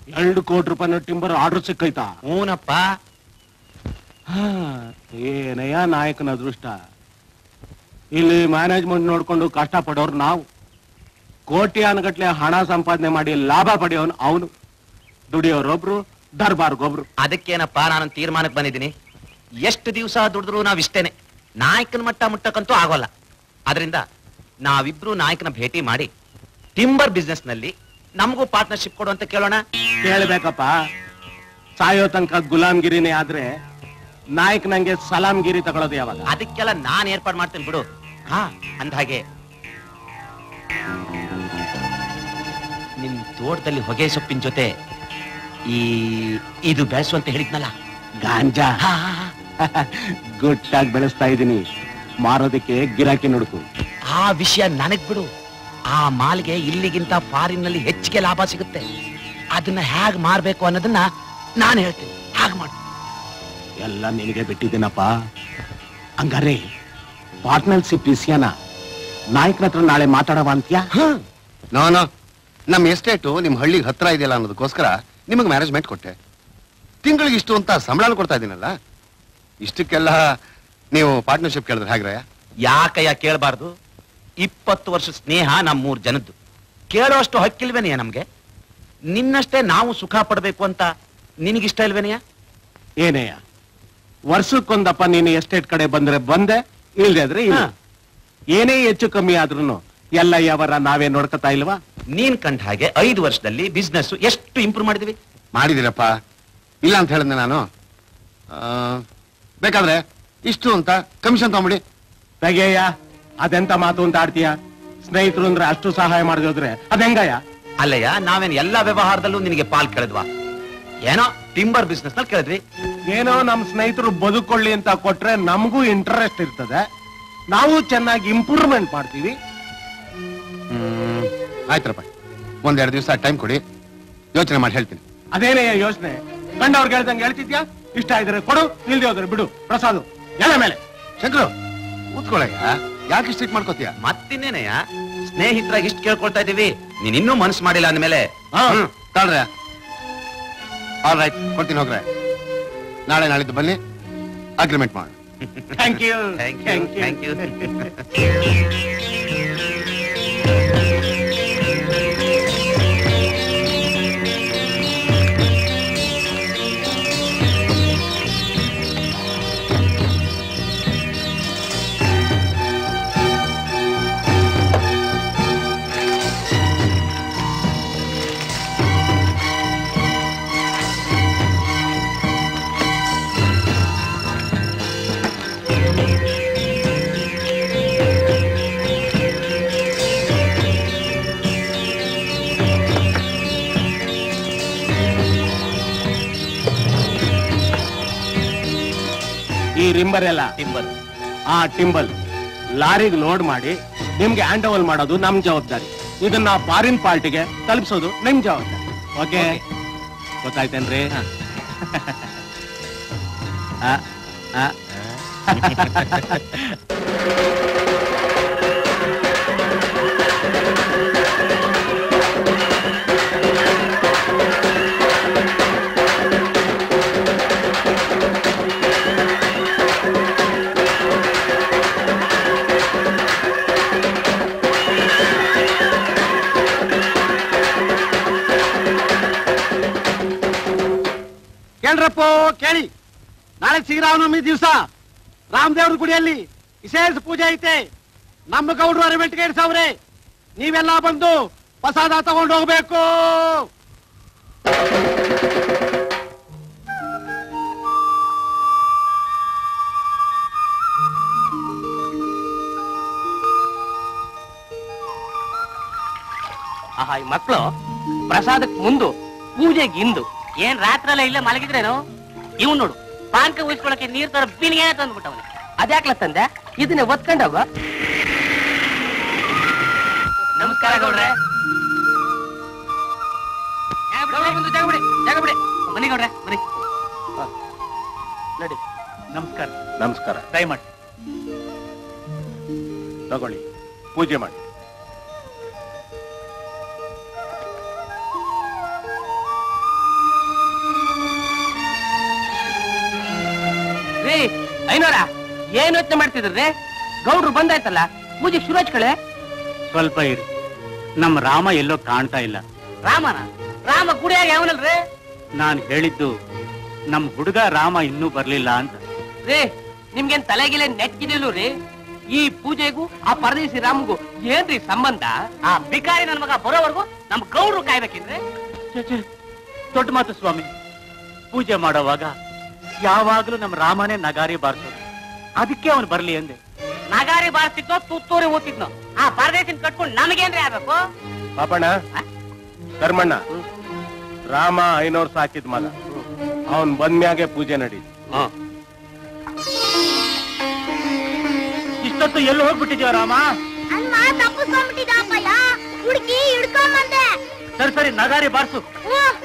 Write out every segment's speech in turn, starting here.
ಎರಡು ಕೋಟಿ ರೂಪಾಯಿ ಟಿಂಬರ್ ಆರ್ಡರ್ ಸಿಕ್ಕೈತಾ ಹೂನಪ್ಪ ಹಾ, ಏನಯ್ಯ ನಾಯಕನ ಅದೃಷ್ಟ ಇಲ್ಲಿ ಮ್ಯಾನೇಜ್ಮೆಂಟ್ ನೋಡ್ಕೊಂಡು ಕಷ್ಟ ಪಡೋರು ನಾವು ಕೋಟ್ಯಾನುಗಟ್ಲೆ ಹಣ ಸಂಪಾದನೆ ಮಾಡಿ ಲಾಭ ಪಡೆಯೋನು ಅವನು ದುಡಿಯೋರೊಬ್ರು ದರ್ಬಾರ್ಗೊಬ್ರು ಅದಕ್ಕೇನಪ್ಪ ನಾನು ತೀರ್ಮಾನಕ್ಕೆ ಬಂದಿದ್ದೀನಿ ಎಷ್ಟು ದಿವಸ ದುಡಿದ್ರು ನಾವ್ ಇಷ್ಟೇನೆ ನಾಯಕನ ಮಟ್ಟ ಮುಟ್ಟಕ್ಕಂತೂ ಆಗೋಲ್ಲ ಅದರಿಂದ ನಾವಿಬ್ರು ನಾಯಕನ ಭೇಟಿ ಮಾಡಿ ಟಿಂಬರ್ ಬಿಸ್ನೆಸ್ ನಲ್ಲಿ ನಮಗೂ ಪಾರ್ಟ್ನರ್ಶಿಪ್ ಕೊಡು ಅಂತ ಕೇಳೋಣ ಕೇಳ್ಬೇಕಪ್ಪ ಸಾಯೋ ತನಕ ಗುಲಾಮ್ಗಿರಿನೇ ಆದ್ರೆ ನಾಯಕ್ ನಂಗೆ ಸಲಾಮ್ಗಿರಿ ತಗೊಳ್ಳೋದು ಯಾವಾಗ ಅದಕ್ಕೆಲ್ಲ ನಾನ್ ಏರ್ಪಾಡು ಮಾಡ್ತೀನಿ ಬಿಡು ಹಾ ಅಂದ್ಹಾಗೆ ನಿಮ್ ತೋಟದಲ್ಲಿ ಹೊಗೆ ಸೊಪ್ಪಿನ ಜೊತೆ ಈ ಇದು ಬೆಳೆಸು ಅಂತ ಹೇಳಿದ್ನಲ್ಲ ಗಾಂಜಾ ಹಾ, ಹಾ, ಹಾ. ಗುಟ್ಟಾಗಿ ಬೆಳೆಸ್ತಾ ಇದೀನಿ ಮಾರೋದಕ್ಕೆ ಗಿರಾಕಿ ನುಡುಕು ಆ ವಿಷಯ ನನಗ್ ಬಿಡು ಆ ಮಾಲ್ಗೆ ಇಲ್ಲಿಗಿಂತ ಫಾರಿನ್ ನಲ್ಲಿ ಹೆಚ್ಚಿಗೆ ಲಾಭ ಸಿಗುತ್ತೆ ಅದನ್ನ ಹೇಗ್ ಮಾರ್ಬೇಕು ಅನ್ನೋದನ್ನ ನಾನು ಹೇಳ್ತೀನಿ ಹಾಗೆ ಮಾಡು ಎಲ್ಲ ನಿನಗೆ ಬಿಟ್ಟಿದ್ದೀನಪ್ಪ ಹಂಗಾರೆ ಪಾರ್ಟ್ನರ್ಶಿಪ್ ವಿಷಯನ ನಾಯಕನ ಹತ್ರ ನಾಳೆ ಮಾತಾಡವ ಅಂತ್ಯಾ ನೋ ನೋ ನಮ್ಮ ಎಸ್ಟೇಟು ನಿಮ್ ಹಳ್ಳಿಗೆ ಹತ್ರ ಇದೆಯಲ್ಲ ಅನ್ನೋದಕ್ಕೋಸ್ಕರ ನಿಮಗೆ ಮ್ಯಾನೇಜ್ಮೆಂಟ್ ಕೊಟ್ಟೆ ತಿಂಗಳಿಗೆ ಇಷ್ಟು ಅಂತ ಸಂಬಳ ಕೊಡ್ತಾ ಇದ್ದೀನಲ್ಲ ಇಷ್ಟಕ್ಕೆಲ್ಲ ನೀವು ಪಾರ್ಟ್ನರ್ಶಿಪ್ ಕೇಳಿದ್ರೆ ಹೇಗ್ರಯ್ಯ ಯಾಕಯ್ಯ ಕೇಳಬಾರ್ದು ಇಪ್ಪತ್ತು ವರ್ಷ ಸ್ನೇಹ ನಮ್ ಮೂರ್ ಜನದ್ದು ಕೇಳೋಷ್ಟು ಹಕ್ಕಿಲ್ವೇನೆಯ ನಮ್ಗೆ ನಿನ್ನಷ್ಟೇ ನಾವು ಸುಖ ಪಡ್ಬೇಕು ಅಂತ ನಿನಗಿಷ್ಟ ಇಲ್ವೇನೆಯ ಏನೇಯ ವರ್ಷಕ್ಕೊಂದಪ್ಪ ನೀನು ಎಸ್ಟೇಟ್ ಕಡೆ ಬಂದ್ರೆ ಬಂದೆ ಇಲ್ದೆ ಆದ್ರೆ ಇಲ್ಲ ಹಾ. ಏನೇ ಹೆಚ್ಚು ಕಮ್ಮಿ ಆದ್ರೂ ಎಲ್ಲ ಯವರ ನಾವೇ ನೋಡ್ಕೊತಾ ಇಲ್ವಾ ನೀನ್ ಕಂಡ ಹಾಗೆ ಐದು ವರ್ಷದಲ್ಲಿ ಬಿಸ್ನೆಸ್ ಎಷ್ಟು ಇಂಪ್ರೂವ್ ಮಾಡಿದ್ವಿ ಮಾಡಿದಿರಪ್ಪ ಇಲ್ಲ ಅಂತ ಹೇಳಿದ್ನೆ ನಾನು ಆ, ಬೇಕಾದ್ರೆ ಇಷ್ಟು ಅಂತ ಕಮಿಷನ್ ತಗೊಂಬಿಡಿ ತೆಗೆಯ ಅದೆಂತ ಮಾತು ಅಂತ ಆಡ್ತೀಯ ಸ್ನೇಹಿತರು ಅಂದ್ರೆ ಅಷ್ಟು ಸಹಾಯ ಮಾಡಿದ್ರೆ ಅದೆಂಗಯ್ಯ ಅಲ್ಲಯ್ಯ ನಾವೇನ್ ಎಲ್ಲಾ ವ್ಯವಹಾರದಲ್ಲೂ ನಿನಗೆ ಪಾಲ್ ಕೇಳಿದ್ವಾ ಏನೋ ಟಿಂಬರ್ ಬಿಸ್ನೆಸ್ ನಲ್ಲಿ ಕೇಳಿದ್ವಿ ಏನೋ ನಮ್ ಸ್ನೇಹಿತರು ಬದುಕೊಳ್ಳಿ ಅಂತ ಕೊಟ್ರೆ ನಮಗೂ ಇಂಟ್ರೆಸ್ಟ್ ಇರ್ತದೆ ನಾವು ಚೆನ್ನಾಗಿ ಇಂಪ್ರೂವ್ಮೆಂಟ್ ಮಾಡ್ತೀವಿ ಹ್ಮ್ ಆಯ್ತರಪ್ಪ ಒಂದೆರಡು ದಿವಸ ಟೈಮ್ ಕೊಡಿ ಯೋಚನೆ ಮಾಡಿ ಹೇಳ್ತೀನಿ ಅದೇನೇ ಯೋಚನೆ ಕಂಡವ್ರಿಗೆ ಹೇಳ್ದಂಗೆ ಹೇಳ್ತಿದ್ಯಾ ಇಷ್ಟ ಇದ್ರೆ ಕೊಡು ಇಲ್ದೆ ಹೋದ್ರೆ ಬಿಡು ಪ್ರಸಾದ್ ಎಲ್ಲ ಮೇಲೆ ಶಂಕರು ಕೂತ್ಕೊಳ್ಳಯ್ಯ ಯಾಕೆ ಸ್ಟ್ರಿಕ್ ಮಾಡ್ಕೋತೀಯ ಮತ್ತಿನ್ನೇನಯ್ಯ ಸ್ನೇಹಿತರಾಗಿ ಇಷ್ಟು ಕೇಳ್ಕೊಳ್ತಾ ಇದೀವಿ ನೀನ್ ಇನ್ನೂ ಮನಸ್ಸು ಮಾಡಿಲ್ಲ ಅಂದ್ಮೇಲೆ ಹಾ. ಹ್ಮ್ ತಾಳ್ರ ಆಲ್ ರೈಟ್ ಕೊಡ್ತೀನಿ ಹೋಗ್ರೆ ನಾಳೆ ನಾಳಿದ್ದು ಬನ್ನಿ ಅಗ್ರಿಮೆಂಟ್ ಮಾಡಿ thank you thank you thank you ಈ ರಿಂಬರ್ ಎಲ್ಲ ಟಿಂಬರ್ ಆ ಟಿಂಬಲ್ ಲಾರಿಗೆ ಲೋಡ್ ಮಾಡಿ ನಿಮ್ಗೆ ಹ್ಯಾಂಡ್ ಓವರ್ ಮಾಡೋದು ನಮ್ ಜವಾಬ್ದಾರಿ ಇದನ್ನ ಫಾರಿನ್ ಪಾರ್ಟಿಗೆ ತಲುಪಿಸೋದು ನಿಮ್ ಜವಾಬ್ದಾರಿ ಓಕೆ ಗೊತ್ತಾಯ್ತೇನ್ರಿ ಆ, ಆ. ಕೇಳ್ರಪ್ಪ ಕೇಳಿ ನಾಳೆ ಶ್ರೀರಾಮನವಮಿ ದಿವಸ ರಾಮದೇವ್ರ ಗುಡಿಯಲ್ಲಿ ವಿಶೇಷ ಪೂಜೆ ಐತೆ ನಮ್ಮ ಗೌಡ್ರು ಅರಮೆಂಟ್ಗೆ ಇಡ್ಸವ್ರೆ ನೀವೆಲ್ಲ ಬಂದು ಪ್ರಸಾದ ತಗೊಂಡು ಹೋಗ್ಬೇಕು ಆಹಾ ಈ ಮಕ್ಕಳು ಪ್ರಸಾದಕ್ ಮುಂದು ಪೂಜೆಗೆ ಇಂದು ಏನ್ ರಾತ್ರೆಲ್ಲ ಇಲ್ಲೇ ಮಲಗಿದ್ರೇನು ಇವ್ ನೋಡು ಪಾನ್ಕ ಉಳಿಸ್ಕೊಳಕ್ಕೆ ನೀರ್ ತರ ಬಿನಿಗೆ ತಂದ್ಬಿಟ್ಟವನೆ ಅದ್ಯಾಕ್ಲ ತಂದೆ ಇದನ್ನ ಒತ್ಕೊಂಡವ ನಮಸ್ಕಾರ ಗೌಡ್ರೆ ಜಾಗ ಬಿಡಿ ಜಾಗ ಬಿಡಿ ಬನ್ನಿ ಗೌಡ್ರೆ ಬನ್ನಿ ನೋಡಿ ನಮಸ್ಕಾರ ನಮಸ್ಕಾರ ದಯಮಾಡಿ ತಗೊಳ್ಳಿ ಪೂಜೆ ಮಾಡಿ ಏನ್ ಯೋಚನೆ ಮಾಡ್ತಿದ್ರಿ ಗೌಡ್ರು ಬಂದಾಯ್ತಲ್ಲ ಪೂಜೆ ಶುರು ಹಚ್ಕಳೆ ಸ್ವಲ್ಪ ಇರಿ ನಮ್ಮ ರಾಮ ಎಲ್ಲೋ ಕಾಣ್ತಾ ಇಲ್ಲ ರಾಮನ ರಾಮ ಗುಡಿಯಾಗ ಯಾವನಲ್ರಿ ನಾನು ಹೇಳಿದ್ದು ನಮ್ಮ ಹುಡುಗ ರಾಮ ಇನ್ನೂ ಬರ್ಲಿಲ್ಲ ಅಂತ ರೀ ನಿಮ್ಗೇನ್ ತಲೆಗಿಲೆ ನೆಚ್ಚಿದಿಲ್ಲ ರೀ ಈ ಪೂಜೆಗೂ ಆ ಪರದೇಶಿ ರಾಮಗೂ ಏನ್ರಿ ಸಂಬಂಧ ಆ ಬಿಕಾರಿ ನನ್ ಮಗ ಬರೋವರೆಗೂ ನಮ್ ಗೌಡ್ರು ಕಾಯ್ಬೇಕಿದ್ರೆ ಛೆ, ಛೆ, ದೊಡ್ಡ ಮಾತು ಸ್ವಾಮಿ ಪೂಜೆ ಮಾಡೋವಾಗ ಯಾವಾಗ್ಲೂ ನಮ್ಮ ರಾಮನೇ ನಗಾರಿ ಬಾರಿಸೋದು ಅದಕ್ಕೆ ಅವನು ಬರ್ಲಿ ಅಂದೆ ನಗಾರಿ ಬಾರಿಸ್ತಿದ್ನೋ ತುತ್ತೂರಿ ಓದ್ತಿದ್ನೋ ಆ ಪರದೇಶಿನ ಕಟ್ಕೊಂಡು ನಮಗೇನ್ರಿ ಆಗ್ಬೇಕು ಪಾಪಣ್ಣ ಧರ್ಮಣ್ಣ ರಾಮ ಐನೋರ್ ಸಾಕಿದ್ ಮಗ ಅವನ್ ಬಂದ್ಮ್ಯಾಗೆ ಪೂಜೆ ನಡಿ ಇಷ್ಟೊತ್ತು ಎಲ್ಲಿ ಹೋಗ್ಬಿಟ್ಟಿದ್ಯೋ ರಾಮ ಅಮ್ಮ ತಪ್ಪಿಸ್ಕೊಂಡ್ಬಿಟ್ಟಿದ್ದಪ್ಪಯ್ಯ ಹುಡುಕಿ ಹಿಡ್ಕೊಂಬಂದೆ ಸರಿ ಸರಿ ನಗಾರಿ ಬಾರ್ಸು ಹ್ಮ್.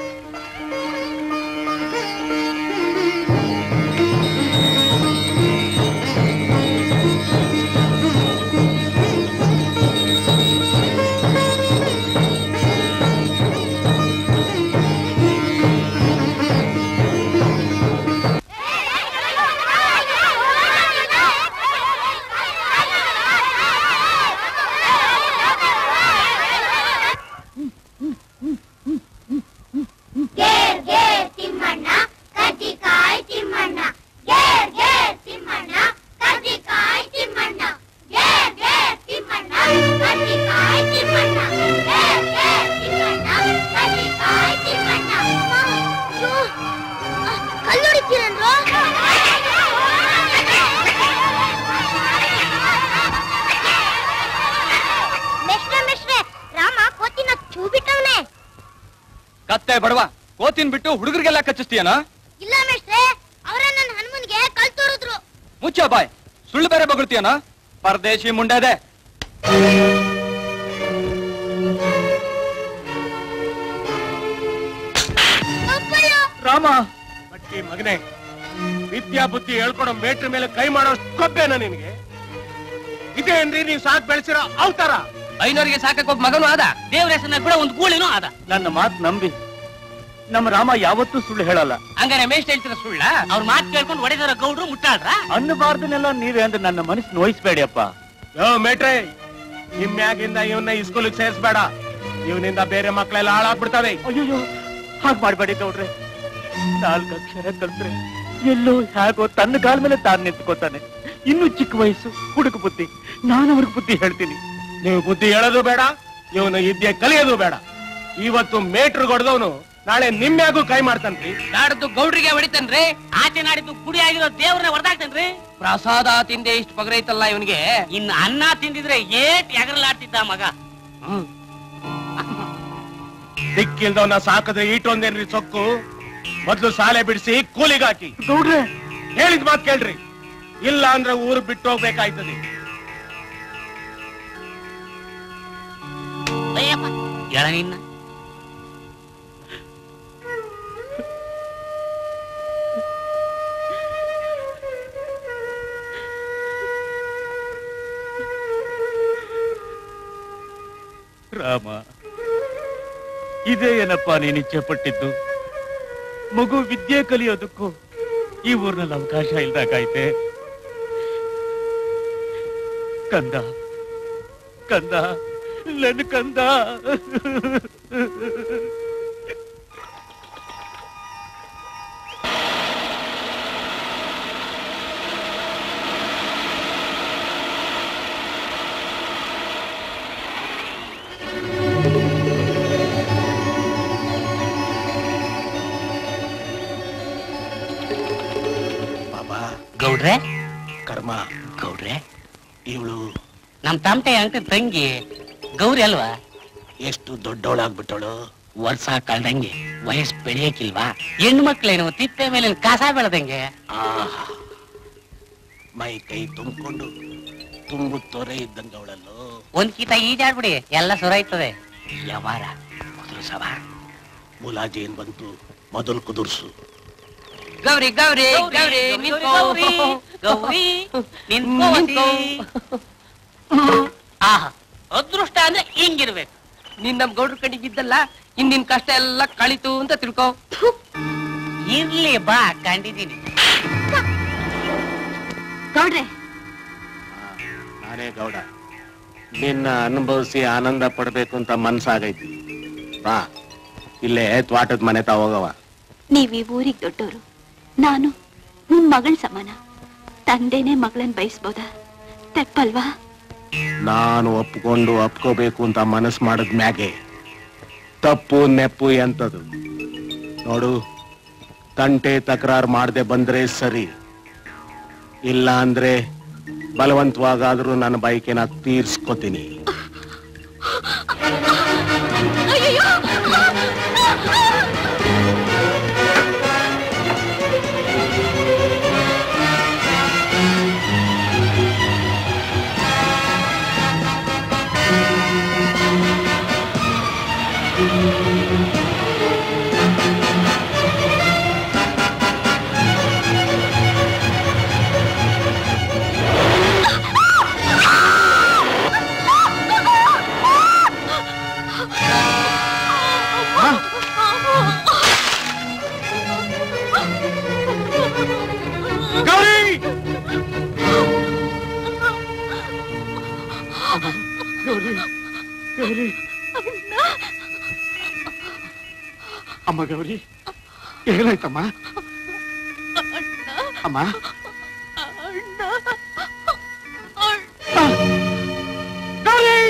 ಗೇರ್ ಗೇರ್ ತಿಮ್ಮಣ್ಣ ಕಜ್ಜಿಕಾಯ್ ತಿಮ್ಮಣ್ಣ ಗೇರ್ ಗೇರ್ ತಿಮ್ಮಣ್ಣ ಕಜ್ಜಿಕಾಯ್ ತಿಮ್ಮಣ್ಣ ಗೇರ್ ಗೇರ್ ತಿಮ್ಮಣ್ಣ ಕಜ್ಜಿಕಾಯ್ ತಿಮ್ಮಣ್ಣ ಗೇರ್ ಗೇರ್ ತಿಮ್ಮಣ್ಣ ಕಜ್ಜಿಕಾಯ್ ತಿಮ್ಮಣ್ಣ ಕಲ್ಲುಡಿತೀರನ್ರು ಮೆಷ್ಟ್ರೆ ಮೆಷ್ಟ್ರೆ ರಾಮ ಕೋತಿನ ಚೂ ಬಿಟ್ಟವನೆ ಕತ್ತೆ ಬಡವ ಕೋತಿನ್ ಬಿಟ್ಟು ಹುಡುಗರಿಗೆಲ್ಲ ಕಚ್ಚಿಸ್ತೀಯನ ಇಲ್ಲ ಮೆಷ್ಟ್ರೆ ಅವರ ನನ್ನ ಹನುಮನ್ಗೆ ಕಲ್ ತೋರಿದ್ರು ಮುಚ್ಚ ಬಾಯ್ ಸುಳ್ಳು ಬೇರೆ ಬಗಳ್ತೀಯನ ಪರದೇಶಿ ಮುಂಡೆದೆ ಅಪ್ಪಯ್ಯ ರಾಮ ಬಟ್ಟಿ ಮಗನೇ ವಿದ್ಯಾ ಬುದ್ಧಿ ಹೇಳ್ಕೊಡೋ ಮೇಟ್ರ ಮೇಲೆ ಕೈ ಮಾಡೋ ಕೊಬ್ಬೇನ ನಿನಗೆ ಇದೇನ್ರಿ ನೀವು ಸಾಕ್ ಬೆಳೆಸಿರೋ ಅವತಾರ ಐನೋರಿಗೆ ಸಾಕಕ್ ಒಬ್ಬ ಮಗನೂ ಆದ ದೇವ್ರ ಹೆಸರಿನ ಕೂಡ ಒಂದು ಗೂಳಿನೂ ಆದ ನನ್ನ ಮಾತು ನಂಬಿ ನಮ್ಮ ರಾಮ ಯಾವತ್ತೂ ಸುಳ್ಳು ಹೇಳಲ್ಲ ಹಂಗಾರೆ ಮೇಷ್ಟ್ ಹೇಳ್ತಿರ ಸುಳ್ಳ ಅವ್ರ ಮಾತು ಕೇಳ್ಕೊಂಡು ಹೊಡೆದರ ಗೌಡ್ರು ಮುಟ್ಟಾಡ್ರ ಅನ್ನಬಾರ್ದನ್ನೆಲ್ಲ ನೀವೇ ಅಂದ್ರೆ ನನ್ನ ಮನಸ್ಸು ನೋಯಿಸ್ಬೇಡಿ ಅಪ್ಪ ಯೋ ಮೇಟ್ರೆ ನಿಮ್ಮ್ಯಾಗಿಂದ ಇವನ್ನ ಈ ಸ್ಕೂಲಿಗೆ ಸೇರಿಸ್ಬೇಡ ಇವನಿಂದ ಬೇರೆ ಮಕ್ಕಳೆಲ್ಲ ಹಾಳಾಗ್ಬಿಡ್ತವೆ ಅಯ್ಯೋ ಹಾಗ್ ಮಾಡ್ಬೇಡಿ ಗೌಡ್ರೆ ನಾಲ್ಕು ಅಕ್ಷರ ಕಲ್ತ್ರೆ ಎಲ್ಲೋ ಹೇಗೋ ತನ್ನ ಕಾಲ ಮೇಲೆ ತಾನು ನಿಂತ್ಕೋತಾನೆ ಇನ್ನು ಚಿಕ್ಕ ವಯಸ್ಸು ಹುಡುಗ ಬುದ್ಧಿ ನಾನು ಅವ್ರಿಗೆ ಬುದ್ಧಿ ಹೇಳ್ತೀನಿ ನೀವು ಬುದ್ಧಿ ಹೇಳೋದು ಬೇಡ ಇವನು ವಿದ್ಯೆ ಕಲಿಯೋದು ಬೇಡ ಇವತ್ತು ಮೇಟ್ರು ಹೊಡೆದವನು ನಾಳೆ ನಿಮ್ಮ್ಯಾಗೂ ಕೈ ಮಾಡ್ತಾನ್ರಿ ನಾಡದ್ದು ಗೌಡ್ರಿಗೆ ಹೊಡಿತನ್ರಿ ಆಚೆ ನಾಡಿದ್ದು ಗುಡಿ ಆಗಿರೋ ದೇವ್ರನ್ನ ಹೊಡೆದಾಕ್ತನ್ರಿ ಪ್ರಸಾದ ತಿಂದೆ ಇಷ್ಟು ಪಗರೈತಲ್ಲ ಇವನಿಗೆ ಇನ್ನು ಅನ್ನ ತಿಂದಿದ್ರೆ ಏಟ್ ಎಗರಲಾಡ್ತಿದ್ದ ಮಗ ದಿಕ್ಕಿಲ್ದವನ್ನ ಸಾಕಿದ್ರೆ ಈಟೊಂದೇನ್ರಿ ಸೊಕ್ಕು ಮೊದ್ಲು ಸಾಲೆ ಬಿಡಿಸಿ ಕೂಲಿಗಾಕಿ ಗೌಡ್ರೆ ಹೇಳಿದ ಮಾತ್ ಕೇಳ್ರಿ ಇಲ್ಲ ಅಂದ್ರೆ ಊರು ಬಿಟ್ಟು ಹೋಗ್ಬೇಕಾಯ್ತದೆ ಅಯ್ಯಪ್ಪ ಎಳ ನಿನ್ನ ರಾಮ ಇದೇ ಏನಪ್ಪ ನೀನು ಇಚ್ಛೆ ಪಟ್ಟಿದ್ದು ಮಗು ವಿದ್ಯೆ ಕಲಿಯೋದಕ್ಕೂ ಈ ಊರ್ನಲ್ಲಿ ಅವಕಾಶ ಇಲ್ದಾಗೈತೆ ಕಂದ ಕಂದ ನನ್ನ ಕಂದ ಬಾಬಾ ಗೌಡ್ರೆ ಕರ್ಮ ಗೌಡ್ರೆ ಇವಳು ನಮ್ ತಮಟೆ ಅಂಕ ತಂಗಿ ಗೌರಿ ಅಲ್ವಾ ಎಷ್ಟು ದೊಡ್ಡವಳಾಗ್ಬಿಟ್ಟವಳು ವರ್ಷ ಕಳ್ದಂಗೆ ವಯಸ್ಸು ಬೆಳೆಯಕ್ಕಿಲ್ವಾ ಹೆಣ್ಣು ಮಕ್ಳೇನು ತಿಪ್ಪೆ ಮೇಲೆ ಕಸ ಬೆಳೆದಂಗೆ ಆಹಾ ಮೈ ಕೈ ತುಂಬಿಕೊಂಡು ತುಂಬು ತೊರೆ ಇದ್ದಂಗವಳಲ್ಲೋ ಒಂದ್ ಕೀತ ಈಜಾಡ್ಬಿಡಿ ಎಲ್ಲ ಸುರಾಯ್ತದೆ ಯಾವಾರ ಮೊದಲು ಸಭ ಮುಲಾಜಿ ಏನ್ ಬಂತು ಮೊದಲು ಕುದುರ್ಸು ಗೌರಿ ಗೌರಿ ಗೌರಿ ನಿಂತ್ಕೋ ಗೌರಿ ನಿಂತ್ಕೋ ಆಹಾ ಅದೃಷ್ಟ ಅಂದ್ರೆ ಹಿಂಗಿರ್ಬೇಕು ನೀನ್ ನಮ್ ಗೌಡ್ರ ಕಡೆಗಿದ್ದಲ್ಲ ಹಿಂದಿನ ಕಷ್ಟ ಎಲ್ಲ ಕಳಿತು ಅಂತ ತಿಳ್ಕೊ ಇರ್ಲಿ ಬಾ ಕಂಡಿದ್ದೀನಿ ಗೌಡ್ರೆ ಮನೆ ಗೌಡ ನಿನ್ನ ಅನುಭವಿಸಿ ಆನಂದ ಪಡ್ಬೇಕು ಅಂತ ಮನ್ಸಾಗೈತಿ ಬಾ ಇಲ್ಲೇ ತ್ವಾಟದ ಮನೆ ತಾ ಹೋಗವ ನೀವ್ ಈ ಊರಿಗೆ ದೊಡ್ಡೋರು ನಾನು ನಿಮ್ ಮಗಳ ಸಮಾನ ತಂದೆನೇ ಮಗಳನ್ ಬಯಸ್ಬೋದಾ ತೆಪ್ಪಲ್ವಾ ನಾನು ಒಪ್ಕೊಂಡು ಒಪ್ಕೋಬೇಕು ಅಂತ ಮನಸ್ಸು ಮಾಡಿದ ಮ್ಯಾಗೆ ತಪ್ಪು ನೆಪ್ಪು ಎಂತದು ನೋಡು ತಂಟೆ ತಕರಾರು ಮಾಡದೆ ಬಂದ್ರೆ ಸರಿ ಇಲ್ಲ ಅಂದ್ರೆ ಬಲವಂತವಾಗಾದ್ರೂ ನನ್ನ ಬೈಕಿನ ತೀರ್ಸ್ಕೊತೀನಿ ಗೌರಿ ಗೌರಿ ಗೌರಿ ಅಮ್ಮ ಗೌರಿ ಏನಾಯ್ತಮ್ಮ ಅಮ್ಮ ಆ! ಗೌರಿ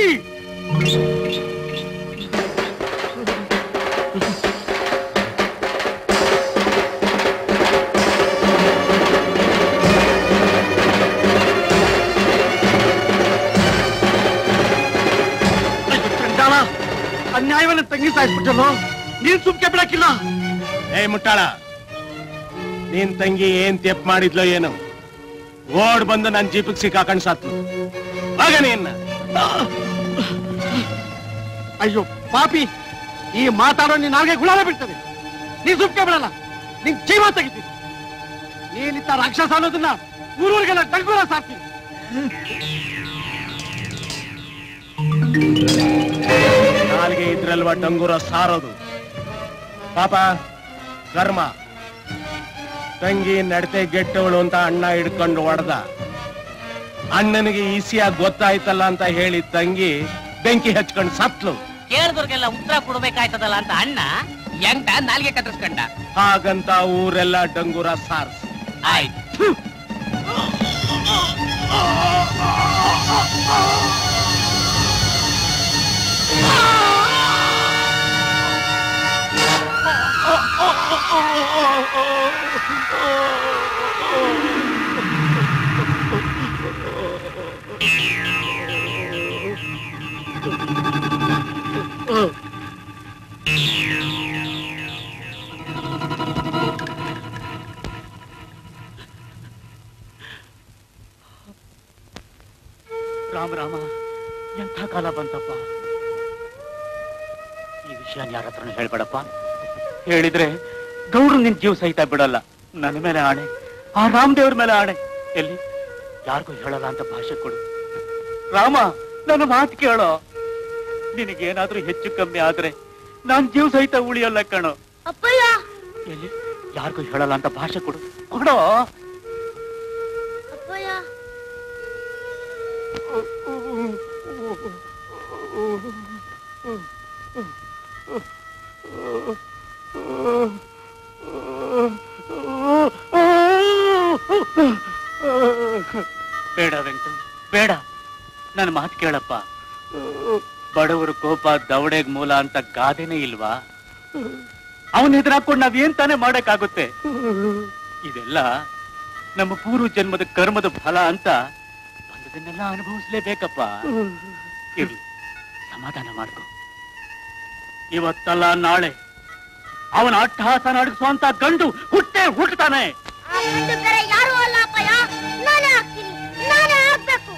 ಅಯ್ಯೋ, ಚಂಡಾಲ ಅನ್ಯಾಯವನ್ನ ತಂಗಿ ಸಾಯಿಸ್ಬಿಟ್ಟಲ್ಲ ನೀನ್ ಸುಮ್ಕೆ ಬಿಡಕ್ಕಿಲ್ಲ ಏ ಮುಟ್ಟಾಳ ನಿನ್ ತಂಗಿ ಏನ್ ತೆಪ್ ಮಾಡಿದ್ಲೋ ಏನು ಓಡ್ ಬಂದು ನನ್ ಜೀಪಿಗೆ ಸಿಕ್ಕಾಕೊಂಡ್ ಸತ್ಲು ಆಗ ನೀನ್ ಅಯ್ಯೋ ಪಾಪಿ ಈ ಮಾತಾಡೋ ನೀನ್ ನಾಲ್ಗೆ ಗುಳಾಲ ಬೀಳ್ತದೆ ನೀನ್ ಸುಮ್ಕೆ ಬಿಡಲ್ಲ ನಿನ್ ಜೀವ ತೆಗಿತೀನಿ ನೀನಿತ್ತ ರಾಕ್ಷಸ ಅನ್ನೋದನ್ನ ಊರೂರಿಗೆಲ್ಲ ಡಂಗೂರ ಸಾಕ್ತೀನಿ ನಾಲ್ಗೆ ಇದ್ರಲ್ವ ಡಂಗುರ ಸಾರೋದು ಪಾಪ ಕರ್ಮ ತಂಗಿ ನಡತೆ ಗೆಟ್ಟವಳು ಅಂತ ಅಣ್ಣ ಹಿಡ್ಕೊಂಡು ಹೊಡೆದ ಅಣ್ಣನಿಗೆ ಈಸಿಯಾಗಿ ಗೊತ್ತಾಯ್ತಲ್ಲ ಅಂತ ಹೇಳಿ ತಂಗಿ ಬೆಂಕಿ ಹಚ್ಕೊಂಡು ಸತ್ಲು ಕೇಳಿದವ್ರಿಗೆಲ್ಲ ಉತ್ತರ ಕೊಡ್ಬೇಕಾಯ್ತದಲ್ಲ ಅಂತ ಅಣ್ಣ ಎಂಟ ನಾಲ್ಗೆ ಕತ್ತರಿಸ್ಕೊಂಡ ಹಾಗಂತ ಊರೆಲ್ಲ ಡಂಗುರ ಸಾರ್ಸ್ ಆಯ್ತು ರಾಮ ರಾಮ ಎಂಥ ಕಾಲ ಬಂತಪ್ಪ ಈ ವಿಷಯ ಯಾರ ಹತ್ರನೂ ಹೇಳ್ಬೇಡಪ್ಪ ಹೇಳಿದ್ರೆ ಗೌಡ್ರು ನಿನ್ ಜೀವ ಸಹಿತ ಬಿಡಲ್ಲ ನನ್ನ ಮೇಲೆ ಆಣೆ ಆ ರಾಮದೇವ್ರ ಮೇಲೆ ಆಣೆ ಎಲ್ಲಿ ಯಾರಿಗೂ ಹೇಳಲ್ಲ ಅಂತ ಭಾಷೆ ಕೊಡು ರಾಮ ನನ್ನ ಮಾತು ಕೇಳೋ ನಿನಗೇನಾದ್ರೂ ಹೆಚ್ಚು ಕಮ್ಮಿ ಆದ್ರೆ ನಾನ್ ಜೀವ ಸಹಿತ ಉಳಿಯಲ್ಲ ಕಣೋ ಅಪ್ಪಯ್ಯ ಎಲ್ಲಿ ಯಾರಿಗೂ ಹೇಳಲ್ಲ ಅಂತ ಭಾಷೆ ಕೊಡು ಕೊಡೋ ಅಪ್ಪಯ್ಯ ಬೇಡ ವೆಂಕಟ ಬೇಡ ನನ್ನ ಮಾತು ಕೇಳಪ್ಪ ಬಡವರ ಕೋಪ ದವಡೆಗ್ ಮೂಲ ಅಂತ ಗಾದೆನೇ ಇಲ್ವಾ ಅವನ ಎದುರಾಕೊಂಡು ನಾವೇನ್ ತಾನೇ ಮಾಡಕ್ಕಾಗುತ್ತೆ ಇದೆಲ್ಲ ನಮ್ಮ ಪೂರ್ವ ಜನ್ಮದ ಕರ್ಮದ ಫಲ ಅಂತ ಬಂದದನ್ನೆಲ್ಲ ಅನುಭವಿಸ್ಲೇಬೇಕಪ್ಪ ಇರ್ಲಿ ಸಮಾಧಾನ ಮಾಡ್ಕೊ ಇವತ್ತಲ್ಲ ನಾಳೆ ಅವನ ಅಟ್ಟಹಾಸ ನಡಗಿಸುವಂತ ಗಂಡು ಹುಟ್ಟೆ ಹುಟ್ಟುತ್ತಾನೆ ಆ ಗಂಡು ಬೇರೆ ಯಾರು ಅಲ್ಲ ಅಪ್ಪಯ್ಯ ನಾನೇ ಆಗ್ತೀನಿ ನಾನೇ ಆಗ್ಬೇಕು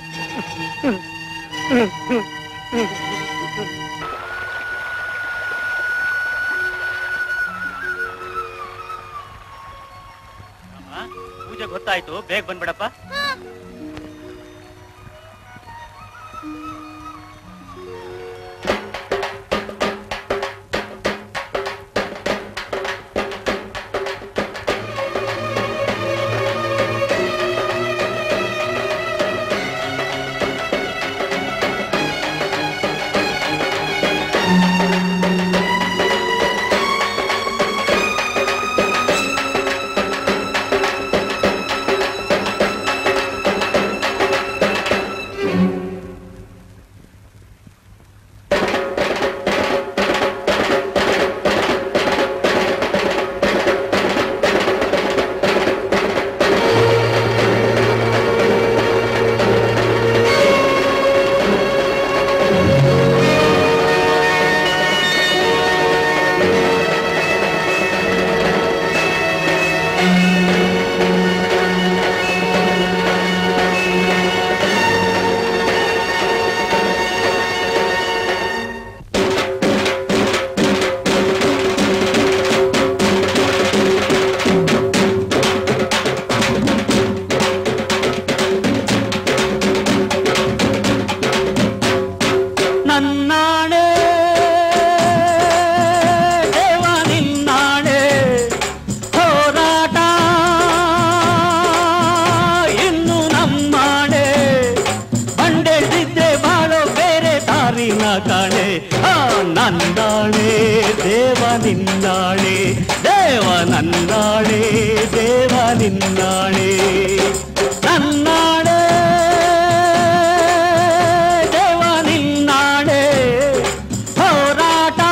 ಪೂಜೆ ಗೊತ್ತಾಯ್ತು ಬೇಗ ಬಂದ್ಬಿಡಪ್ಪ ನನ್ನಾಣೆ ದೇವ ನಿನ್ನಾಣೆ ಹೋರಾಟ ಇನ್ನು ನಮ್ಮಾಣೆ ಬಂಡೆದಿದ್ರೆ ಬಾಳೋ ಬೇರೆ ದಾರಿನ ಕಾಣೆ ಆ ನನ್ನಾಣೆ ದೇವ ನಿನ್ನಾಣೆ ದೇವ ನನ್ನಾಣೆ ದೇವ ನಿನ್ನಾಣೆ ನನ್ನಾಣೆ ದೇವ ನಿನ್ನಾಣೆ ಹೋರಾಟ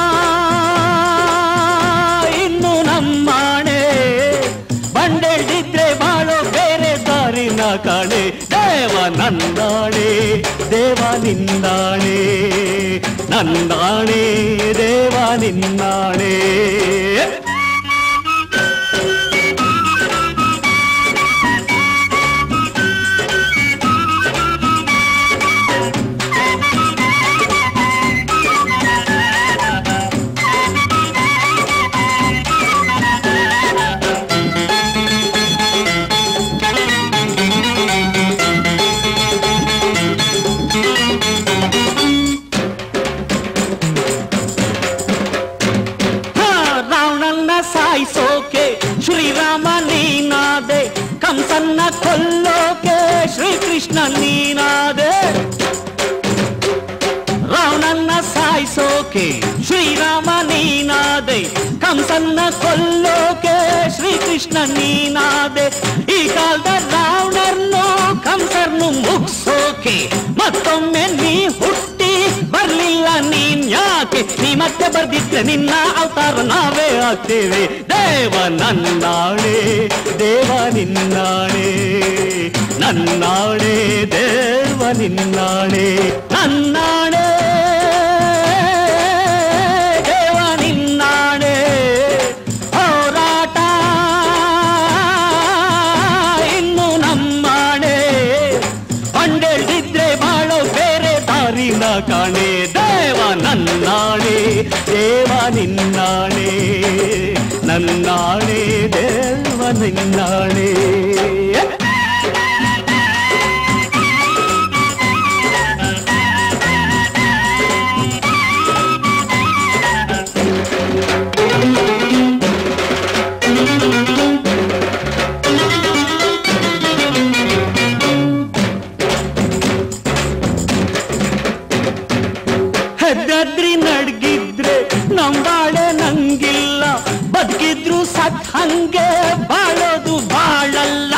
ಇನ್ನು ನಮ್ಮಾಣೆ ಬಂಡೆಳ್ದಿದ್ರೆ ಬಾಳೋ ಬೇರೆ ದಾರಿನ ಕಾಣೆ ದೇವ ನನ್ನಾಣೆ ದೇವ ನಿನ್ನಾಣೆ ನನ್ನಾಣೆ ದೇವ ನಿನ್ನಾಣೆ ಹಾ, ರಾವಣನ್ನ ಸಾಯಿಸೋಕೆ ಶ್ರೀರಾಮ ನೀನಾದೆ ಕಂಸನ್ನ ಕೊಲ್ಲೋಕೆ ಶ್ರೀಕೃಷ್ಣ ನೀನಾದೆ ರಾವಣನ್ನ ಸಾಯಿಸೋಕೆ ಶ್ರೀರಾಮ ನೀನಾದೆ ಕಂಸನ್ನ ಕೊಲ್ಲೋಕೆ ಶ್ರೀಕೃಷ್ಣ ನೀನಾದೆ ಈ ಕಾಲದ ರಾವಣರ್ನು ಕಂಸರ್ನು ಮುಗ್ಸೋಕೆ ಮತ್ತೊಮ್ಮೆ ನೀ ಹುಟ್ಟಿ ಬರ್ಲಿಲ್ಲ ನೀನ್ ಯಾಕೆ ನೀ ಮತ್ತೆ ಬರ್ದಿದ್ರೆ ನಿನ್ನ ಅವತಾರ ನಾವೇ ಆಗ್ತೇವೆ ದೇವ ನನ್ನಾಳೆ ದೇವ ನಿನ್ನಾಳೆ ನನ್ನಾಳೆ ದೇವ ನಿನ್ನಾಳೆ ನನ್ನಾಳೆ ದೇವ ನಿನ್ನಾಳೆ ಹೋರಾಟ ಇನ್ನು ನಮ್ಮಾಣೆ ಬಂಡೆಳ್ದಿದ್ರೆ ಬಾಳೋ ಬೇರೆ ದಾರಿನ ಕಾಣೆ ದೇವ ನನ್ನಾಣೆ ದೇವ ನಿನ್ನಾಣೆ ನನ್ನಾಣೆ ದೇವ ನಿನ್ನಾಣೆ ಹೆದ್ದಾದ್ರಿ ನಡ್ಗಿದ್ರೆ ನಂಬಾಳೆ ನಂಗಿಲ್ಲ ಬದುಕಿದ್ರು ಸತ್ ಹಂಗೆ ಬಾಳೋದು ಬಾಳಲ್ಲ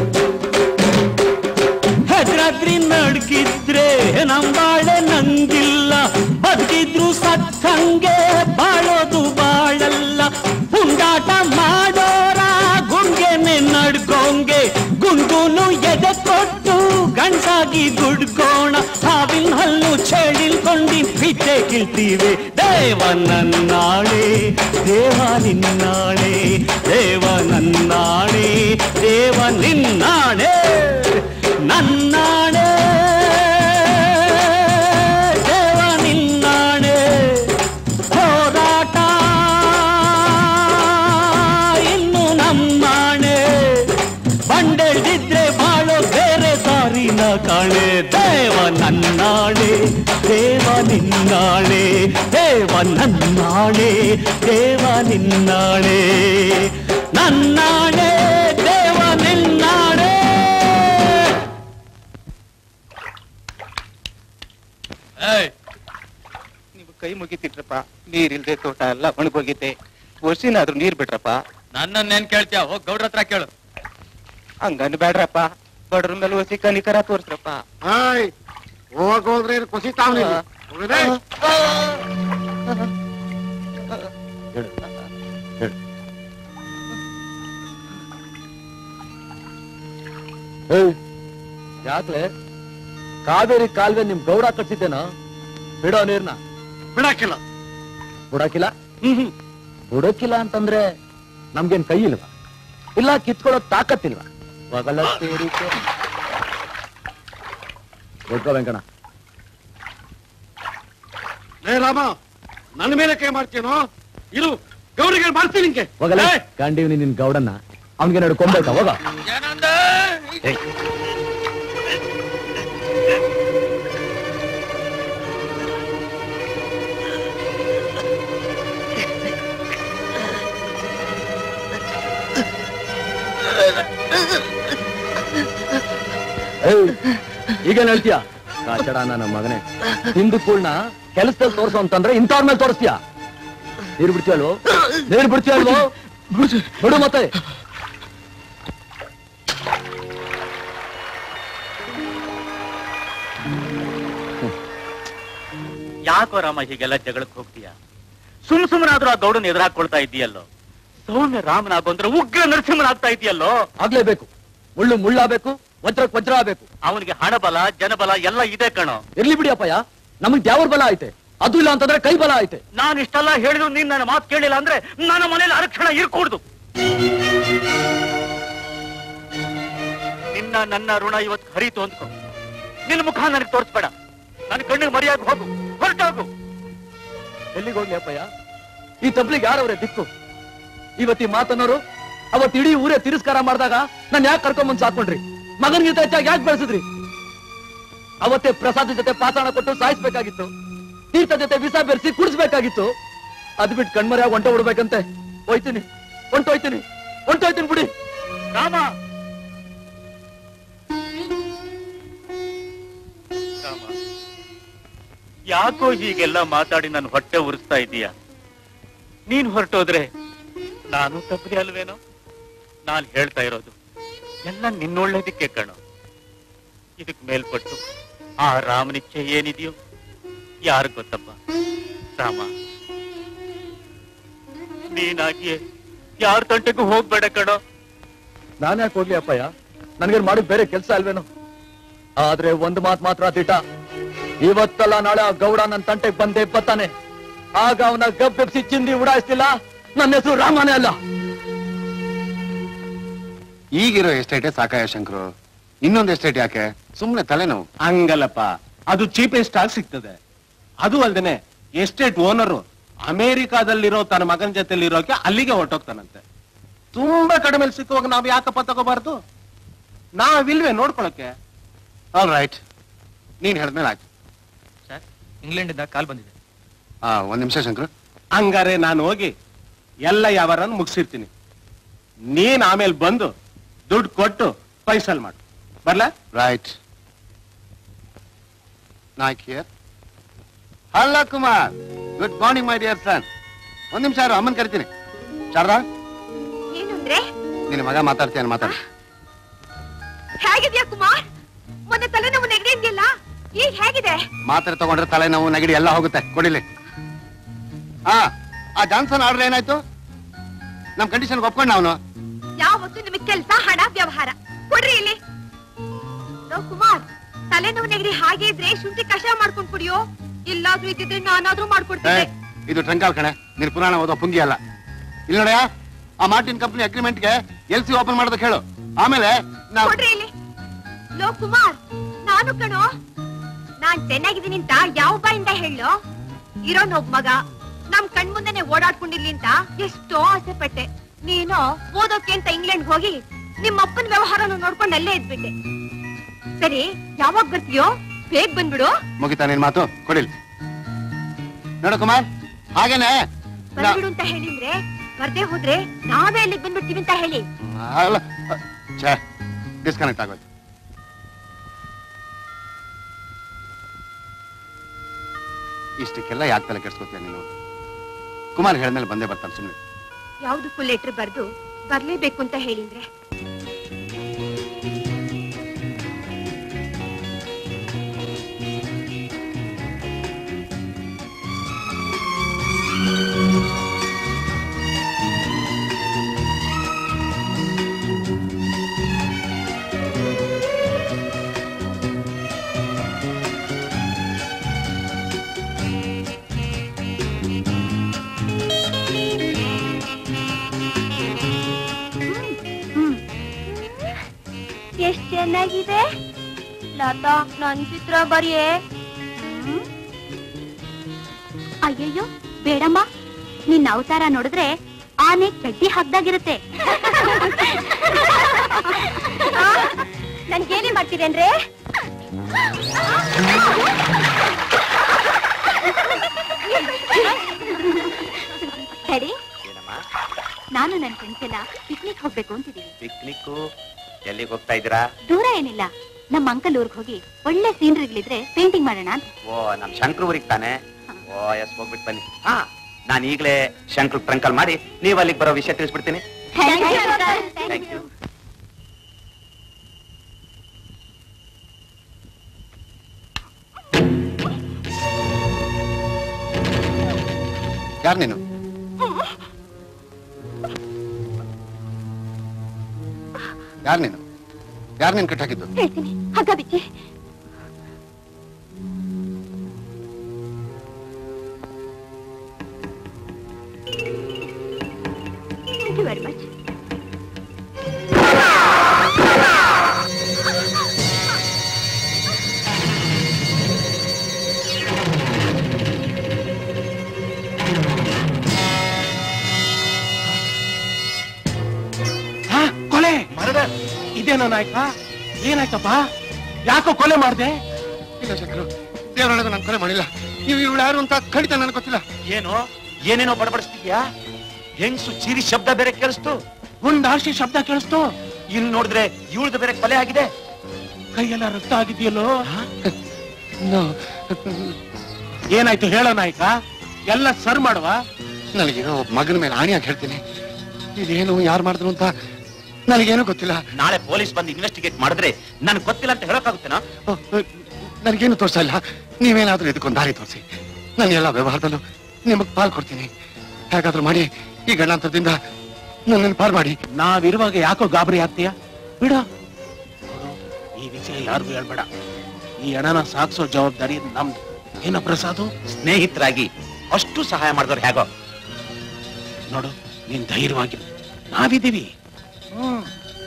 ಹೆದ್ರಾದ್ರಿ ನಡ್ಗಿದ್ರೆ ನಂಬಾಳೆ ನಂಗಿಲ್ಲ ಬದುಕಿದ್ರು ಸತ್ ಹಂಗೆ ಬಾಳೋದು ಬಾಳಲ್ಲ ಪುಂಡಾಟ ಮಾಡೋರ ಗುಂಗೆನೆ ನಡ್ಕೊಂಗೆ ಗುಂಗುನು ಎದೆ ಕೊಟ್ಟು ಗಂಡಾಗಿ ಗುಡ್ಕೋಣ ಹಾವಿನ ಹಲ್ಲು ಚಳಿಲ್ಕೊಂಡಿ ಪಿಚ್ಚೆ ಕಿಳ್ತೀವಿ ದೇವ ನನ್ನಾಳೆ ದೇವ ನಿನ್ನಾಳೆ ದೇವ ನನ್ನಾಳೆ ದೇವ ನಿನ್ನಾಳೆ ನನ್ನಾಳೆ ದೇವ ನಿನ್ನಾಳೆ ಹೋರಾಟ ಇನ್ನು ನಮ್ಮಾಣೆ ಬಂಡೆಳ್ದಿದ್ರೆ ಬಾಳೋ ಬೇರೆ ದಾರಿನ ಕಾಣೆ ದೇವ ನನ್ನಾಳೆ ದೇವ ನಿನ್ನಾಳೆ ದೇವ ನನ್ನಾಳೆ ದೇವ ನಿನ್ನಾಳೆ ನನ್ನಾಳೆ ದೇವ ನಿನ್ನಾಳೆ ಏಯ್ ನೀವು ಕೈ ಮುಗಿತಿಟ್ರಪ್ಪ ನೀರಿಲ್ದೆ ತೋಟ ಎಲ್ಲ ಒಣಗೋಗಿದ್ದೆ ವರ್ಷಿನಾದ್ರೂ ನೀರ್ ಬಿಟ್ರಪ್ಪ ನನ್ನನ್ನೇನ್ ಕೇಳ್ತೀಯ ಹೋಗ್ ಗೌಡ್ರ ಹತ್ರ ಕೇಳು ಹಂಗನ್ ಬೇಡ್ರಪ್ಪ ಬಡ್ರ ಮೇಲೆ ಹೊಸಿ ಕನಿಕರ ತೋರ್ಸ್ರಪ್ಪ ಹಾಯ್ ಹೋಗೋದ್ರೆ ಕುಸಿತಾವ್ನಿ ಹೋಗದೆ ಯಾಕ್ಲೆ ಕಾವೇರಿ ಕಾಲುವೆ ನಿಮ್ ಗೌಡ ಕಟ್ಸಿದ್ದೇನ ಬಿಡೋ ನೀರ್ನ ಬಿಡಕ್ಕಿಲ್ಲ ಬಿಡಕ್ಕಿಲ್ಲ ಬಿಡಕ್ಕಿಲ್ಲ ಅಂತಂದ್ರೆ ನಮ್ಗೇನ್ ಕೈ ಇಲ್ವಾ ಇಲ್ಲ ಕಿತ್ಕೊಳ್ಳೋ ತಾಕತ್ತಿಲ್ವಾ ಒಗಲ ಸೇರಿಕೆ ಗೊತ್ತೋ ವೆಂಕಣ ಲೇ ರಾಮ ನನ್ನ ಮೇಲೆ ಕೈ ಮಾಡ್ತೀನೋ ಇರು ಗೌರಿಗೆ ಮಾಡ್ತೀನಿ ನಿಂಗೆ ಹೋಗಲ್ಲ ಏಯ್! ಕಂಡೀವಿ ನಿನ್ ಗೌಡನ್ನ ಅವ್ನಿಗೆ ನಡು ಕೊಂಬೇಕಾ ಹೋಗ ಏಯ್. ಏಯ್, ಈಗೇನ್ ಹೇಳ್ತೀಯ ಕಾಚಡ ನನ್ನ ಮಗನೇ ಹಿಂದೂ ಕೂಳ್ನ ಕೆಲಸದಲ್ಲಿ ತೋರ್ಸು ಅಂತಂದ್ರೆ ಇಂಥವ್ರ ಮೇಲೆ ತೋರಿಸ್ತೀಯ ನೀರು ಬಿಡ್ತೀಯಲ್ವೋ ನೀರು ಬಿಡ್ತೀಯಲ್ವೋ ಬಿಡು ಮತ್ತೆ ಯಾಕೋ ರಾಮ ಹೀಗೆಲ್ಲ ಜಗಳಕ್ಕೆ ಹೋಗ್ತೀಯ ಸುಮ್ ಸುಮ್ಮನಾದ್ರೂ ಆ ಗೌಡನ್ ಎದುರಾಕೊಳ್ತಾ ಇದೆಯಲ್ಲೋ ಸೌಮ್ಯ ರಾಮನಾಗು ಅಂದ್ರೆ ಉಗ್ರ ನರಸಿಂಹನಾಗ್ತಾ ಇದೆಯಲ್ಲೋ ಆಗ್ಲೇಬೇಕು ಮುಳ್ಳು ಮುಳ್ಳಾಗಬೇಕು ವಜ್ರಕ್ ವಜ್ರ ಆಗ್ಬೇಕು ಅವನಿಗೆ ಹಣಬಲ ಜನಬಲ ಎಲ್ಲ ಇದೆ ಕಣೋ ಇರ್ಲಿ ಬಿಡಿ ಅಪ್ಪಯ್ಯ ನಮಗ್ ದ್ಯಾವ್ರ ಬಲ ಐತೆ ಅದು ಇಲ್ಲ ಅಂತಂದ್ರೆ ಕೈ ಬಲ ಐತೆ ನಾನ್ ಇಷ್ಟೆಲ್ಲ ಹೇಳಿದ್ರು ನೀನ್ ನನ್ನ ಮಾತು ಕೇಳಿಲ್ಲ ಅಂದ್ರೆ ನನ್ನ ಮನೇಲಿ ಅರಕ್ಷಣ ಇರ್ಕೂಡ್ದು ನಿನ್ನ ನನ್ನ ಋಣ ಇವತ್ತು ಹರಿತು ಅಂದ್ಕೊ ನಿನ್ನ ಮುಖ ನನಗೆ ತೋರಿಸ್ಬೇಡ ನನ್ನ ಕಣ್ಣಿಗೆ ಮರ್ಯಾದೆ ಹೋಗು ಹೊರಟೋಗು ಎಲ್ಲಿಗೆ ಹೋಗ್ಲಿ ಅಪ್ಪಯ್ಯ ಈ ತಬ್ಲಿಗೆ ಯಾರವ್ರೆ ದಿಕ್ಕು ಇವತ್ತಿ ಮಾತನ್ನೋರು ಅವತ್ ಇಡೀ ಊರೇ ತಿರಸ್ಕಾರ ಮಾಡಿದಾಗ ನಾನ್ ಯಾಕೆ ಕರ್ಕೊಂಬಂದ್ ಸಾಕೊಂಡ್ರಿ ಮಗನ್ಗಿಂತ ಹೆಚ್ಚಾಗಿ ಯಾಕೆ ಬೆಳೆಸಿದ್ರಿ ಅವತ್ತೇ ಪ್ರಸಾದ ಜೊತೆ ಪಾತಾಣ ಕೊಟ್ಟು ಸಾಯಿಸ್ಬೇಕಾಗಿತ್ತು ತೀರ್ಥ ಜೊತೆ ವಿಷ ಬೆರೆಸಿ ಕುಡಿಸ್ಬೇಕಾಗಿತ್ತು ಅದ್ ಬಿಟ್ಟು ಕಣ್ಮರ್ಯಾಗ ಹೊಂಟ ಬಿಡ್ಬೇಕಂತೆ ಹೋಯ್ತೀನಿ ಹೊಂಟೋಯ್ತೀನಿ ಹೊಂಟೋಯ್ತೀನಿ ಬಿಡಿ ರಾಮ ರಾಮ ಯಾಕೋ ಹೀಗೆಲ್ಲ ಮಾತಾಡಿ ನನ್ನ ಹೊಟ್ಟೆ ಉರಿಸ್ತಾ ಇದೀಯ ನೀನ್ ಹೊರಟೋದ್ರೆ ನಾನು ತಪ್ಪದೆ ಅಲ್ವೇನೋ ನಾನ್ ಹೇಳ್ತಾ ಇರೋದು ಎಲ್ಲ ನಿನ್ನೊಳ್ಳೇದಕ್ಕೆ ಕಣೋ ಇದಕ್ ಮೇಲ್ಪಟ್ಟು ಆ ರಾಮನಿಚ್ಛೆ ಏನಿದೆಯೋ ಯಾರು ಗೊತ್ತಪ್ಪ ರಾಮ ನೀನಾಗಿಯೇ ಯಾರ ತಂಟೆಗೂ ಹೋಗ್ಬೇಡ ಕಣೋ ನಾನ್ ಯಾಕೆ ಹೋಗ್ಲಿ ಅಪ್ಪಯ್ಯ ನನ್ಗೇನ್ ಮಾಡೋದ್ ಬೇರೆ ಕೆಲ್ಸ ಅಲ್ವೇನು ಆದ್ರೆ ಒಂದ್ ಮಾತ್ ಮಾತ್ರ ದಿಟ ಇವತ್ತಲ್ಲ ನಾಳೆ ಆ ಗೌಡ ನನ್ ತಂಟೆಗ್ ಬಂದೇ ಬತ್ತಾನೆ ಆಗ ಅವನ ಗಬ್ಬೆಪ್ಸಿ ಚಿಂದಿ ಉಡಾಯಿಸ್ತಿಲ್ಲ ನನ್ನ ಹೆಸರು ರಾಮನೇ ಅಲ್ಲ ಈಗಿರೋ ಎಸ್ಟೇಟೇ ಸಾಕಾಯ ಶಂಕರು ಇನ್ನೊಂದು ಎಸ್ಟೇಟ್ ಯಾಕೆ ಸುಮ್ನೆ ತಲೆನೋವು ಹಂಗಲ್ಲಪ್ಪ ಅದು ಚೀಪೆಸ್ಟ್ ಆಗಿ ಸಿಗ್ತದೆ ಅದು ಅಲ್ದೇನೆ ಎಸ್ಟೇಟ್ ಓನರು ಅಮೆರಿಕಾದಲ್ಲಿರೋ ತನ್ನ ಮಗನ ಜೊತೆಲಿ ಇರೋಕೆ ಅಲ್ಲಿಗೆ ಹೊರಟೋಗ್ತಾನಂತೆ ತುಂಬಾ ಕಡಿಮೆ ಸಿಕ್ಕುವಾಗ ನಾವ್ ಯಾಕಪ್ಪ ತಗೋಬಾರ್ದು ನಾವಿಲ್ವೇ ನೋಡ್ಕೊಳಕ್ಕೆ ಆಲ್ ರೈಟ್ ನೀನ್ ಹೇಳಿದ್ಮೇಲೆ ಆಯ್ತು ಇಂಗ್ಲೆಂಡ್ ಇಂದ ಕಾಲ್ ಬಂದಿದೆ ಆ ಒಂದ್ ನಿಮಿಷ ಶಂಕರು ಹಂಗಾರೆ ನಾನು ಹೋಗಿ ಎಲ್ಲ ಯಾವಾರನ್ನು ಮುಗಿಸಿರ್ತೀನಿ ನೀನ್ ಆಮೇಲೆ ಬಂದು ದುಡ್ಡು ಕೊಟ್ಟು ಪೈಸಲ್ ಮಾಡು ಬರ್ಲಾ ರೈಟ್ ನಾಯ್ಕ್ ಹಿಯರ್ ಹಲ್ಲ Kumar good morning my dear son ಒಂದ್ ನಿಮಿಷ ಯಾರು ಅಮ್ಮನ್ ಕರಿತೀನಿ ಶಾರದಾ ಏನು ಅಂದ್ರೆ ನಿನ್ನ ಮಗ ಮಾತಾಡ್ತೀಯ ಮಾತಾಡಿ ಹೇಗಿದ್ಯಾ ಕುಮಾರ್ ಮೊನ್ನೆ ತಲೆನೋವು ನೆಗಡಿ ಇದೆಯಲ್ಲ ಈಗ ಹೇಗಿದೆ ಮಾತ್ರೆ ತಗೊಂಡ್ರೆ ತಲೆನೋವು ನೆಗಡಿ ಎಲ್ಲ ಹೋಗುತ್ತೆ ಕೊಡಿಲಿ ಹಾ ಆ ಜಾನ್ಸನ್ ಆರ್ಡರ್ ಏನಾಯ್ತು ನಮ್ ಕಂಡೀಷನ್ ಒಪ್ಕೊಂಡ ಅವನು ಯಾವತ್ತು ನಿಮಗೆ ಕೆಲಸ ಹಣ ವ್ಯವಹಾರ ಕೊಡ್ರಿ ಇಲ್ಲಿ ಲೋ ಕುಮಾರ್ ತಲೆನೋವು ನೆಗಡಿ ಹಾಗೆ ಇದ್ರೆ ಶುಂಠಿ ಕಷಾಯ ಮಾಡ್ಕೊಂಡ್ ಕುಡಿಯೋ ಇಲ್ಲಾದ್ರೂ ಇದ್ದಿದ್ರೆ ನಾನಾದ್ರೂ ಮಾಡ್ಕೊಡ್ತೀನಿ ಇದು ಟ್ರಂಕಾಲ್ ಕಣೆ ನೀನ್ ಪುರಾಣ ಓದೋ ಪುಂಗಿ ಅಲ್ಲ ಇಲ್ಲಿ ನೋಡ್ಯಾ ಆ ಮಾರ್ಟಿನ್ ಕಂಪನಿ ಅಗ್ರಿಮೆಂಟ್ ಗೆ ಎಲ್ ಸಿ ಓಪನ್ ಮಾಡೋದಕ್ಕೆ ಹೇಳು ಆಮೇಲೆ ನಾವು ಕೊಡ್ರಿ ಇಲ್ಲಿ ಲೋ ಕುಮಾರ್ ನಾನು ಕಣೋ ನಾನ್ ಚೆನ್ನಾಗಿದ್ದೀನಿ ಅಂತ ಯಾವ ಬಾಯಿಂದ ಹೇಳೋ ಇರೋನ್ ಒಬ್ಬ ಮಗ ನಮ್ ಕಣ್ ಮುಂದೆನೆ ಓಡಾಡ್ಕೊಂಡಿರ್ಲಿ ಅಂತ ಎಷ್ಟೋ ಆಸೆ ಪಟ್ಟೆ ನೀನು ಓದೋಕೆ ಅಂತ ಇಂಗ್ಲೆಂಡ್ ಹೋಗಿ ನಿಮ್ಮ ಅಪ್ಪನ ವ್ಯವಹಾರನ ನೋಡ್ಕೊಂಡು ಅಲ್ಲೇ ಇದ್ಬಿಟ್ಟೆ ಸರಿ ಯಾವಾಗ ಬರ್ತೀಯೋ ಬೇಗ ಬಂದ್ಬಿಡು ಮುಗಿತಾ ನಿನ್ ಮಾತು ಕೊಡಿಲಿ ನೋಡು ಕುಮಾರ್ ಹಾಗೇನೆ ನಾ- ಬಂದ್ಬಿಡು ಅಂತ ಹೇಳಿದ್ರೆ ಬರ್ದೇ ಹೋದ್ರೆ ನಾವೇ ಅಲ್ಲಿಗೆ ಬಂದ್ಬಿಡ್ತೀವಿ ಅಂತ ಹೇಳಿ ಅಲ್ಲ ಛೇ ಡಿಸ್ಕನೆಕ್ಟ್ ಆಗೋಯ್ತು ಇಷ್ಟಕ್ಕೆಲ್ಲ ಯಾಕೆ ತಲೆ ಕೆಡ್ಸ್ಕೊತೀಯ ನೀನು ಕುಮಾರ್ ಹೇಳ್ಮೇಲೆ ಬಂದೇ ಬರ್ತಾನೆ ಸುಮ್ಮನೆ ಯಾವ್ದಕ್ಕೂ ಲೆಟರ್ ಬರ್ದು ಬರ್ಲೇಬೇಕು ಅಂತ ಹೇಳಿದ್ರೆ ಎಷ್ಟ್ ಚೆನ್ನಾಗಿದೆ ಲತಾ ನನ್ ಚಿತ್ರ ಬರಿಯೇ ಅಯ್ಯಯ್ಯೋ ಬೇಡಮ್ಮ ನಿನ್ನ ಅವತಾರ ನೋಡಿದ್ರೆ ಆನೆ ಚಡ್ಡಿ ಹಾಕ್ದಾಗಿರುತ್ತೆ ನನ್ ಗೇಲಿ ಮಾಡ್ತೀರೇನ್ರೇ ಸರಿ ಏನಮ್ಮ ನಾನು ನನ್ನ ಫ್ರೆಂಡ್ಸ್ ಎಲ್ಲ ಪಿಕ್ನಿಕ್ ಹೋಗ್ಬೇಕು ಅಂತಿದ್ದೀವಿ ಪಿಕ್ನಿಕ್ ಎಲ್ಲಿಗೆ ಹೋಗ್ತಾ ಇದ್ದೀರಾ ದೂರ ಏನಿಲ್ಲ ನಮ್ಮ ಅಂಕಲ್ ಊರ್ಗ್ ಹೋಗಿ ಒಳ್ಳೆ ಸೀನ್ರಿಗಳಿದ್ರೆ ಪೇಂಟಿಂಗ್ ಮಾಡೋಣ ಅಂತ ಓ ನಮ್ ಶಂಕ್ರ ಊರಿಗೆ ತಾನೆ ಓ ಎಸ್ ಹೋಗ್ಬಿಟ್ಟು ಬನ್ನಿ ಹಾ ನಾನು ಈಗಲೇ ಶಂಕ್ರ ಟ್ರಂಕಲ್ ಮಾಡಿ ನೀವು ಅಲ್ಲಿಗೆ ಬರೋ ವಿಷಯ ತಿಳಿಸ್ಬಿಡ್ತೀನಿ ಥ್ಯಾಂಕ್ ಯು ಯಾರು ನೀನು ಯಾರು ನೀನು ಯಾರು ನೀನು ಕಟ್ಟಾಕಿದ್ದು ಹೇಳ್ತೀನಿ ಹಗ್ಗ ಬಿಚ್ಚಿ ಥ್ಯಾಂಕ್ ಯು ವೆರಿ ಮಚ್ ಹಾ ಕೊಲೆ ಇದೇನೋ ನಾಯಕ ಏನಾಯ್ತಪ್ಪ ಯಾಕೋ ಕೊಲೆ ಮಾಡ್ದೆ ಇಲ್ಲ ಶಂಕರು ದೇವರೊಳಗೆ ನಾನು ಕೊಲೆ ಮಾಡಿಲ್ಲ ನೀವು ಇವಳು ಯಾರು ಅಂತ ಖಂಡಿತ ನನಗೆ ಗೊತ್ತಿಲ್ಲ ಏನು ಏನೇನೋ ಬಡಬಡಿಸ್ತಿದ್ಯಾ ಹೆಂಗ್ಸು ಚೀರಿ ಶಬ್ದ ಬೇರೆ ಕೇಳಿಸ್ತು ಗುಂಡಾರ್ಸಿ ಶಬ್ದ ಕೇಳಿಸ್ತು ಇಲ್ಲಿ ನೋಡಿದ್ರೆ ಇವಳ್ದು ಬೇರೆ ಕೊಲೆ ಆಗಿದೆ ಕೈಯೆಲ್ಲ ರಕ್ತ ಆಗಿದೆಯಲ್ಲೋ ಏನಾಯ್ತು ಹೇಳೋ ನಾಯಕ ಎಲ್ಲ ಸರ್ ಮಾಡುವ ನನಗೀಗ ಒಬ್ಬ ಮಗನ ಮೇಲೆ ಆಣಿಯಾಗಿ ಹೇಳ್ತೀನಿ ಇದೇನು ಯಾರು ಮಾಡಿದ್ರು ಅಂತ ನನಗೇನು ಗೊತ್ತಿಲ್ಲ ನಾಳೆ ಪೊಲೀಸ್ ಬಂದು ಇನ್ವೆಸ್ಟಿಗೇಟ್ ಮಾಡಿದ್ರೆ ನನ್ಗೆ ಗೊತ್ತಿಲ್ಲ ಅಂತ ಹೇಳಕ್ಕಾಗುತ್ತೇನಾ ನನಗೇನು ತೋರಿಸ್ತಾ ಇಲ್ಲ ನೀವೇನಾದ್ರೂ ಇದಕ್ಕೊಂದು ದಾರಿ ತೋರಿಸಿ ನಾನು ಎಲ್ಲ ವ್ಯವಹಾರದಲ್ಲೂ ನಿಮಗೆ ಪಾಲ್ ಕೊಡ್ತೀನಿ ಹೇಗಾದ್ರೂ ಮಾಡಿ ಈ ಗಂಡಾಂತರದಿಂದ ನನ್ನನ್ನು ಪಾಲ್ ಮಾಡಿ ನಾವಿರುವಾಗ ಯಾಕೋ ಗಾಬರಿ ಆಗ್ತೀಯ ಬಿಡ ಈ ವಿಷಯ ಯಾರಿಗೂ ಹೇಳ್ಬೇಡ ಈ ಹಣನ ಸಾಕ್ಸೋ ಜವಾಬ್ದಾರಿ ನಮ್ದು ಏನ ಪ್ರಸಾದು ಸ್ನೇಹಿತರಾಗಿ ಅಷ್ಟು ಸಹಾಯ ಮಾಡಿದವ್ರು ಹೇಗೋ ನೋಡು ನೀನ್ ಧೈರ್ಯವಾಗಿರು ನಾವಿದ್ದೀವಿ ಹ್ಮ್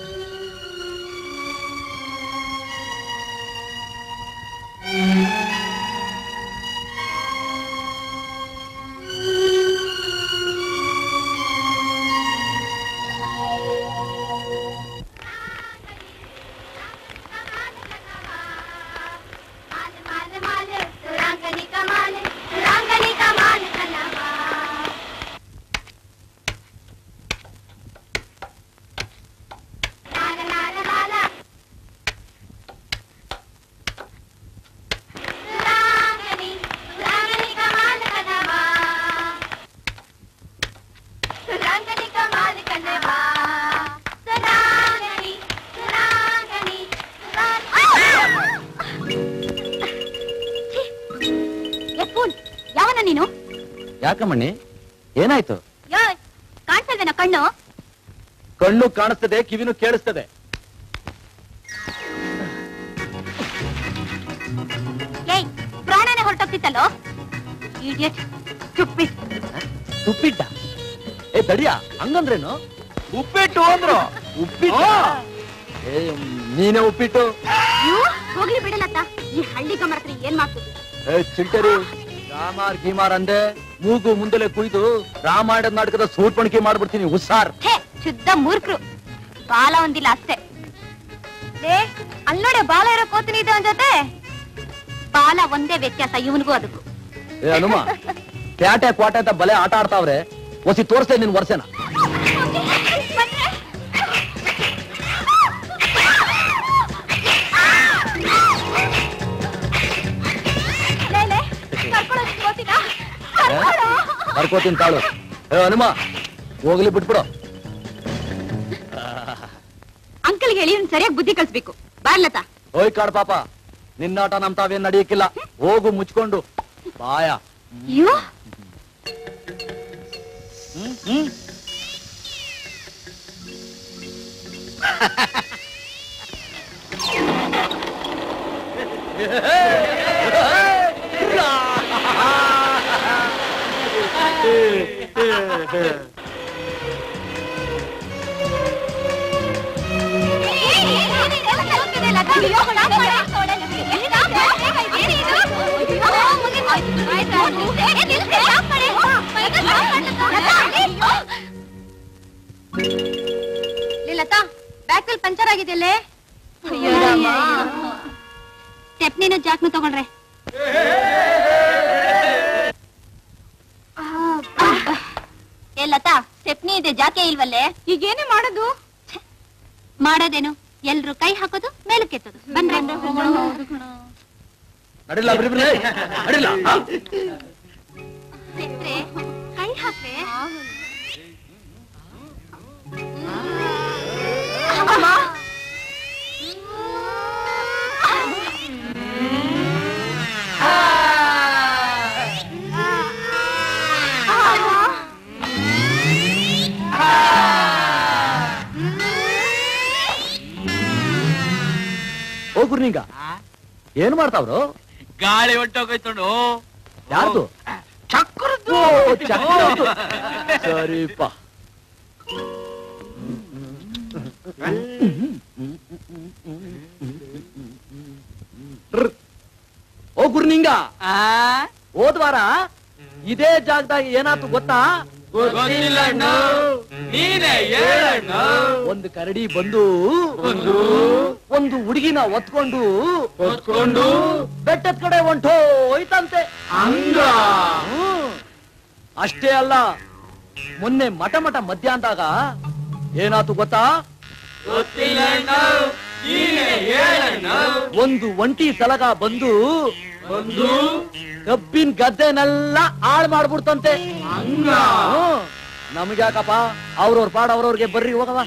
ಫೂಲ್ ಯಾವನ ನೀನು ಯಾಕಮ್ಮಣ್ಣಿ ಏನಾಯ್ತು ಯೋ ಕಾಣ್ಸಲ್ವೇನ ಕಣ್ಣು ಕಣ್ಣು ಕಾಣಿಸ್ತದೆ ಕಿವಿನೂ ಕೇಳಿಸ್ತದೆ ಏಯ್ ಪ್ರಾಣನೇ ಹೊರಟೋಗ್ತಿತ್ತಲ್ಲೋ ಇಡಿಯಟ್ ಸ್ಟುಪಿಡ್ ಉಪ್ಪಿಟ್ಟ ಏ ತಡಿಯ ಹಂಗಂದ್ರೇನು ಉಪ್ಪಿಟ್ಟು ಅಂದ್ರು ಉಪ್ಪಿಟ್ಟು ಏ ನೀನೇ ಉಪ್ಪಿಟ್ಟು ಅಯ್ಯೋ ಹೋಗ್ಲಿ ಬಿಡಲತ್ತ ಈ ಹಳ್ಳಿ ಗಮರ ಹತ್ರ ಏನ್ ಮಾಡ್ತಿದ್ವಿ ಏ ಚಿಂಟರಿ ರಾಮಾರ್ ಗೀಮಾರ್ ಅಂದೆ ಮೂಗು ಮುಂದಲೆ ಕುಯ್ದು ರಾಮಾಯಣದ ನಾಟಕದ ಸೂಟ್ಪಣಿಕೆ ಮಾಡ್ಬಿಡ್ತೀನಿ ಹುಷಾರ್ ಹೇ ಶುದ್ಧ ಮೂರ್ಖರು ಬಾಲ ಒಂದಿಲ್ಲ ಅಷ್ಟೇ ಲೇ ಅಲ್ಲೋಡೆ ಬಾಲ ಇರೋ ಕೋತಿನಿ ಇದೆ ಅವನ್ ಜೊತೆ ಬಾಲ ಒಂದೇ ವ್ಯತ್ಯಾಸ ಇವನಿಗೂ ಅದಕ್ಕೂ ಏ ಹನುಮ ಪ್ಯಾಟೆ ಕ್ವಾಟೆ ಅಂತ ಬಲೆ ಆಟ ಆಡ್ತಾವ್ರೆ ಒಸಿ ತೋರಿಸ್ತೇ ನಿನ್ ವರ್ಷನ ಲೇ, ಲೇ, ಕರ್ಕೊಂಡ್ ಹೋಗಿ ಕೋತಿನ ಕರ್ಕೋತೀನಿ ತಾಳು ಏ ಹನುಮ ಹೋಗ್ಲಿ ಬಿಟ್ಬಿಡು ಅಂಕಲ್ಗೆ ಹೇಳಿ ಇವ್ನ್ ಸರಿಯಾಗಿ ಬುದ್ಧಿ ಕಲ್ಸ್ಬೇಕು ಬಾರ್ಲತಾ ಹೋಯ್ ಕಾಡ್ ಪಾಪ ನಿನ್ನಾಟ ನಮ್ ತಾವೇನ್ ನಡೆಯಕ್ಕಿಲ್ಲ ಹೋಗು ಮುಚ್ಕೊಂಡು ಬಾಯ ಅಯ್ಯೋ ಲತಾ ಬ್ಯಾಕಲ್ ಪಂಚರ್ ಆಗಿದೆಯಲ್ಲೇ ಸ್ಟೆಪ್ನಿನ ಜಾಕ್ನು ತಗೊಂಡ್ರೆ ಏ ಲತಾ ಸ್ಟೆಪ್ನಿ ಇದೆ ಜಾಕೆ ಇಲ್ವಲ್ಲೇ ಈಗೇನೇ ಮಾಡೋದು ಮಾಡೋದೇನು ಎಲ್ರು ಕೈ ಹಾಕೋದು ಮೇಲಕ್ಕೆತ್ತೋದು ಬಂದ್ರೆ ನಡಿಲ್ಲ ಬಿಡಿ ಬಿಡಿ ನಡಿಲ್ಲ ಹಾ? ಬಿಟ್ರೆ ಕೈ ಹಾಕ್ರೆ ಹೋಗ್ರು ನಿಂಗ ಏನ್ ಮಾಡ್ತಾವ್ರು ಗಾಳಿ ಹೊಟ್ಟೋಗೋಯ್ತು ಯಾರ್ದು ಚಕ್ರದ್ದು ಓ, ಚಕ್ರದ್ದು. ಸರಿಪ್ಪ ಓ ಗುರ್ನಿಂಗ ಹೋದ್ ವಾರ ಇದೇ ಜಾಗದಾಗ ಏನಾಯ್ತು ಗೊತ್ತಾ ನೀನೇ ಹೇಳಣ್ಣ ಒಂದು ಕರಡಿ ಬಂದು ಒಂದು ಹುಡುಗಿನ ಒತ್ಕೊಂಡು ಹೊತ್ಕೊಂಡು ಬೆಟ್ಟದ ಕಡೆ ಹೊಂಟೋಯ್ತಂತೆ ಹಂಗ ಹ್ಮ್. ಅಷ್ಟೇ ಅಲ್ಲ ಮೊನ್ನೆ ಮಠ ಮಠ ಮಧ್ಯ ಅಂದಾಗ ಏನಾತು ಗೊತ್ತಾ ಗೊತ್ತಿಲ್ಲಣ್ಣ ನೀನೇ ಹೇಳಣ್ಣ ಒಂದು ಒಂಟಿ ಸಲಗ ಬಂದು ಒಂದು ಕಬ್ಬಿನ ಗದ್ದೆನೆಲ್ಲ ಹಾಳ್ ಮಾಡ್ಬಿಡ್ತಂತೆ ಹಂಗ ಹ್ಮ್. ನಮ್ಗ್ಯಾಕಪ್ಪ ಅವ್ರವ್ರ ಪಾಡ ಅವ್ರವ್ರಿಗೆ ಬರ್ರಿ ಹೋಗವ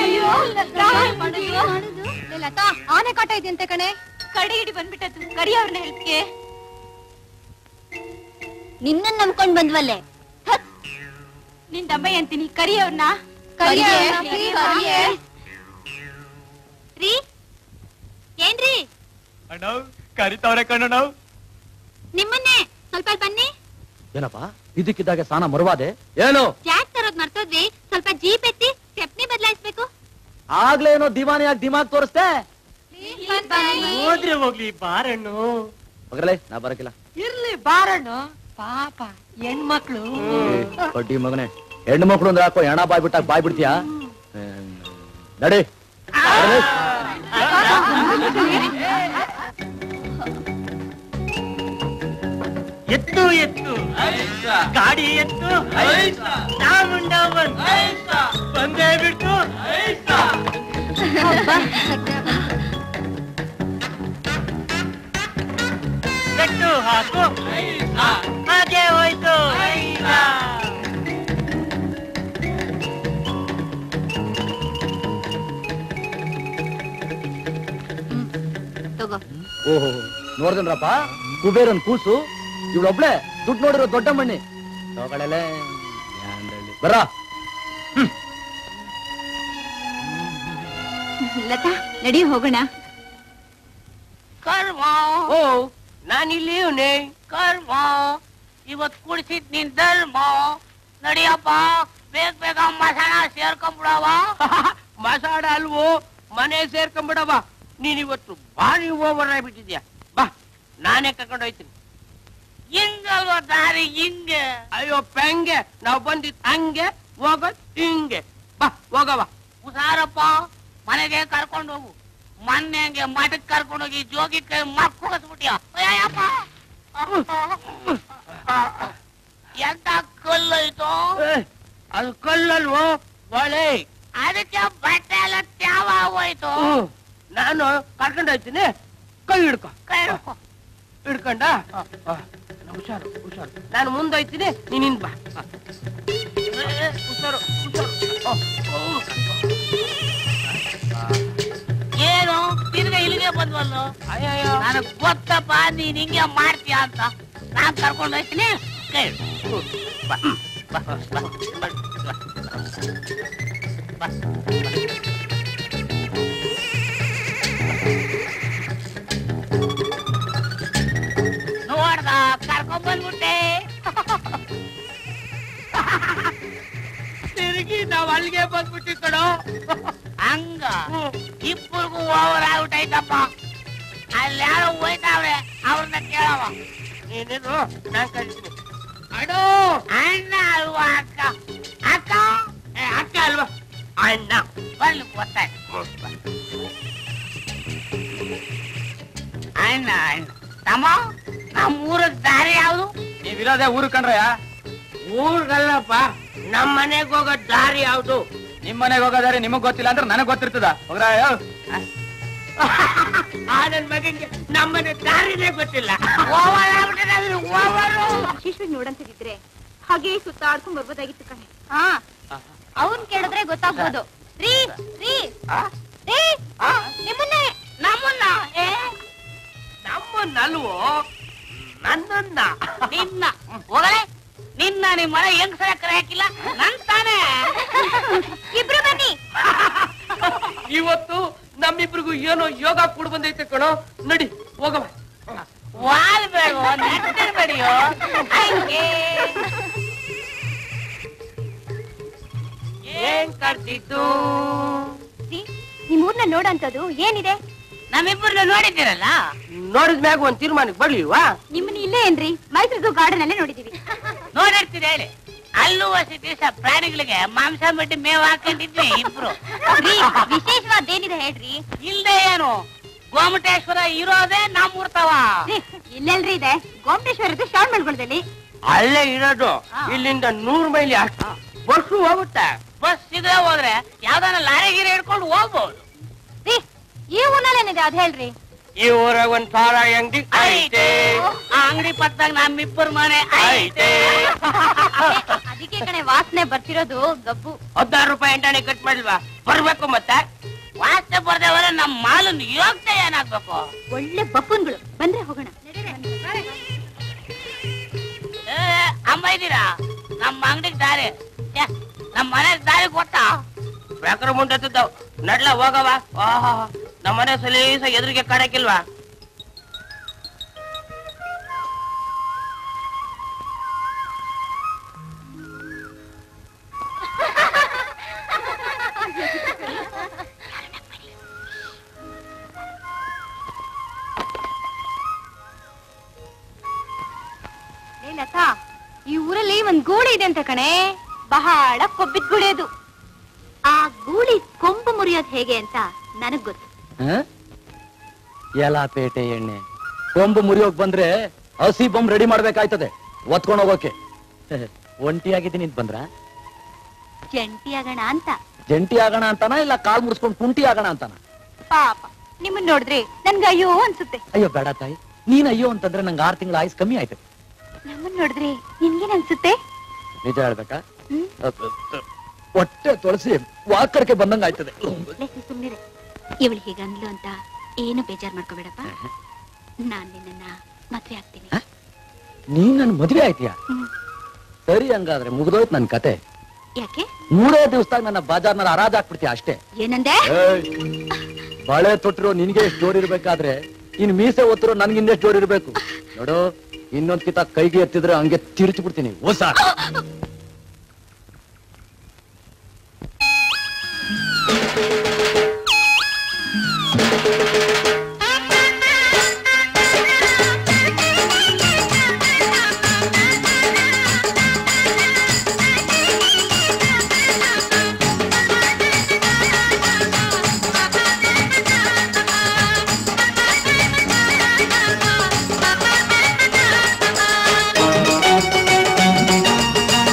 ಲತಾ ಆನೆ ಕಾಟ ಇದೆಯಂತೆ ಕಣೆ ಕಡಿ ಹಿಡಿ ಬಂದ್ಬಿಟ್ಟದ್ದು ಕರಿ ಅವ್ರನ್ನ ಹೆಲ್ಪ್ಗೆ ನಿನ್ನ ನಂಬ್ಕೊಂಡ್ ಬಂದ್ವಲ್ಲೇ ನಿನ್ ದಮ್ಮ ಅಂತೀನಿ ಕರಿ ಅವ್ರನ್ನ ರೀ ಏನ್ರಿ ಅಣ್ಣ ಕರಿತಾವ್ರೆ ಕಣ್ಣ ನಾವು ನಿಮ್ಮನ್ನೇ ಸ್ವಲ್ಪ ಅಲ್ಲಿ ಬನ್ನಿ ಏನಪ್ಪ ಇದಕ್ಕಿದ್ದಾಗೆ ಸ್ನಾನ ಮರುವಾದೆ ಏನು ಜಾಕ್ ತರೋದ್ ಮರ್ತೋದ್ವಿ ಸ್ವಲ್ಪ ಜೀಪ್ ಎತ್ತಿ ಸ್ಟೆಪ್ನಿ ಬದಲಾಯಿಸ್ಬೇಕು ಆಗ್ಲೇನೋ ದಿವಾನಿಯಾಗಿ ದಿಮಾಗ್ ತೋರಿಸ್ದೆ ಹೋದ್ರೆ ಹೋಗ್ಲಿ ಬಾರಣ್ಣು ಮಗಲೇ ನಾ ಬರಕಿಲ್ಲ ಇರ್ಲಿ ಬಾರಣ್ಣು ಪಾಪ ಹೆಣ್ಮಕ್ಳು ಏ, ಬಡ್ಡಿ ಮಗನೇ ಹೆಣ್ಣು ಮಕ್ಳು ಅಂದ್ರೆ ಹಾಕೋ ಹೆಣ ಬಾಯ್ ಬಿಟ್ಟಾಗ ಬಾಯ್ ಬಿಡ್ತೀಯಾ ಹ್ಮ್. ನಡಿ ನಡಿ. ಎತ್ತು ಎತ್ತು ಗಾಡಿ ಎತ್ತು ಚಾಮುಂಡವನ್ ಬಂದೇ ಬಿಟ್ಟು ಕಟ್ಟು ಹಾಕು ಹಾಗೆ ಹೋಯ್ತು ತಗೋ ಓಹೋ ನೋಡ್ದನ್ರಪ್ಪ ಕುಬೇರನ್ ಕೂಸು ಇವಳೊಬ್ಳೆ ದುಡ್ಡು ನೋಡಿರೋ ದೊಡ್ಡ ಮಣ್ಣಿ ತಗೊಳಲೆ ಬರ ಲತಾ ನಡಿ ಹೋಗೋಣ ಕರ್ಮ ಓ ನಾನಿಲ್ಲಿ ಇವನೇ ಕರ್ಮ ಇವತ್ ಕುಡಿಸಿದ್ ನಿನ್ ಧರ್ಮ ನಡಿಯಪ್ಪ ಬೇಗ ಬೇಗ ಮಸಾಣ ಸೇರ್ಕೊಂಡ್ಬಿಡವ ಮಸಾಡ ಅಲ್ವೋ ಮನೆ ಸೇರ್ಕೊಂಡ್ಬಿಡವ ನೀನ್ ಇವತ್ತು ಭಾರಿ ಓವರ್ ಆಗ್ಬಿಟ್ಟಿದ್ಯಾ ಬಾ ನಾನೇ ಕರ್ಕೊಂಡು ಹೋಯ್ತೀನಿ ಹಿಂಗಲ್ವ ದಾರಿ ಹಿಂಗೆ ಅಯ್ಯೋ ಪೆಂಗೆ ನಾವ್ ಬಂದಿದ್ ಹಂಗೆ ಹೋಗೋದ್ ಹಿಂಗೆ ಬಾ ಹೋಗವ ಹುಷಾರಪ್ಪ ಮನೆಗೆ ಕರ್ಕೊಂಡು ಹೋಗು ಮೊನ್ನೆಗೆ ಮಠಕ್ ಕರ್ಕೊಂಡು ಹೋಗಿ ಜೋಗಿ ಕೈ ಮಕ್ಕಳಿಸ್ಬಿಟ್ಯ ಅಯ್ಯಪ್ಪ ಎಂತ ಕಲ್ಲೈತು ಅದು ಕಲ್ಲಲ್ವೋ ಒಳೆ ಅದಕ್ಕೆ ಬಟ್ಟೆ ಎಲ್ಲ ತ್ಯಾವ ಹೋಯ್ತು ನಾನು ಕರ್ಕೊಂಡು ಹೋಗ್ತೀನಿ ಕೈ ಹಿಡ್ಕೊ ಕೈ ಹಿಡ್ಕೊ ಹಿಡ್ಕೊಂಡ ಹುಷಾರು ಹುಷಾರು ನಾನು ಮುಂದೋಯ್ತೀನಿ ನೀನ್ ಹಿಂದ್ ಬಾ ಹ. ಏ, ಏ, ಹುಷಾರು ಹುಷಾರು ಓ, ಓ. ಏನು ತಿರ್ಗ ಇಲ್ಲಿಗೆ ಬಂದ್ವಲ್ಲ ಅಯ್ಯಯ್ಯೋ ನನಗ್ ಗೊತ್ತಪ್ಪ ನೀನ್ ಹಿಂಗೆ ಮಾಡ್ತೀಯ ಅಂತ ನಾನ್ ಕರ್ಕೊಂಡು ಹೋಗ್ತೀನಿ ಕೈ ಹಿಡ್ಕೊ. ಬಾ, ಬಾ, ಬಾ, ಬಾ, ಬಾ, ಬಾ, ಬಾ. ನೋಡ್ದ ಕರ್ಕೊಂಡ್ ಬಂದ್ಬಿಟ್ಟೆ ತಿರುಗಿ ನಾವ್ ಅಲ್ಲಿಗೆ ಬಂದ್ಬಿಟ್ಟಿ ಕಣೋ ಹಂಗ ಇಬ್ಬರಿಗೂ ಓವರ್ ಆಗ್ಬಿಟ್ಟೈತಪ್ಪ ಅಲ್ಲಿ ಯಾರೋ ಹೋಯ್ತಾವ್ರೆ ಅವ್ರನ್ನ ಕೇಳವ ನೀನೇನು ನಾನ್ ಕಳಿಸ್ತೀನಿ ಅಣ್ಣೋ ಅಣ್ಣ ಅಲ್ವಾ ಅಕ್ಕ ಅಕ್ಕ ಏ, ಅಕ್ಕ ಅಲ್ವಾ ಅಣ್ಣ ಬರ್ಲಿ ಗೊತ್ತಾಯ್ತು ಅಣ್ಣ ಅಣ್ಣ ತಮ್ಮ ನಮ್ಮ ಊರಕ್ ದಾರಿ ಯಾವ್ದು ನೀವಿರೋದೇ ಊರು ಕಣ್ರಯ್ಯ ಊರ್ಗಲ್ಲಪ್ಪ ನಮ್ಮ ಮನೆಗ್ ಹೋಗೋ ದಾರಿ ಯಾವ್ದು ನಿಮ್ ಮನೆಗೆ ಹೋಗೋದಾರೆ ನಿಮಗ್ ಗೊತ್ತಿಲ್ಲ ಅಂದ್ರೆ ನನಗ್ ಗೊತ್ತಿರ್ತದ ಹೋಗ್ರಾಯ ಆ ನನ್ ಮಗನ್ಗೆ ನಮ್ಮನೆ ದಾರಿನೇ ಗೊತ್ತಿಲ್ಲ ವಿಶೇಷವಾಗಿ ನೋಡಂತಿದ್ರೆ ಹಾಗೆ ಸುತ್ತಾಡ್ಕೊಂಡ್ ಬರ್ಬೋದಾಗಿತ್ತು ಕಣೆ ಹಾ ಅವನ್ ಕೇಳಿದ್ರೆ ಗೊತ್ತಾಗ್ಬೋದು ರೀ ರೀ ರೀ ನಿಮ್ಮನ್ನೇ ನಮ್ಮನ್ನ ಏ ನಮ್ಮನ್ನಲ್ವೋ ನನ್ನನ್ನ ನಿನ್ನ ಹೋಗಲೆ ನಿನ್ನ ನಿಮ್ ಮನೆ ಹೆಂಗ್ ಸರಕರೆ ಹಾಕಿಲ್ಲ ನನ್ ತಾನೇ ಇಬ್ರು ಬನ್ನಿ ಇವತ್ತು ನಮ್ಮಿಬ್ರಿಗೂ ಏನೋ ಯೋಗ ಕೂಡ ಬಂದೈತೆ ಕಣೋ ನಡಿ ಹೋಗವ ವಾಲ್ ಬೇಡ ನೆಟ್ಟಿರ್ಬೇಡಿಯೋ ಹಂಗೆ ಏನ್ ಕಟ್ತಿತ್ತು ರೀ ನಿಮ್ ಊರ್ನ ನೋಡಂತದು ಏನಿದೆ ನಮ್ಮಿಬ್ಬರನ್ನ ನೋಡಿದ್ದೀರಲ್ಲ ನೋಡಿದ ಮ್ಯಾಗ ಒಂದ್ ತೀರ್ಮಾನಕ್ಕೆ ಬರ್ಲಿಲ್ವಾ ನಿಮ್ಮನ್ನ ಇಲ್ಲೇ ಏನ್ರಿ ಮೈಸೂರು ಗಾರ್ಡನ್ ಅಲ್ಲೇ ನೋಡಿದೀವಿ ನೋಡಿರ್ತೀರಿ ಹೇಳಿ ಅಲ್ಲೂ ಹಸಿ ದಿವಸ ಪ್ರಾಣಿಗಳಿಗೆ ಮಾಂಸ ಮಟ್ಟಿ ಮೇವ್ ಹಾಕೊಂಡಿದ್ವಿ ಇಬ್ರು ರೀ ವಿಶೇಷವಾದೇನಿದೆ ಹೇಳ್ರಿ ಇಲ್ದೆ ಏನು ಗೋಮಟೇಶ್ವರ ಇರೋದೇ ನಮ್ ಊರ್ತವ ರೀ, ಇಲ್ಲೆಲ್ರಿ ಇದೆ ಗೋಮಟೇಶ್ವರದ ಶಾರ್ಟ್ ಮಳ್ಗೊಳದಲ್ಲಿ ಅಲ್ಲೇ ಇರೋದು ಇಲ್ಲಿಂದ ನೂರ್ ಮೈಲಿ ಅಷ್ಟು ಬಸ್ ಹೋಗುತ್ತೆ ಬಸ್ ಸಿಗದೆ ಹೋದ್ರೆ ಯಾವ್ದಾನ ಲಾರಿ ಗೀರಿ ಹಿಡ್ಕೊಂಡು ಹೋಗ್ಬೋದು ರೀ ಈ ಊರ್ನಲ್ಲೇನಿದೆ ಅದ್ ಹೇಳ್ರಿ ಈ ಊರಾಗ ಒಂದ್ ಸಾರ ಅಂಗಡಿ ಐತೆ ಆ ಅಂಗಡಿ ಪಕ್ಕದಾಗ ನಮ್ಮಿಬ್ಬರ ಮನೆ ಐತೆ ಅದಕ್ಕೆ ಕಣೆ ವಾಸನೆ ಬರ್ತಿರೋದು ಗಬ್ಬು ಹದಿನಾರು ರೂಪಾಯಿ ಎಂಟಾಣಿ ಕಟ್ ಮಾಡಿಲ್ವಾ ಬರ್ಬೇಕು ಮತ್ತೆ ವಾಸನೆ ಬರ್ದೆ ಹೋದ್ರೆ ನಮ್ ಮಾಲನ್ ಯೋಗ್ಯ ಏನಾಗ್ಬೇಕು ಒಳ್ಳೆ ಬಪ್ಪನ್ಗಳು ಬಂದ್ರೆ ಹೋಗೋಣ ಏ, ಅಮ್ಮ ಇದ್ದೀರಾ ನಮ್ಮ ಅಂಗಡಿಗೆ ದಾರಿ ಛೆ, ನಮ್ ಮನೆಗ್ ದಾರಿ ಗೊತ್ತಾ ಬೇಕ್ರ ಮುಂದೆ ನಡ್ಲ ಹೋಗವ ಆಹಾ, ನಮ್ ಮನೆ ಸಲೀಸ ಎದುರಿಗೆ ಕಾಣಕ್ಕಿಲ್ವಾ ಏ ಲತಾ ಈ ಊರಲ್ಲಿ ಒಂದ್ ಗೂಳಿ ಇದೆ ಅಂತ ಕಣೆ ಬಹಳ ಕೊಬ್ಬಿದ್ ಗೂಳಿ ಅದು ಆ ಗೂಳಿ ಕೊಂಬು ಮುರಿಯೋದ್ ಹೇಗೆ ಅಂತ ನನಗ್ ಗೊತ್ತು ಎಲ್ಲ ಪೇಟೆ ಎಣ್ಣೆ ಕೊಂಬು ಮುರಿಯೋಕ್ ಬಂದ್ರೆ ಹಸಿ ಬೊಂಬ್ ರೆಡಿ ಮಾಡ್ಬೇಕಾಯ್ತದೆ ಒತ್ಕೊಂಡ್ ಹೋಗೋಕೆ ಒಂಟಿಯಾಗಿದ್ದೀನಿ ಅಂತ ಬಂದ್ರ ಜಂಟಿ ಆಗೋಣ ಅಂತ ಜಂಟಿ ಆಗೋಣ ಅಂತಾನ ಇಲ್ಲ ಕಾಲ್ ಮುರಿಸ್ಕೊಂಡ್ ಕುಂಟಿ ಆಗೋಣ ಅಂತಾನ ಪಾಪ ನಿಮ್ಮನ್ ನೋಡಿದ್ರೆ ನನ್ಗೆ ಅಯ್ಯೋ ಅನ್ಸುತ್ತೆ ಅಯ್ಯೋ ಬೇಡ ತಾಯಿ ನೀನ್ ಅಯ್ಯೋ ಅಂತಂದ್ರೆ ನಂಗೆ ಆರ್ ತಿಂಗಳ ಆಯ್ಸ್ ಕಮ್ಮಿ ಆಯ್ತು ನಮ್ಮನ್ ನೋಡಿದ್ರೆ ನಿನ್ಗೇನ್ ಅನ್ಸುತ್ತೆ ನಿಜ ಹೇಳ್ಬೇಕಾ ಹ್ಮ್? ಅ- ಅ- ಹೊಟ್ಟೆ ತೊಳಸಿ ವಾಕರ್ಕೆ ಬಂದಂಗ ಆಯ್ತದೆ ಲೇಖಿ ಸುಮ್ನಿರೆ ಇವಳು ಹೀಗಂದ್ಲು ಅಂತ ಏನು ಬೇಜಾರ್ ಮಾಡ್ಕೋಬೇಡಪ್ಪ ನಾನ್ ನಿನ್ನ ಮದ್ವೆ ಆಗ್ತೀನಿ ನೀನ್ ನನ್ ಮದ್ವೆ ಆಯ್ತೀಯಾ ಹ್ಮ್. ಸರಿ ಹಂಗಾದ್ರೆ ಮುಗ್ದೋಯ್ತು ನನ್ ಕತೆ ಯಾಕೆ ಮೂರೇ ದಿವಸದಾಗ ನನ್ನ ಬಾಜಾರ್ನಲ್ಲಿ ಹರಾಜ್ ಹಾಕ್ಬಿಡ್ತೀಯ ಅಷ್ಟೇ ಏನಂದೆ ಏಯ್, ಬಾಳೆ ತೊಟ್ಟಿರೋ ನಿನ್ಗೆ ಎಷ್ಟು ಜೋರ್ ಇರ್ಬೇಕಾದ್ರೆ ಇನ್ ಮೀಸೆ ಒತ್ತಿರೋ ನನ್ಗಿಂದೆಷ್ಟು ಜೋರ್ ಇರ್ಬೇಕು ನೋಡು ಇನ್ನೊಂದ್ ಕಿತ ಕೈಗೆ ಎತ್ತಿದ್ರೆ ಹಂಗೆ ತಿರುಚಿ ಬಿಡ್ತೀನಿ ಹೊಸ Thank you.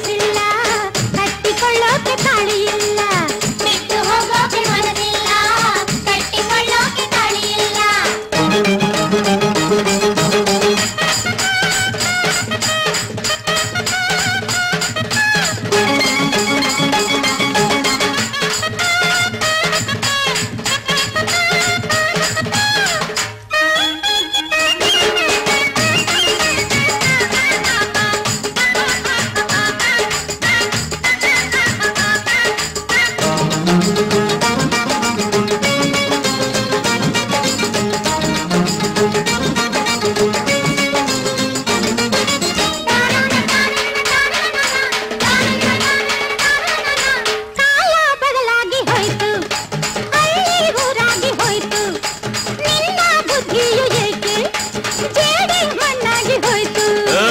ಮನಸ್ಸಿಲ್ಲ ಕಟ್ಟಿಕೊಳ್ಳೋಕೆ ತಾಳಿ ಇಲ್ಲ ಬಿಟ್ಟು ಹೋಗೋಕೆ ಮನಸ್ಸಿಲ್ಲ ಕಟ್ಟಿಕೊಳ್ಳೋಕೆ ತಾಳಿ ಇಲ್ಲ ಕಾಲ ಬದಲಾಗಿ ಹೋಯ್ತು ಹಳ್ಳಿ ಊರಾಗಿ ಹೋಯ್ತು ನಿನ್ನ ಬುದ್ಧಿಯು ಏಕೆ ಜೇಡಿ ಮಣ್ಣಾಗಿ ಹೋಯ್ತು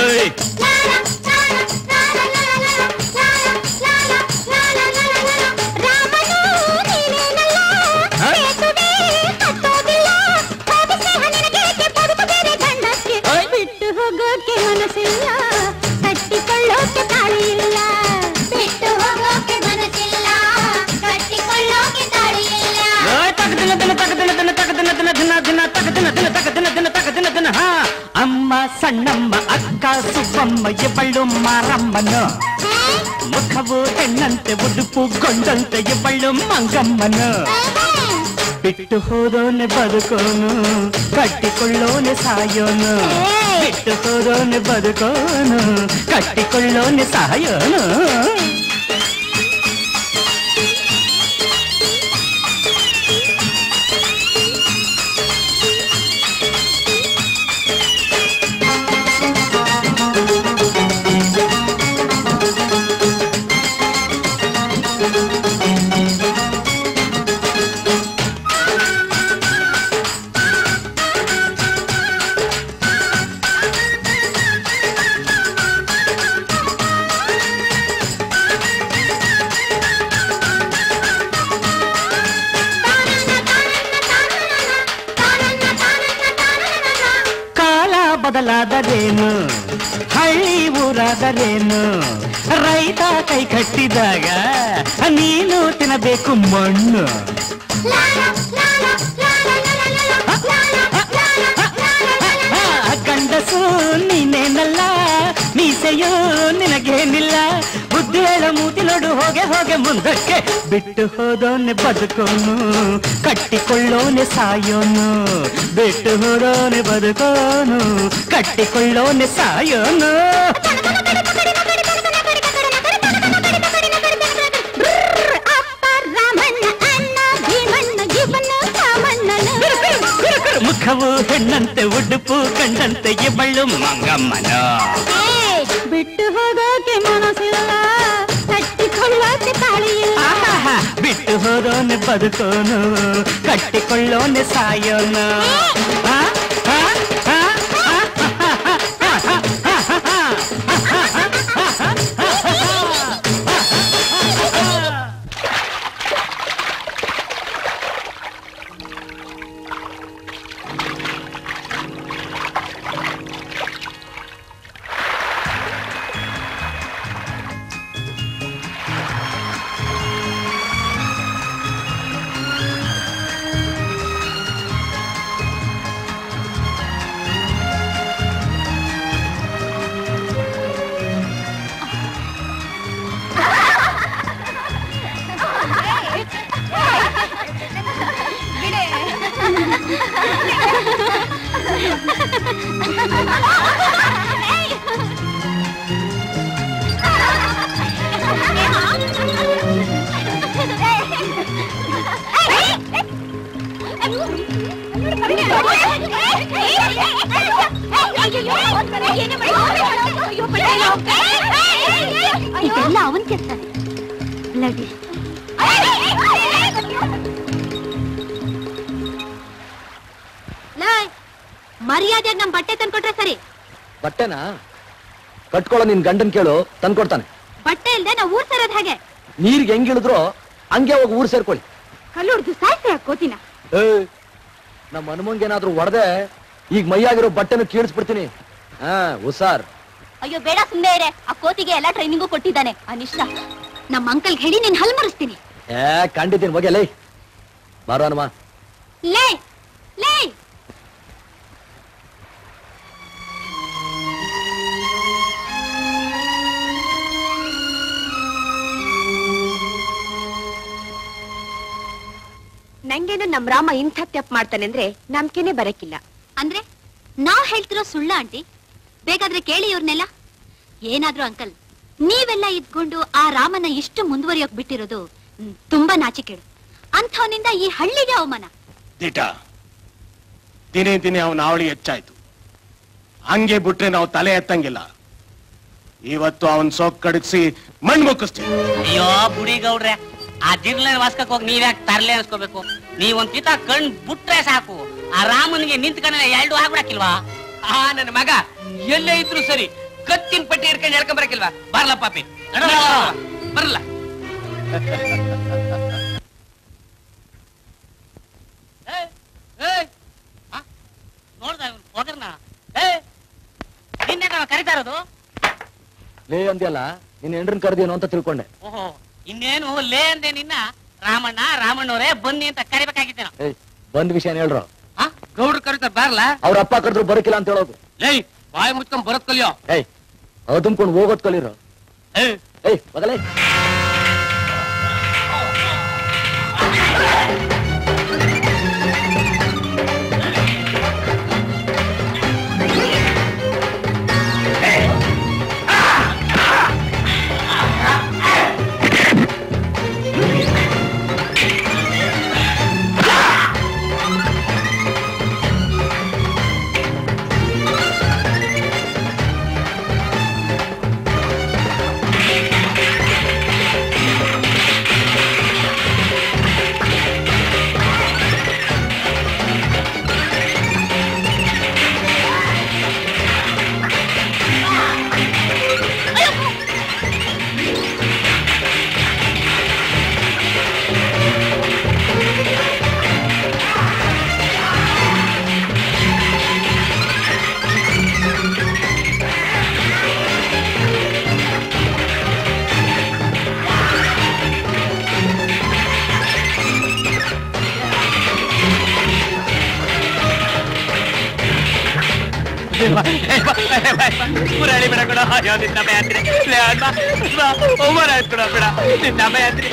ರಾಮನು ನೀನೇನಲ್ಲ ಸೇತುವೆ ಕಟ್ಟೋದಿಲ್ಲ ಹೋಗಿಸೆ ಹನಿನಗೇಕೆ ಬದುಕು ಬೇರೆ ಗಂಡಕ್ಕೆ ಬಿಟ್ಟು ಹೋಗೋಕೆ ಮನಸ್ಸಿಲ್ಲ ಕಟ್ಟಿಕೊಳ್ಳೋಕೆ ತಾಳಿ ಇಲ್ಲ ಬಿಟ್ಟು ಹೋಗೋಕೆ ಮನಸ್ಸಿಲ್ಲ ಕಟ್ಟಿಕೊಳ್ಳೋಕೆ ತಾಳಿ ಇಲ್ಲ ತಗದಿನ ದಿನ ತಗದಿನ ದಿನ ತಗದಿನ ದಿನ ದಿನ ದಿನ ತಗದಿನ ದಿನ ತಗದಿನ ದಿನ ತಗದಿನ ದಿನ ಹಾ ಅಮ್ಮ ಸಣ್ಣಮ್ಮ ಅಕ್ಕ ಸುಬ್ಬಮ್ಮ ಇವಳು ಮಾರಮ್ಮನು ಮುಖವು ಹೆಣ್ಣಂತೆ ಉಡುಪು ಗೊಂಡಂತೆ ಇವಳು ಮಂಗಮ್ಮನು ಬಿಟ್ಟು ಹೋದೋನೆ ಬದುಕೋನು ಕಟ್ಟಿಕೊಳ್ಳೋನೆ ಸಾಯೋನು ಬಿಟ್ಟು ಹೋದೋನೆ ಬದುಕೋನು ಕಟ್ಟಿಕೊಳ್ಳೋನೆ ಸಾಯೋನು ಕಾಲ ಬದಲಾದರೇನು ಹಳ್ಳಿ ಊರಾದರೇನು ರೈತ ಕೈ ಕಟ್ಟಿದಾಗ ನೀನು ತಿನ್ನಬೇಕು ಮಣ್ಣು ಆ, ಗಂಡಸು ನೀನೇನಲ್ಲ ಮೀಸೆಯೋ ನಿನಗೇನಿಲ್ಲ ಬುದ್ಧಿ ಹೇಳ ಮೂತಿ ನೋಡು ಹೋಗೆ ಹೋಗೆ ಮುಂದಕ್ಕೆ ಬಿಟ್ಟು ಹೋದೋನೆ ಬದುಕೋನು ಕಟ್ಟಿಕೊಳ್ಳೋನೆ ಸಾಯೋನು ಬಿಟ್ಟು ಹೋದೋನೆ ಬದುಕೋನು ಕಟ್ಟಿಕೊಳ್ಳೋನೆ ಸಾಯೋನು ಅಪ್ಪ ರಾಮಣ್ಣ ಅಣ್ಣ ಭೀಮಣ್ಣ ಇವನು ರಾಮಣ್ಣನು ಮುಖವು ಹೆಣ್ಣಂತೆ ಉಡುಪು ಕಂಡಂತೆ ಇವಳು ಮಂಗಮ್ಮನ ಏ, ಬಿಟ್ಟು ಹೋಗೋಕೆ ಮನಸ್ಸಿಲ್ಲ ಕಟ್ಟಿಕೊಳ್ಳೋಕೆ ತಾಳಿ ಇಲ್ಲ ಆಹಾಹಾ, ಬಿಟ್ಟು ಹೋದೋನೆ ಬದುಕೋನು ಕಟ್ಟಿಕೊಳ್ಳೋನೆ ಸಾಯೋನು ಆ? ಆ? ಆ? ಇದೆಲ್ಲ ಅವನ್ ಕೆಲಸ ಬ್ಲಡಿ ಮರ್ಯಾದೆಯಾಗಿ ನಮ್ ಬಟ್ಟೆ ತಂದ್ಕೊಟ್ರೆ ಸರಿ ಬಟ್ಟೆನಾ ಕಟ್ಕೊಳ್ಳೋ ನಿನ್ ಗಂಡನ್ ಕೇಳು ತಂದ್ಕೊಡ್ತಾನೆ ಬಟ್ಟೆ ಇಲ್ದೆ ನಾವು ಊರ್ ಸೇರೋದ್ ಹಾಗೆ ನೀರ್ಗೆ ಹೆಂಗಿಳಿದ್ರು ಹಂಗೆ ಹೋಗಿ ಊರ್ ಸೇರ್ಕೊಳ್ಳಿ ಕಲ್ಲುಡ್ದು ಸಾಯ್ಸ ಕೋತಿನ ಏ ನಮ್ಮ ಹನುಮಂಗೇನಾದ್ರೂ ಒಡೆದೆ ಈಗ ಮೈಯಾಗಿರೋ ಬಟ್ಟೆನು ಕೀಳಿಸ್ಬಿಡ್ತೀನಿ ಹಾ ಹುಷಾರ್ ಅಯ್ಯೋ ಬೇಡ ಸುಮ್ಮನೆ ಇರೆ ಆ ಕೋತಿಗೆ ಎಲ್ಲ ಟ್ರೈನಿಂಗು ಕೊಟ್ಟಿದ್ದಾನೆ ಅನಿಷ್ಟ ನಮ್ಮ ಅಂಕಲ್ ಹೇಳಿ ನೀನ್ ಹಲ್ ಮರಿಸ್ತೀನಿ ಏ ಕಂಡಿದ್ದೀನಿ ಹೋಗಿ ಲೈ ಬಾರೋ ಹನುಮ ಲೇ ಲೇ ನಂಗೇನು ನಮ್ ರಾಮ ಇಂಥ ತಪ್ಪು ಮಾಡ್ತಾನೆ ಅಂದ್ರೆ ನಂಬಿಕೆನೆ ಬರಕ್ಕಿಲ್ಲ ಅಂದ್ರೆ ನಾವ್ ಹೇಳ್ತಿರೋ ಸುಳ್ಳ ಆಂಟಿ ಬೇಕಾದ್ರೆ ಕೇಳಿ ಇವ್ರನ್ನೆಲ್ಲ ಏನಾದ್ರೂ ಅಂಕಲ್ ನೀವೆಲ್ಲ ಇದ್ಕೊಂಡು ಆ ರಾಮನ ಇಷ್ಟು ಮುಂದುವರಿಯೋಕ್ ಬಿಟ್ಟಿರೋದು ಹ್ಮ್, ತುಂಬಾ ನಾಚಿಕೆಡು ಅಂಥವನಿಂದ ಈ ಹಳ್ಳಿಗೆ ಅವಮಾನ ದಿಟ ದಿನೇ ದಿನೇ ಅವನ ಅವಳಿ ಹೆಚ್ಚಾಯ್ತು ಹಂಗೆ ಬಿಟ್ರೆ ನಾವು ತಲೆ ಎತ್ತಂಗಿಲ್ಲ ಇವತ್ತು ಅವನ್ ಸೋಕ್ ಕಡಗಿಸಿ ಮಣ್ಣು ಮುಕ್ಕಿಸ್ತೀವಿ ಅಯ್ಯೋ ಬುಡಿ ಗೌಡ್ರೆ ಆ ಜಿರ್ಲೆ ವಾಸ್ಕಕ್ ಹೋಗಿ ನೀವ್ಯಾಕೆ ತರ್ಲೆ ಅನ್ಸ್ಕೋಬೇಕು ನೀವೊಂದ್ ಕಿತ ಕಣ್ ಬಿಟ್ರೆ ಸಾಕು ಆ ರಾಮನಿಗೆ ನಿಂತ್ಕೊಂಡ ಎರಡು ಆಗ್ಬಿಡಕ್ಕಿಲ್ವಾ ಆ ನನ್ನ ಮಗ ಎಲ್ಲೇ ಇದ್ರು ಸರಿ ಕತ್ತಿನ ಪಟ್ಟಿ ಹಿಡ್ಕೊಂಡು ಹೇಳ್ಕೊಂಡ್ ಬರಕಿಲ್ವಾ ಬರ್ಲ ಪಾಪಿ ನಡೋ, ಬರಲ್ಲ ನೋಡ್ದ ಇವ್ನ್ ಹೋಗರ್ನ ಏ ನಿನ್ನೆ ನಾವ್ ಕರಿತಾ ಇರೋದು ಲೇ ಅಂದ್ಯಲ್ಲ ನಿನ್ನ ಹೆಂಡ್ರನ್ ಕರ್ದೇನು ಅಂತ ತಿಳ್ಕೊಂಡೆ ಓಹೋ ಇನ್ನೇನು ಲೇ ಅಂದೆ ನಿನ್ನ ರಾಮಣ್ಣ ರಾಮಣ್ಣವ್ರೆ ಬನ್ನಿ ಅಂತ ಕರಿಬೇಕಾಗಿತ್ತೇನೋ ಏಯ್ ಬಂದ್ ವಿಷಯ ಹೇಳ್ರು ಗೌಡ್ರು ಕರೀತಾರ ಬಾರ್ಲ ಅವ್ರ ಅಪ್ಪ ಕರೆದ್ರು ಬರಕಿಲ್ಲ ಅಂತ ಹೇಳೋದು ಲೇ ಬಾಯಿ ಮುಚ್ಕೊಂಡ್ ಬರತ್ ಕಲಿಯೋ ಏಯ್ ಅವ್ ತುಂಬ್ಕೊಂಡು ಹೋಗೋದ್ ಕಲೀರು ಏಯ್ ಬಗಲೇ ಮುರಳಿ ಬಿಡ ಕೂಡ ಅಯ್ಯೋ ನಿನ್ನ ಬೇತ್ರಿ ಲೇ ಅಣ್ಣ ಬಾ, ಉಮರ ಆಯ್ತು ಕೂಡ ಬಿಡ ನಿನ್ನ ಬೇತ್ರಿ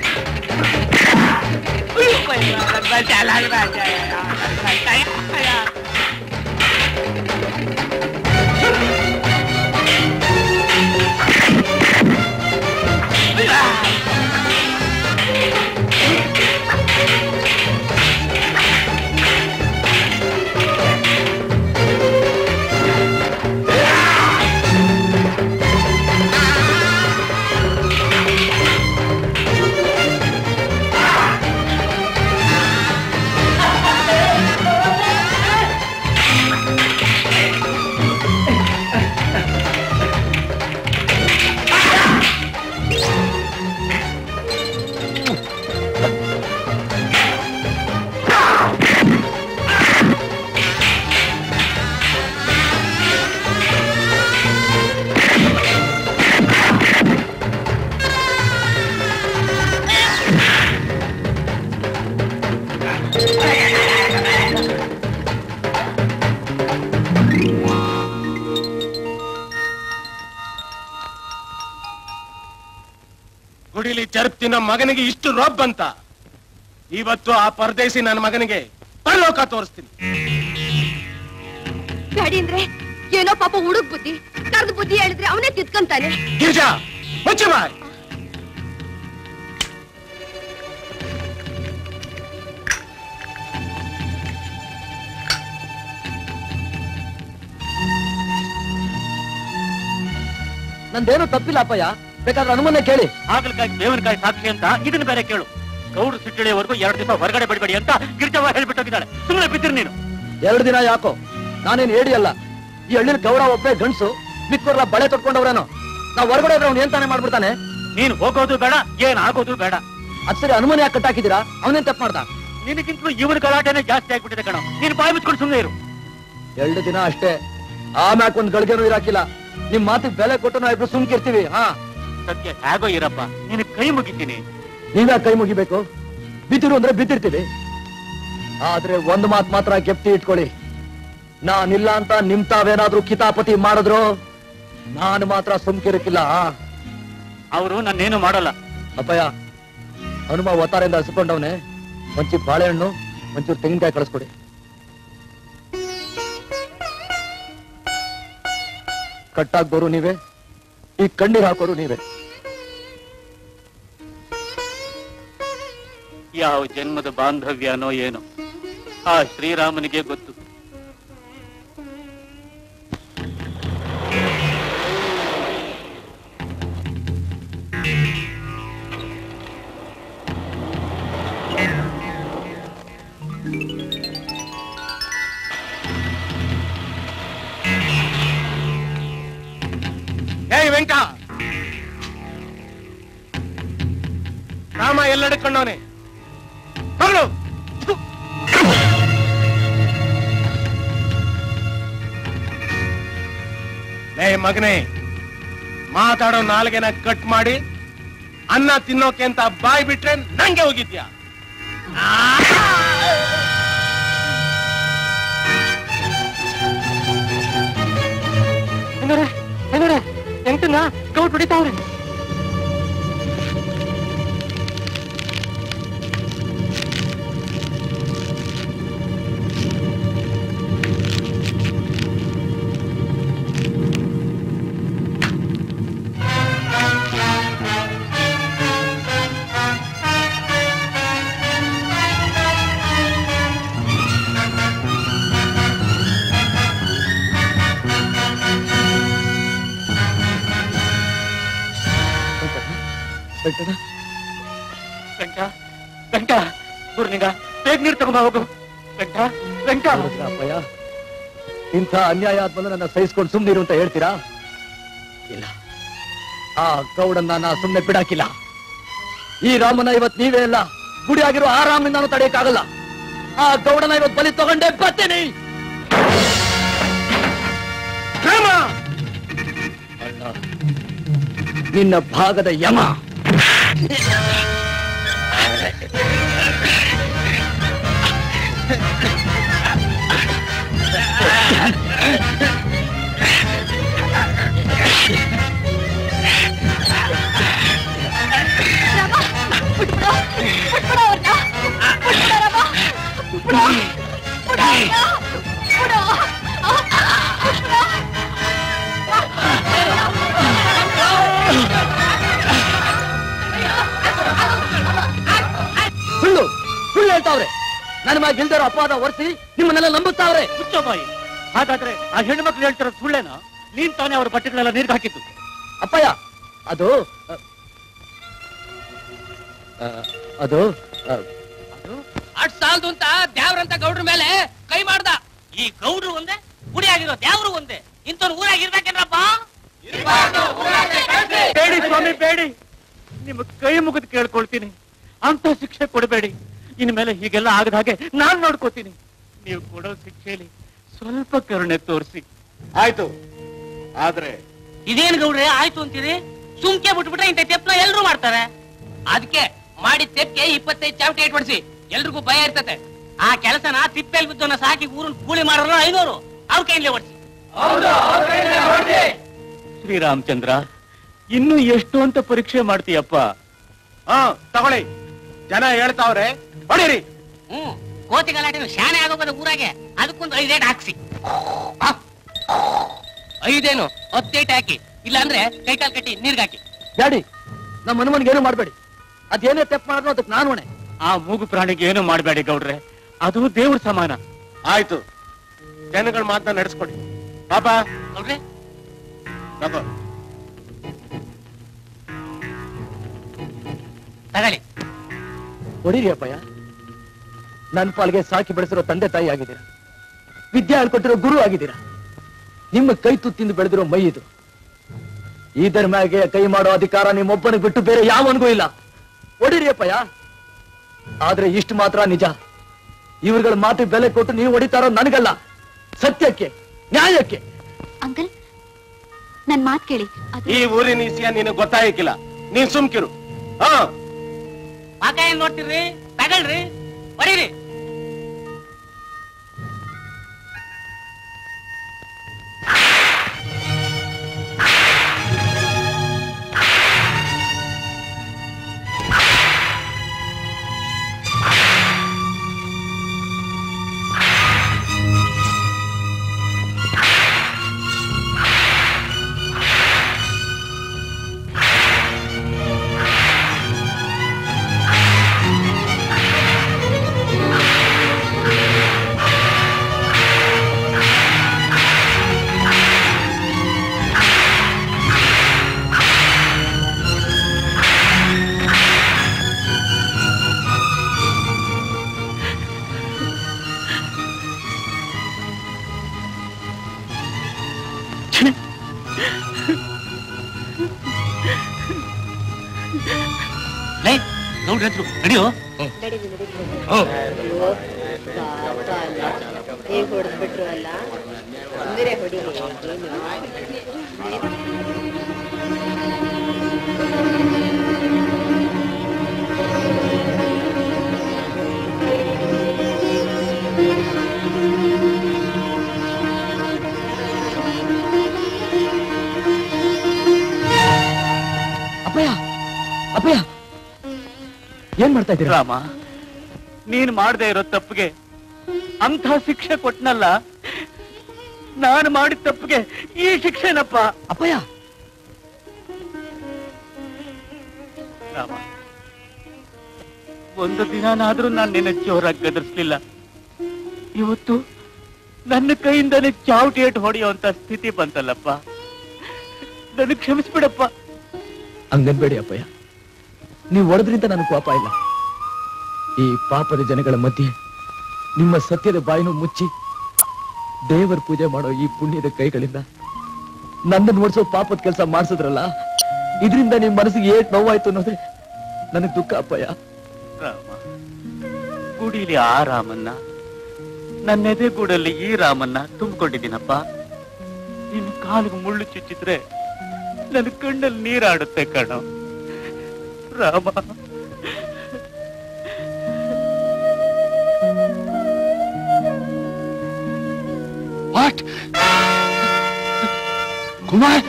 ಗುಡಿಲಿ ಚರ್ಪ್ ತಿನ್ನೋ ಮಗನಿಗೆ ಇಷ್ಟು ರೋಬ್ ಬಂತ ಇವತ್ತು ಆ ಪರದೇಸಿ ನನ್ನ ಮಗನಿಗೆ ಪರಲೋಕ ತೋರಿಸ್ತೀನಿ ಡ್ಯಾಡಿ ಅಂದ್ರೆ ಏನೋ ಪಾಪ ಹುಡುಗ್ ಬುದ್ಧಿ ಕರ್ದ ಬುದ್ಧಿ ಹೇಳಿದ್ರೆ ಅವನೇ ತಿದ್ಕೊಂತಾನೆ ಗಿರ್ಜಾ ಮುಚ್ಚು ಬಾಯ್ ನಂದೇನು ತಪ್ಪಿಲ್ಲ ಅಪ್ಪಯ್ಯ ಬೇಕಾದ್ರೆ ಹನುಮನ್ನೇ ಕೇಳಿ ಹಾಗಲಕಾಯಿ ದೇವನಕಾಯಿ ಸಾಕ್ಷಿ ಅಂತ ಇದನ್ನ ಬೇರೆ ಕೇಳು ಗೌಡ್ರು ಸಿಟ್ಟಿಳಿಯವರೆಗೂ ಎರಡು ದಿವಸ ಹೊರಗಡೆ ಬಿಡಬೇಡಿ ಅಂತ ಗಿರಿಜವ್ವ ಹೇಳ್ಬಿಟ್ಟೋಗಿದ್ದಾಳೆ ಸುಮ್ಮನೆ ಬಿದ್ದಿರು ನೀನು ಎರಡು ದಿನ ಯಾಕೋ ನಾನೇನ್ ಹೇಳಿ ಅಲ್ಲ ಈ ಹಳ್ಳಿಲಿ ಗೌಡ ಒಬ್ಬೇ ಗಂಡ್ಸು ಮಿಕ್ಕೋರ್ಲ ಬಳೆ ತೊಟ್ಕೊಂಡವ್ರೇನೋ ನಾವ್ ಹೊರಗಡೆ ಹೋದ್ರೆ ಅವ್ನು ಏನ್ ತಾನೇ ಮಾಡ್ಬಿಡ್ತಾನೆ ನೀನ್ ಹೋಗೋದು ಬೇಡ ಏನ್ ಆಗೋದು ಬೇಡ ಅದ್ ಸರಿ ಹನುಮನ್ ಯಾಕೆ ಕಟ್ಟಾಕಿದ್ದೀರಾ ಅವನೇನ್ ತಪ್ಪು ಮಾಡ್ದ ನಿನಗಿಂತಲೂ ಇವನ ಗಲಾಟೆನೇ ಜಾಸ್ತಿ ಆಗ್ಬಿಟ್ಟಿದೆ ಕಣ ನೀನ್ ಬಾಯಿ ಮುಚ್ಕೊಂಡು ಸುಮ್ಮನೆ ಇರು ಎರಡು ದಿನ ಅಷ್ಟೇ ಆಮ್ಯಾಕ್ ಒಂದ್ ಗಳಿಗೆನೂ ಇರಾಕಿಲ್ಲ ನಿಮ್ ಮಾತಿಗೆ ಬೆಲೆ ಕೊಟ್ಟು ನಾವು ಇಬ್ರು ಸುಮ್ಕಿರ್ತೀವಿ ಹಾ ಸತ್ಯ ಹೇಗೋ ಇರಪ್ಪ ನಿನ್ ಕೈ ಮುಗಿತೀನಿ ನೀವೇ ಕೈ ಮುಗಿಬೇಕು ಬಿದ್ದಿರು ಅಂದ್ರೆ ಬಿದ್ದಿರ್ತೀವಿ ಆದ್ರೆ ಒಂದು ಮಾತು ಮಾತ್ರ ಗೆಪ್ತಿ ಇಟ್ಕೊಳ್ಳಿ ನಾನಿಲ್ಲ ಅಂತ ನಿಮ್ ತಾವೇನಾದ್ರೂ ಕಿತಾಪತಿ ಮಾಡಿದ್ರು ನಾನು ಮಾತ್ರ ಸುಮ್ಕಿರಕ್ಕಿಲ್ಲ ಅವರು ನನ್ನೇನು ಮಾಡಲ್ಲ ಅಪ್ಪಯ್ಯ ಹನುಮ ಒತ್ತಾರೆಯಿಂದ ಹಸ್ಕೊಂಡವನೆ ಒಂಚೂರು ಬಾಳೆಹಣ್ಣು ಒಂಚೂರು ತೆಂಗಿನಕಾಯಿ ಕಳಿಸ್ಕೊಡಿ ಕಟ್ಟಾಕ್ದೋರು ನೀವೇ ಈ ಕಣ್ಣೀರ್ ಹಾಕೋರು ನೀವೇ ಯಾವ ಜನ್ಮದ ಬಾಂಧವ್ಯನೋ ಏನೋ ಆ ಶ್ರೀರಾಮನಿಗೆ ಗೊತ್ತು ಏಯ್ ವೆಂಕ ರಾಮ ಎಲ್ಲೆಡ್ಕೊಂಡವನೆ ಮಗಳು ಲೇ ಮಗನೇ ಮಾತಾಡೋ ನಾಲ್ಗೆನ ಕಟ್ ಮಾಡಿ ಅನ್ನ ತಿನ್ನೋಕೆ ಅಂತ ಬಾಯ್ ಬಿಟ್ರೆ ನಂಗೆ ಹೋಗಿದ್ಯಾ ಹೆಂಗಡೆ ಹೆಂಗಡೆ ಎಂಟನ್ನ ಗೌಟ್ ಹೊಡಿತಾವ್ರೆ ವೆಂಕ ವೆಂಕ ಗುರುಲಿಂಗ ಬೇಗ ನೀರು ತಗೊಂಬ ಹೋಗು ವೆಂಕ ವೆಂಕ ಅಪ್ಪಯ್ಯ ಇಂಥ ಅನ್ಯಾಯ ಆದ್ಮೇಲೆ ನನ್ನ ಸಹಿಸ್ಕೊಂಡು ಸುಮ್ನಿರು ಅಂತ ಹೇಳ್ತೀರಾ ಇಲ್ಲ ಆ ಗೌಡನ್ನ ನಾ ಸುಮ್ನೆ ಬಿಡಾಕಿಲ್ಲ ಈ ರಾಮನ ಇವತ್ ನೀವೇ ಅಲ್ಲ ಗುಡಿ ಆಗಿರೋ ಆ ರಾಮನ ನಾನು ತಡೆಯಕ್ಕಾಗಲ್ಲ ಆ ಗೌಡನ ಇವತ್ ಬಲಿ ತಗೊಂಡೇ ಬರ್ತೀನಿ ಅಣ್ಣ, ನಿನ್ನ ಭಾಗದ ಯಮ ಸುಳ್ಳು ಸುಳ್ಳು ಹೇಳ್ತಾವ್ರೆ ನನ್ನ ಮ್ಯಾಗ ಇಲ್ದಿರೋ ಅಪವಾದ ಒರೆಸಿ ನಿಮ್ಮನ್ನೆಲ್ಲ ನಂಬುತ್ತಾವ್ರೆ ಮುಚ್ಚೋ ಬಾಯಿ ಹಾಗಾದ್ರೆ ಆ ಹೆಣ್ಣು ಮಕ್ಳು ಹೇಳ್ತಾರ ಸುಳ್ಳೇನೋ ನೀನ್ ತಾನೇ ಅವ್ರ ಬಟ್ಟೆಗಳೆಲ್ಲ ನೀರ್ಗೆ ಹಾಕಿದ್ದು ಅಪ್ಪಯ್ಯ ಅದು ಅ, ಅ, ಅದು ಅ, ಅಟ್ ಸಾಲದು ಅಂತ ದ್ಯಾವ್ರಂತ ಗೌಡ್ರ ಮೇಲೆ ಕೈ ಮಾಡ್ದ ಈ ಗೌಡ್ರು ಒಂದೇ ಗುಡಿ ಆಗಿರೋ ದ್ಯಾವ್ರು ಒಂದೇ ಇಂಥವ್ರು ಊರಾಗಿರ್ಬೇಕೇನ್ರಪ್ಪ ಬೇಡಿ ಸ್ವಾಮಿ ಬೇಡಿ ನಿಮ್ಮ ಕೈ ಮುಗಿದು ಕೇಳ್ಕೊಳ್ತೀನಿ ಅಂತ ಶಿಕ್ಷೆ ಕೊಡಬೇಡಿ ಇನ್ಮೇಲೆ ಹೀಗೆಲ್ಲ ಆಗದ ಹಾಗೆ ನಾನ್ ನೋಡ್ಕೋತೀನಿ ನೀವು ಕೊಡೋ ಶಿಕ್ಷೆಯಲ್ಲಿ ಸ್ವಲ್ಪ ಕರುಣೆ ತೋರಿಸಿ ಆಯ್ತು ಆದ್ರೆ ಇದೇನ್ ಗೌಡ್ರೆ ಆಯ್ತು ಅಂತೀರಿ ಸುಮ್ಕೆ ಬಿಟ್ಬಿಟ್ರೆ ಇಂಥ ತೆಪ್ನ ಎಲ್ರು ಮಾಡ್ತಾರೆ ಅದಕ್ಕೆ ಮಾಡಿದ ತೆಪ್ಗೆ ಇಪ್ಪತ್ತೈದು ಚಾವಟಿ ಇಟ್ಬಿಡ್ಸಿ ಎಲ್ರಿಗೂ ಭಯ ಇರ್ತತೆ ಆ ಕೆಲಸನ ತಿಪ್ಪೆಲ್ ಬಿದ್ದವನ್ನ ಸಾಕಿ ಊರನ್ ಕೂಲಿ ಮಾಡೋರು ಐನೂರು ಅವ್ರ ಕೈಲೇ ಓಡಿಸಿ ಶ್ರೀರಾಮಚಂದ್ರ ಇನ್ನು ಎಷ್ಟು ಅಂತ ಪರೀಕ್ಷೆ ಮಾಡ್ತೀಯಪ್ಪ ಹಾ ತಗೊಳ್ಳಿ ಜನ ಹೇಳ್ತಾವ್ರೆ ಹೊಡೀರಿ ಹ್ಮ್ ಕೋತಿ ಗಲಾಟೆ ಶಾನೆ ಆಗೋಗದ ಊರಾಗೆ ಅದಕ್ಕೊಂದು ಐದೇಟ್ ಹಾಕ್ಸಿ ಆ, ಐದೇನು ಹತ್ತೇಟ್ ಹಾಕಿ ಇಲ್ಲಾಂದ್ರೆ ಕೈಕಾಲ್ ಕಟ್ಟಿ ನೀರ್ಗಾಕಿ ಡ್ಯಾಡಿ ನಮ್ಮ ಹನುಮನ್ಗೆ ಏನು ಮಾಡ್ಬೇಡಿ ಅದೇನೇ ತೆಪ್ಪ ಮಾಡಿದ್ರು ಅದಕ್ಕೆ ನಾನು ಹೊಣೆ ಆ ಮೂಗು ಪ್ರಾಣಿಗೆ ಏನು ಮಾಡಬೇಡಿ ಗೌಡ್ರೆ ಅದು ದೇವ್ರ ಸಮಾನ ಆಯ್ತು ಜನಗಳ ಮಾತನ್ನ ನಡೆಸ್ಕೊಡಿ ಪಾಪ ಗೌಡ್ರೆ ತಗೋ ತಗೊಳ್ಳಿ ಹೊಡೀರಿ ಅಪ್ಪಯ್ಯ ನನ್ನ ಪಾಲ್ಗೆ ಸಾಕಿ ಬೆಳೆಸಿರೋ ತಂದೆ ತಾಯಿ ಆಗಿದ್ದೀರಾ ವಿದ್ಯೆ ಹೇಳ್ಕೊಟ್ಟಿರೋ ಗುರು ಆಗಿದ್ದೀರಾ ನಿಮ್ಮ ಕೈ ತುತ್ತಿಂದು ಬೆಳೆದಿರೋ ಮೈ ಇದು ಇದರ ಮ್ಯಾಗೆ ಕೈ ಮಾಡೋ ಅಧಿಕಾರ ನಿಮ್ಮೊಬ್ಬನಿಗೆ ಬಿಟ್ಟು ಬೇರೆ ಯಾವನಿಗೂ ಇಲ್ಲ ಹೊಡೀರಿ ಅಪ್ಪಯ್ಯ ಆದ್ರೆ ಇಷ್ಟು ಮಾತ್ರ ನಿಜ ಇವ್ರುಗಳ ಮಾತಿಗೆ ಬೆಲೆ ಕೊಟ್ಟು ನೀವು ಹೊಡಿತಾರೋ ನನಗಲ್ಲ ಸತ್ಯಕ್ಕೆ ನ್ಯಾಯಕ್ಕೆ ಅಂಕಲ್ ನನ್ ಮಾತ್ ಕೇಳಿ ಅದು ಈ ಊರಿನ ವಿಷಯ ನಿನಗೆ ಗೊತ್ತಾಗಿಕ್ಕಿಲ್ಲ ನೀನ್ ಸುಮ್ಕಿರು ಹಾ ಪಾಕ ಏನ್ ನೋಡ್ತಿರ್ರಿ ತಗಳ್ರಿ ಹೊಡೀರಿ ಲೇ ನೋಡ್ರಿ ಹತ್ರ ನಡಿಯೋ ಹೊಡೆದ್ಬಿಟ್ರು ಅಲ್ಲ ಅಂದ್ರೆ ಹೊಡಿ ಅಪ್ಪಯ್ಯ ಅಪ್ಪಯ್ಯ ಏನ್ ಮಾಡ್ತಾ ಇದ್ದೀರಾ ರಾಮ ನೀನ್ ಮಾಡದೆ ಇರೋ ತಪ್ಪಿಗೆ ಅಂಥ ಶಿಕ್ಷೆ ಕೊಟ್ನಲ್ಲ ನಾನು ಮಾಡಿದ ತಪ್ಪಿಗೆ ಈ ಶಿಕ್ಷೆನಪ್ಪ ಅಪ್ಪಯ್ಯ ರಾಮ ಒಂದು ದಿನಾನಾದ್ರೂ ನಾನು ನಿನ್ನ ಜೋರಾಗಿ ಗದರ್ಸ್ಲಿಲ್ಲ ಇವತ್ತು ನನ್ನ ಕೈಯಿಂದನೇ ಚಾವುಟಿ ಏಟು ಹೊಡೆಯುವಂತ ಸ್ಥಿತಿ ಬಂತಲ್ಲಪ್ಪ ನನಗೆ ಕ್ಷಮಿಸ್ಬಿಡಪ್ಪ ಹಂಗನ್ಬೇಡಿ ಅಪ್ಪಯ್ಯ ನೀವು ಹೊಡೆದ್ರಿಂದ ನನಗೆ ಕೋಪ ಇಲ್ಲ ಈ ಪಾಪದ ಜನಗಳ ಮಧ್ಯೆ ನಿಮ್ಮ ಸತ್ಯದ ಬಾಯಿನೂ ಮುಚ್ಚಿ ದೇವರ ಪೂಜೆ ಮಾಡೋ ಈ ಪುಣ್ಯದ ಕೈಗಳಿಂದ ನನ್ನನ್ನು ಓಡಿಸೋ ಪಾಪದ ಕೆಲಸ ಮಾಡಿಸಿದ್ರಲ್ಲ ಇದರಿಂದ ನಿಮ್ ಮನಸ್ಸಿಗೆ ಏಟ್ ನೋವಾಯ್ತು ಅನ್ನೋದೇ ನನಗೆ ದುಃಖ ಅಪ್ಪಯ್ಯ ರಾಮ ಗುಡಿಲಿ ಆ ರಾಮನ್ನ ನನ್ನ ಎದೆ ಗೂಡಲ್ಲಿ ಈ ರಾಮನ್ನ ತುಂಬಿಕೊಂಡಿದ್ದೀನಪ್ಪ ನಿನ್ನ ಕಾಲಿಗೆ ಮುಳ್ಳು ಚುಚ್ಚಿದ್ರೆ ನನ್ನ ಕಣ್ಣಲ್ಲಿ ನೀರಾಡುತ್ತೆ ಕಣೋ ರಾಮ ವಾಟ್ ಕುಮಾರ್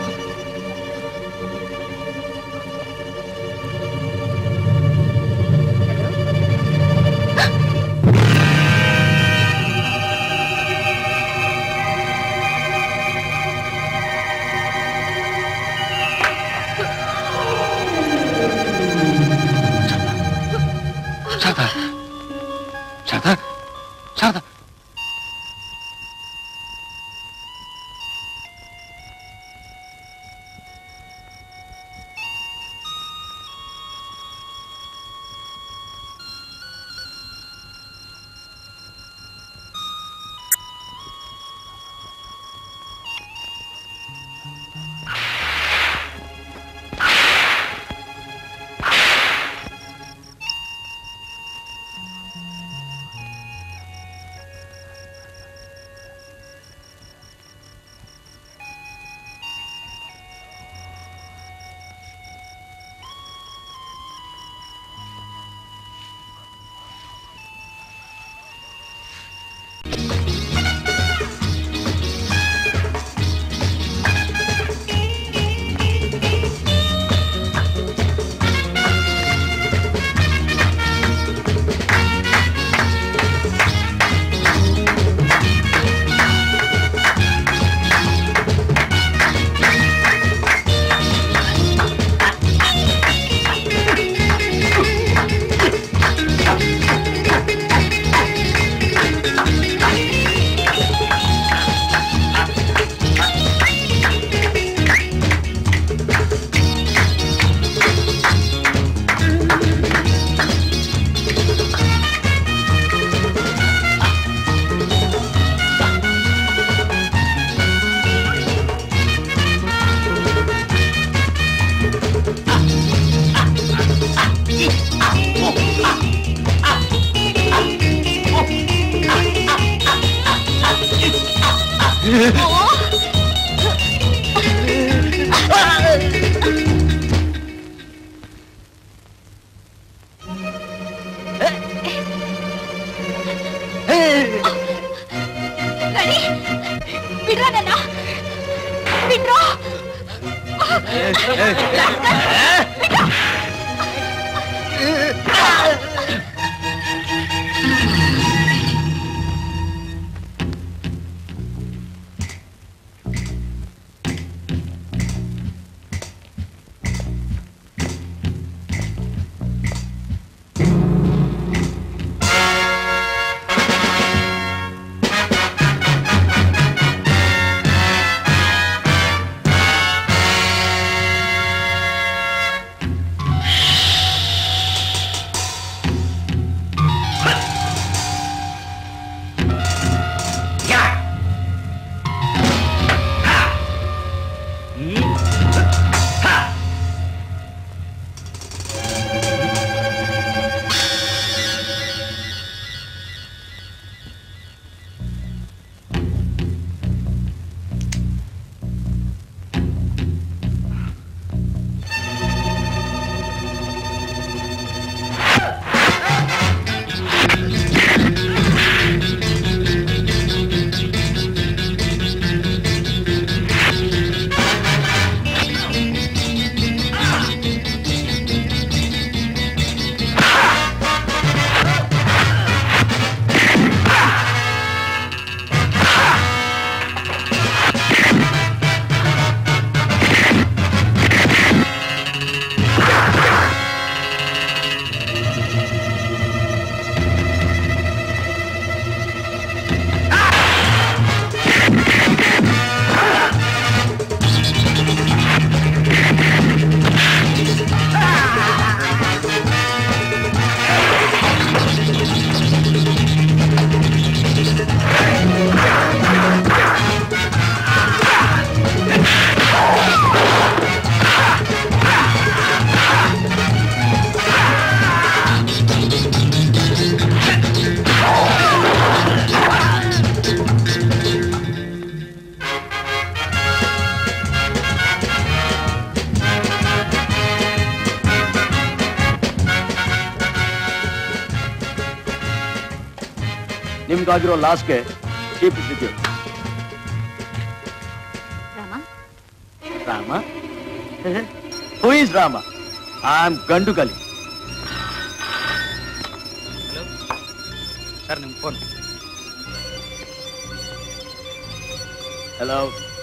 ಶಾರದಾ ಶಾರದಾ ಶಾರದಾ ಬಿಡ್ರೋ ನನ್ನ ಬಿಡ್ರೋ ನಿಮ್ಗಾಗಿರೋ ಲಾಸ್ಗೆ keep it Rama Rama who is Rama I am Gandugali sir ನಿಮ್ ಫೋನ್ ಹಲೋ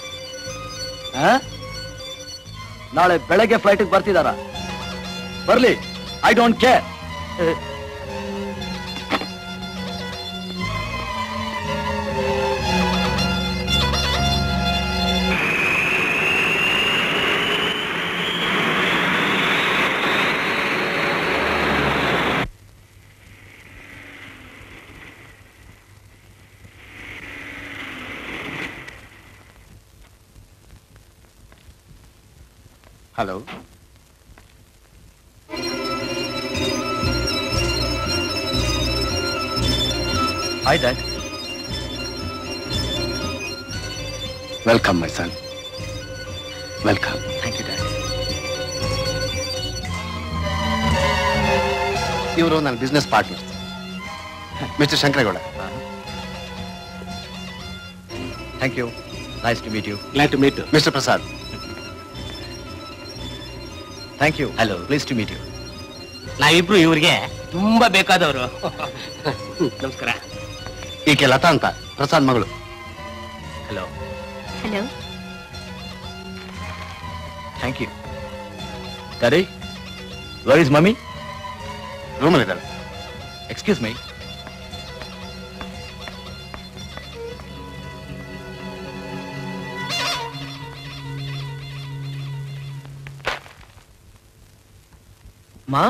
ನಾಳೆ ಬೆಳಗ್ಗೆ ಫ್ಲೈಟ್ ಬರ್ತಿದಾರ ಬರ್ಲಿ I don't care hello hi dad welcome my son welcome thank you dad ಇವರು ನನ್ನ business partner mister Shankaregowda thank you nice to meet you glad to meet mister Prasad thank you hello please to meet you ನಾವಿಬ್ರು ಇವ್ರಿಗೆ ತುಂಬಾ ಬೇಕಾದವರು ನಮಸ್ಕಾರ ಈಕೆ ಲತಾ ಅಂತ ಪ್ರಸಾದ್ ಮಗಳು hello hello thank you daddy where is mummy ರೂಮಲ್ಲಿದ್ದಾರೆ ಎಕ್ಸ್ಕ್ಯೂಸ್ ಮೈ ಮಾ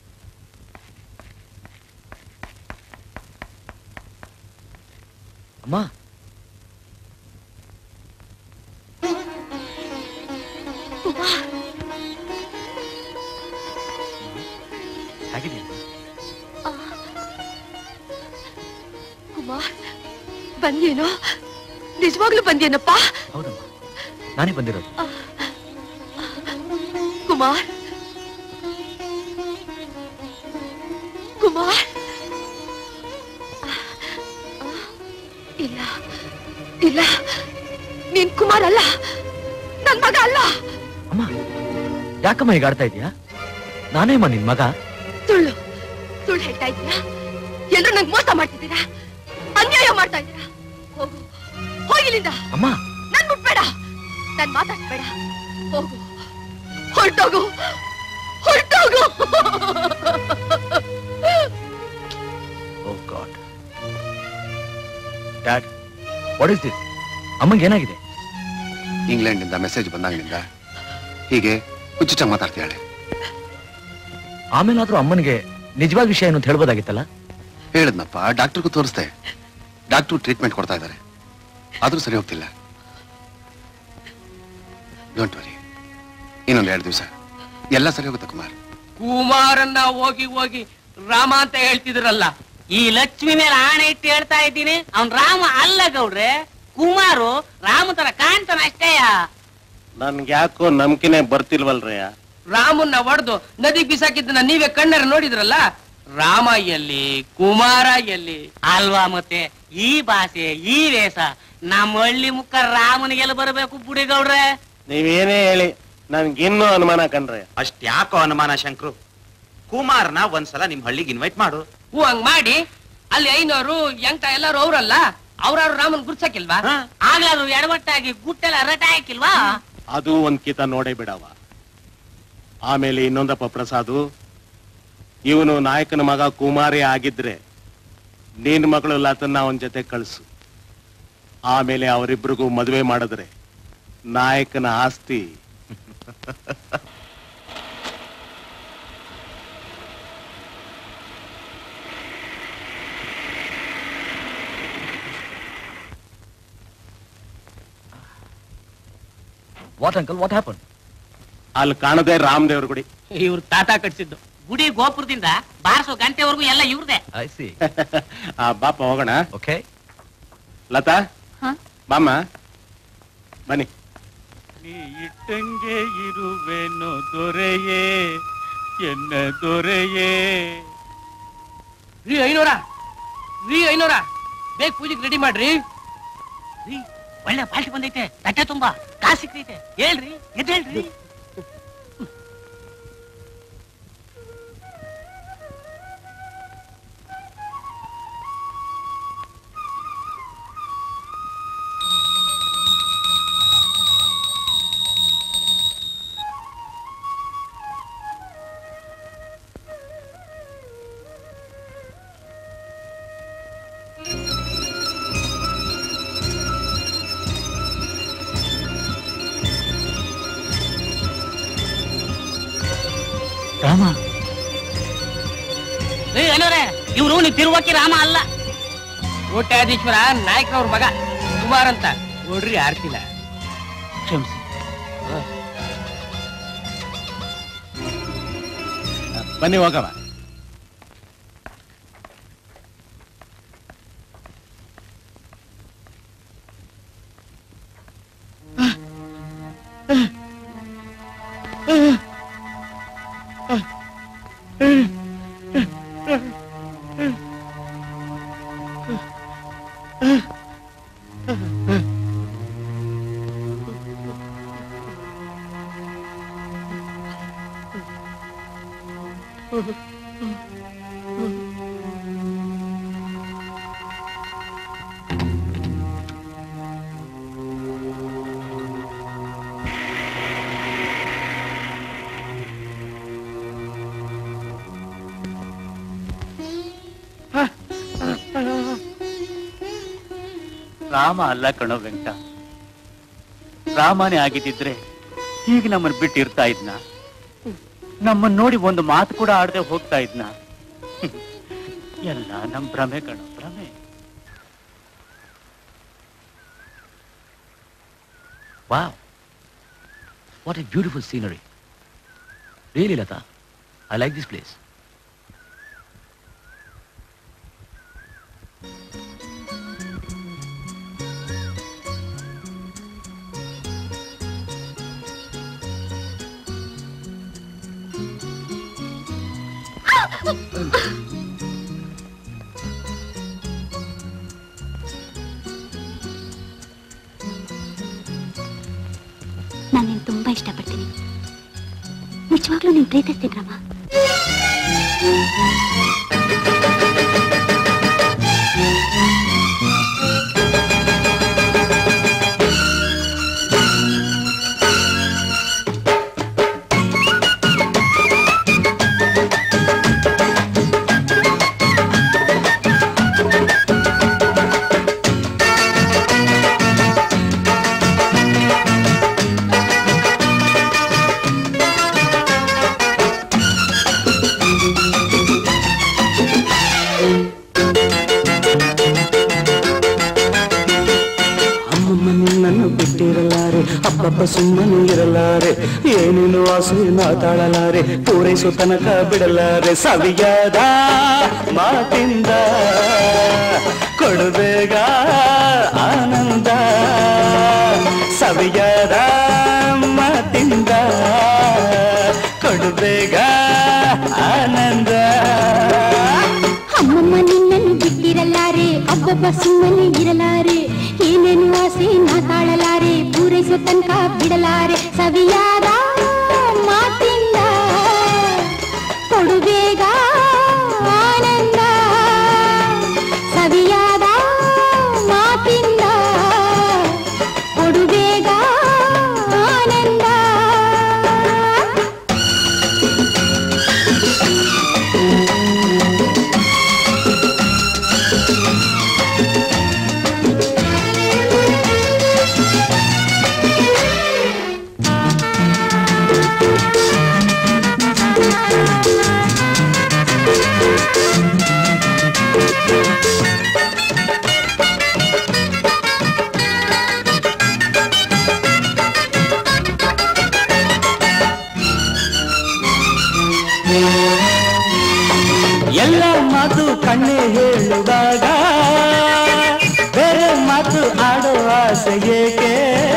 ಅಮ್ಮ ಹೇಗಿದೆಯಾ ಕುಮಾರ್ ಬಂದೇನೋ ನಿಜವಾಗ್ಲೂ ಬಂದೇನಪ್ಪ ಹೌದಮ್ಮ ನಾನೇ ಬಂದಿರೋದು ಕುಮಾರ್ ಕುಮಾರ್ ಇಲ್ಲ ಇಲ್ಲ ನೀನ್ ಕುಮಾರ್ ಅಲ್ಲ ನನ್ ಮಗ ಅಲ್ಲ ಯಾಕಮ್ಮ ಈಗ ಆಡ್ತಾ ಇದೀಯಾ ನಾನೇಮ್ಮ ನಿನ್ ಮಗ ಸುಳ್ಳು ಸುಳ್ಳು ಹೇಳ್ತಾ ಇದ್ದೀರಾ ಎಲ್ರು ನಂಗೆ ಮೋಸ ಮಾಡ್ತಿದ್ದೀರಾ ಅನ್ಯಾಯ ಮಾಡ್ತಾ ಇದ್ದೀರಾ ಹೋಗು ಹೋಗಿಲ್ಲಿಂದ ಅಮ್ಮ ನನ್ ಮುಟ್ಬೇಡ ನನ್ ಮಾತಾಡ್ಬೇಡ ಹೋಗು ಹೊರಟೋಗು ಹೊರಟೋಗು oh god dad what is this ಅಮ್ಮಂಗೆ ಏನಾಗಿದೆ ಇಂಗ್ಲೆಂಡಿಂದ ಮೆಸೇಜ್ ಬಂದಾಗಿನಿಂದ ಹೀಗೆ ಹುಚ್ಚುಚ್ಚ ಮಾತಾಡ್ತಿದ್ದಾಳೆ ಆಮೇಲಾದ್ರೂ ಅಮ್ಮನಿಗೆ ನಿಜವಾದ ವಿಷಯ ಏನು ಅಂತ ಹೇಳ್ಬೋದಾಗಿತ್ತಲ್ಲ ಹೇಳಿದ್ನಪ್ಪ ಡಾಕ್ಟರ್ಗೂ ತೋರಿಸ್ದೆ ಡಾಕ್ಟರ್ ಟ್ರೀಟ್ಮೆಂಟ್ ಕೊಡ್ತಾ ಇದ್ದಾರೆ ಆದ್ರೂ ಸರಿ ಹೋಗ್ತಿಲ್ಲ ಡೋಂಟ್ ವರಿ ಇನ್ನೊಂದು ಎರಡು ದಿವಸ ಎಲ್ಲ ಸರಿ ಹೋಗುತ್ತೆ ಕುಮಾರ್ ಕುಮಾರನ್ನ ಹೋಗಿ ಹೋಗಿ ರಾಮ ಅಂತ ಹೇಳ್ತಿದ್ರಲ್ಲ ಈ ಲಕ್ಷ್ಮಿ ಮೇಲೆ ಆಣೆ ಇಟ್ಟು ಹೇಳ್ತಾ ಇದ್ದೀನಿ ಅವ್ನ್ ರಾಮ ಅಲ್ಲ ಗೌಡ್ರೆ ಕುಮಾರು ರಾಮ ತರ ಕಾಣ್ತಾನ ಅಷ್ಟೇಯ ನನ್ಗೆ ಯಾಕೋ ನಂಬಿಕೆನೆ ಬರ್ತಿಲ್ವಲ್ರಯ್ಯ ರಾಮನ್ನ ಒಡೆದು ನದಿ ಬಿಸಾಕಿದ್ದನ್ನ ನೀವೇ ಕಣ್ಣರ ನೋಡಿದ್ರಲ್ಲ ರಾಮ ಎಲ್ಲಿ ಕುಮಾರ ಎಲ್ಲಿ ಅಲ್ವಾ ಮತ್ತೆ ಈ ಭಾಷೆ ಈ ವೇಷ ನಮ್ಮ ಹಳ್ಳಿ ಮುಖ ರಾಮನಿಗೆಲ್ಲ ಬರಬೇಕು ಬುಡಿ ಗೌಡ್ರೆ ನೀವೇನೇ ಹೇಳಿ ನನ್ಗಿನ್ನೂ ಅನುಮಾನ ಕಣ್ರೆ ಅಷ್ಟ್ಯಾಕೋ ಅನುಮಾನ ಶಂಕ್ರು ಕುಮಾರ್ನ ಒಂದ್ಸಲ ನಿಮ್ ಹಳ್ಳಿಗೆ ಇನ್ವೈಟ್ ಮಾಡು ಹೂ ಹಂಗ್ ಮಾಡಿ ಅಲ್ಲಿ ಐನೋರು ಎಂಟ ಎಲ್ಲರೂ ಅವ್ರಲ್ಲ ಅವ್ರವ್ರು ರಾಮನ್ ಗುರ್ಸಕ್ಕಿಲ್ವಾ ಆಗ್ಲಾದ್ರು ಎಡವಟ್ಟಾಗಿ ಗುಟ್ಟೆಲ್ಲ ರಟ ಹಾಕಿಲ್ವಾ ಅದು ಒಂದ್ ಕಿತ ನೋಡೇ ಬಿಡವ ಆಮೇಲೆ ಇನ್ನೊಂದಪ್ಪ ಪ್ರಸಾದು ಇವನು ನಾಯಕನ ಮಗ ಕುಮಾರಿ ಆಗಿದ್ರೆ ನಿನ್ ಮಗಳು ಲತನ್ನ ಅವನ ಜೊತೆ ಕಳ್ಸು ಆಮೇಲೆ ಅವರಿಬ್ರಿಗೂ ಮದುವೆ ಮಾಡಿದ್ರೆ ನಾಯಕನ ಆಸ್ತಿ ವಾಟ್ ಅಂಕಲ್ ವಾಟ್ ಹ್ಯಾಪನ್ ಅಲ್ಲಿ ಕಾಣದೆ ರಾಮದೇವ್ರ ಗುಡಿ ಇವ್ರ ತಾತ ಕಟ್ಸಿದ್ದು ಗುಡಿ ಗೋಪುರದಿಂದ ಬಾರಿಸೋ ಗಂಟೆವರೆಗೂ ಎಲ್ಲ ಇವ್ರದೇ ಐ ಸಿ ಆ ಬಾಪ ಹೋಗೋಣ ಓಕೆ ಲತಾ ಬಾಮ್ಮ ಬನ್ನಿ ನೀ ಇಟ್ಟಂಗೆ ಇರುವೆನು ದೊರೆಯೇ ಎನ್ನ ದೊರೆಯೇ ರೀ ಐನೂರ ರೀ ಐನೂರ ಬೇಗ ಪೂಜೆಗೆ ರೆಡಿ ಮಾಡ್ರಿ ರೀ ಒಳ್ಳೆ ಪಾಲ್ಟಿ ಬಂದೈತೆ ತಟ್ಟೆ ತುಂಬಾ ಕಾಸು ಸಿಕ್ತೈತೆ ಹೇಳ್ರಿ ಎದ್ದೇಳ್ರಿ ರಾಮ ರೀ ಐನೂರೇ ಇವ್ರು ನೀವು ತಿರುವಕ್ಕಿ ರಾಮ ಅಲ್ಲ ಕೋಟ್ಯಾಧೀಶ್ವರ ನಾಯಕರವ್ರ ಮಗ ಕುಮಾರ್ ಅಂತ ನೋಡ್ರಿ ಆರ್ತಿಲ್ಲ ಕ್ಷಮಿಸಿ ಬನ್ನಿ ಹೋಗವ ರಾಮ ಅಲ್ಲ ಕಣೋ ವೆಂಕಟ ರಾಮನೇ ಆಗಿದ್ದಿದ್ರೆ ಈಗ ನಮ್ಮನ್ನ ಬಿಟ್ಟು ಇರ್ತಾ ಇದ್ನ ನಮ್ಮನ್ನ ನೋಡಿ ಒಂದು ಮಾತು ಕೂಡ ಆಡದೆ ಹೋಗ್ತಾ ಇದ್ನ ಎಲ್ಲ ನಮ್ ಭ್ರಮೆ ಕಣೋ ಭ್ರಮೆ wow what a beautiful scenery really Latha I like this place ಇಷ್ಟಪಡ್ತೀನಿ ನಿಜವಾಗ್ಲೂ ನೀನ್ ಪ್ರೀತಿಸ್ತೀನಿ ರಾಮ ಅಮ್ಮಮ್ಮ ನಿನ್ನನ್ನು ಬಿಟ್ಟಿರಲಾರೆ ಅಪ್ಪಪ್ಪ ಸುಮ್ಮನೆ ಇರಲಾರೆ ಏನೇನು ಆಸೆ ಮಾತಾಡಲಾರೆ ಪೂರೈಸೋ ತನಕ ಬಿಡಲಾರೆ ಸವಿಯಾದ ಮಾತಿಂದ ಕೊಡುಬೇಗ ಆನಂದ ಸವಿಯಾದ ಮಾತಿಂದ ಕೊಡುಬೇಗ ಆನಂದ ಅಮ್ಮಮ್ಮ ನಿನ್ನನ್ನು ಬಿಟ್ಟಿರಲಾರೆ ಅಬ್ಬಬ್ಬ ಸುಮ್ಮನೆ ಇರಲಾರೆ ಏನೇನು ಆಸೆ ಮಾತಾಡಲಾರೆ ಪೂರೈಸೋ ತನಕ ಬಿಡಲಾರೆ ಸವಿಯಾದ ಮಾತಿಂದ ಕೊಡುಬೇಗ ಆನಂದ ಸವಿಯಾದ ಮಾತಿಂದ ಕೊಡುಬೇಗ ಆನಂದ ಎಲ್ಲ ಮಾತು ಕಣ್ಣೆ ಹೇಳುವಾಗ ಬೇರೆ ಮಾತು ಆಡೋ ಆಸೆ ಏಕೆ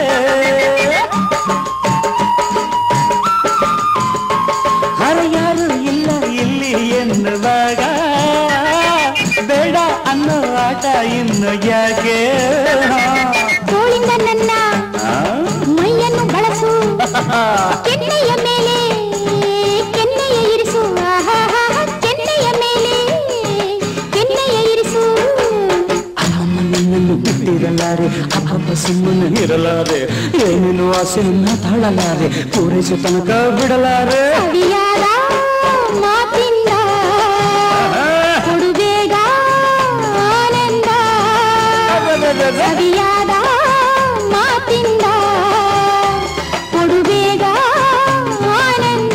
ಹರ ಯಾರು ಇಲ್ಲ ಇಲ್ಲಿ ಎನ್ನುವಾಗ ಬೇಡ ಅನ್ನೋ ಆಟ ಇನ್ನು ಯಾಕೆ ತೋಳಿಂದ ನನ್ನ ಆ? ಮೈಯನ್ನು ಬಳಸು ಕೆನ್ನೆಯ ಮೇಲೆ ಕೆನ್ನೆಯ ಇರಿಸು ಆಹಾಹಾ, ಕೆನ್ನೆಯ ಮೇಲೆ ಕೆನ್ನೆಯ ಇರಿಸು ಅಮ್ಮಮ್ಮ ನಿನ್ನನ್ನು ಬಿಟ್ಟಿರಲಾರೆ ಅಪ್ಪಪ್ಪ ಸುಮ್ಮನೆ ಇರಲಾರೆ ಏನೇನು ಆಸೆ ಮಾತಾಡಲಾರೆ ಪೂರೈಸೋ ತನಕ ಬಿಡಲಾರೆ ಸವಿಯಾದ ಮಾತಿಂದ ಕೊಡುಬೇಗ ಆನಂದ ಸವಿಯಾದ ಮಾತಿಂದ ಕೊಡುಬೇಗ ಆನಂದ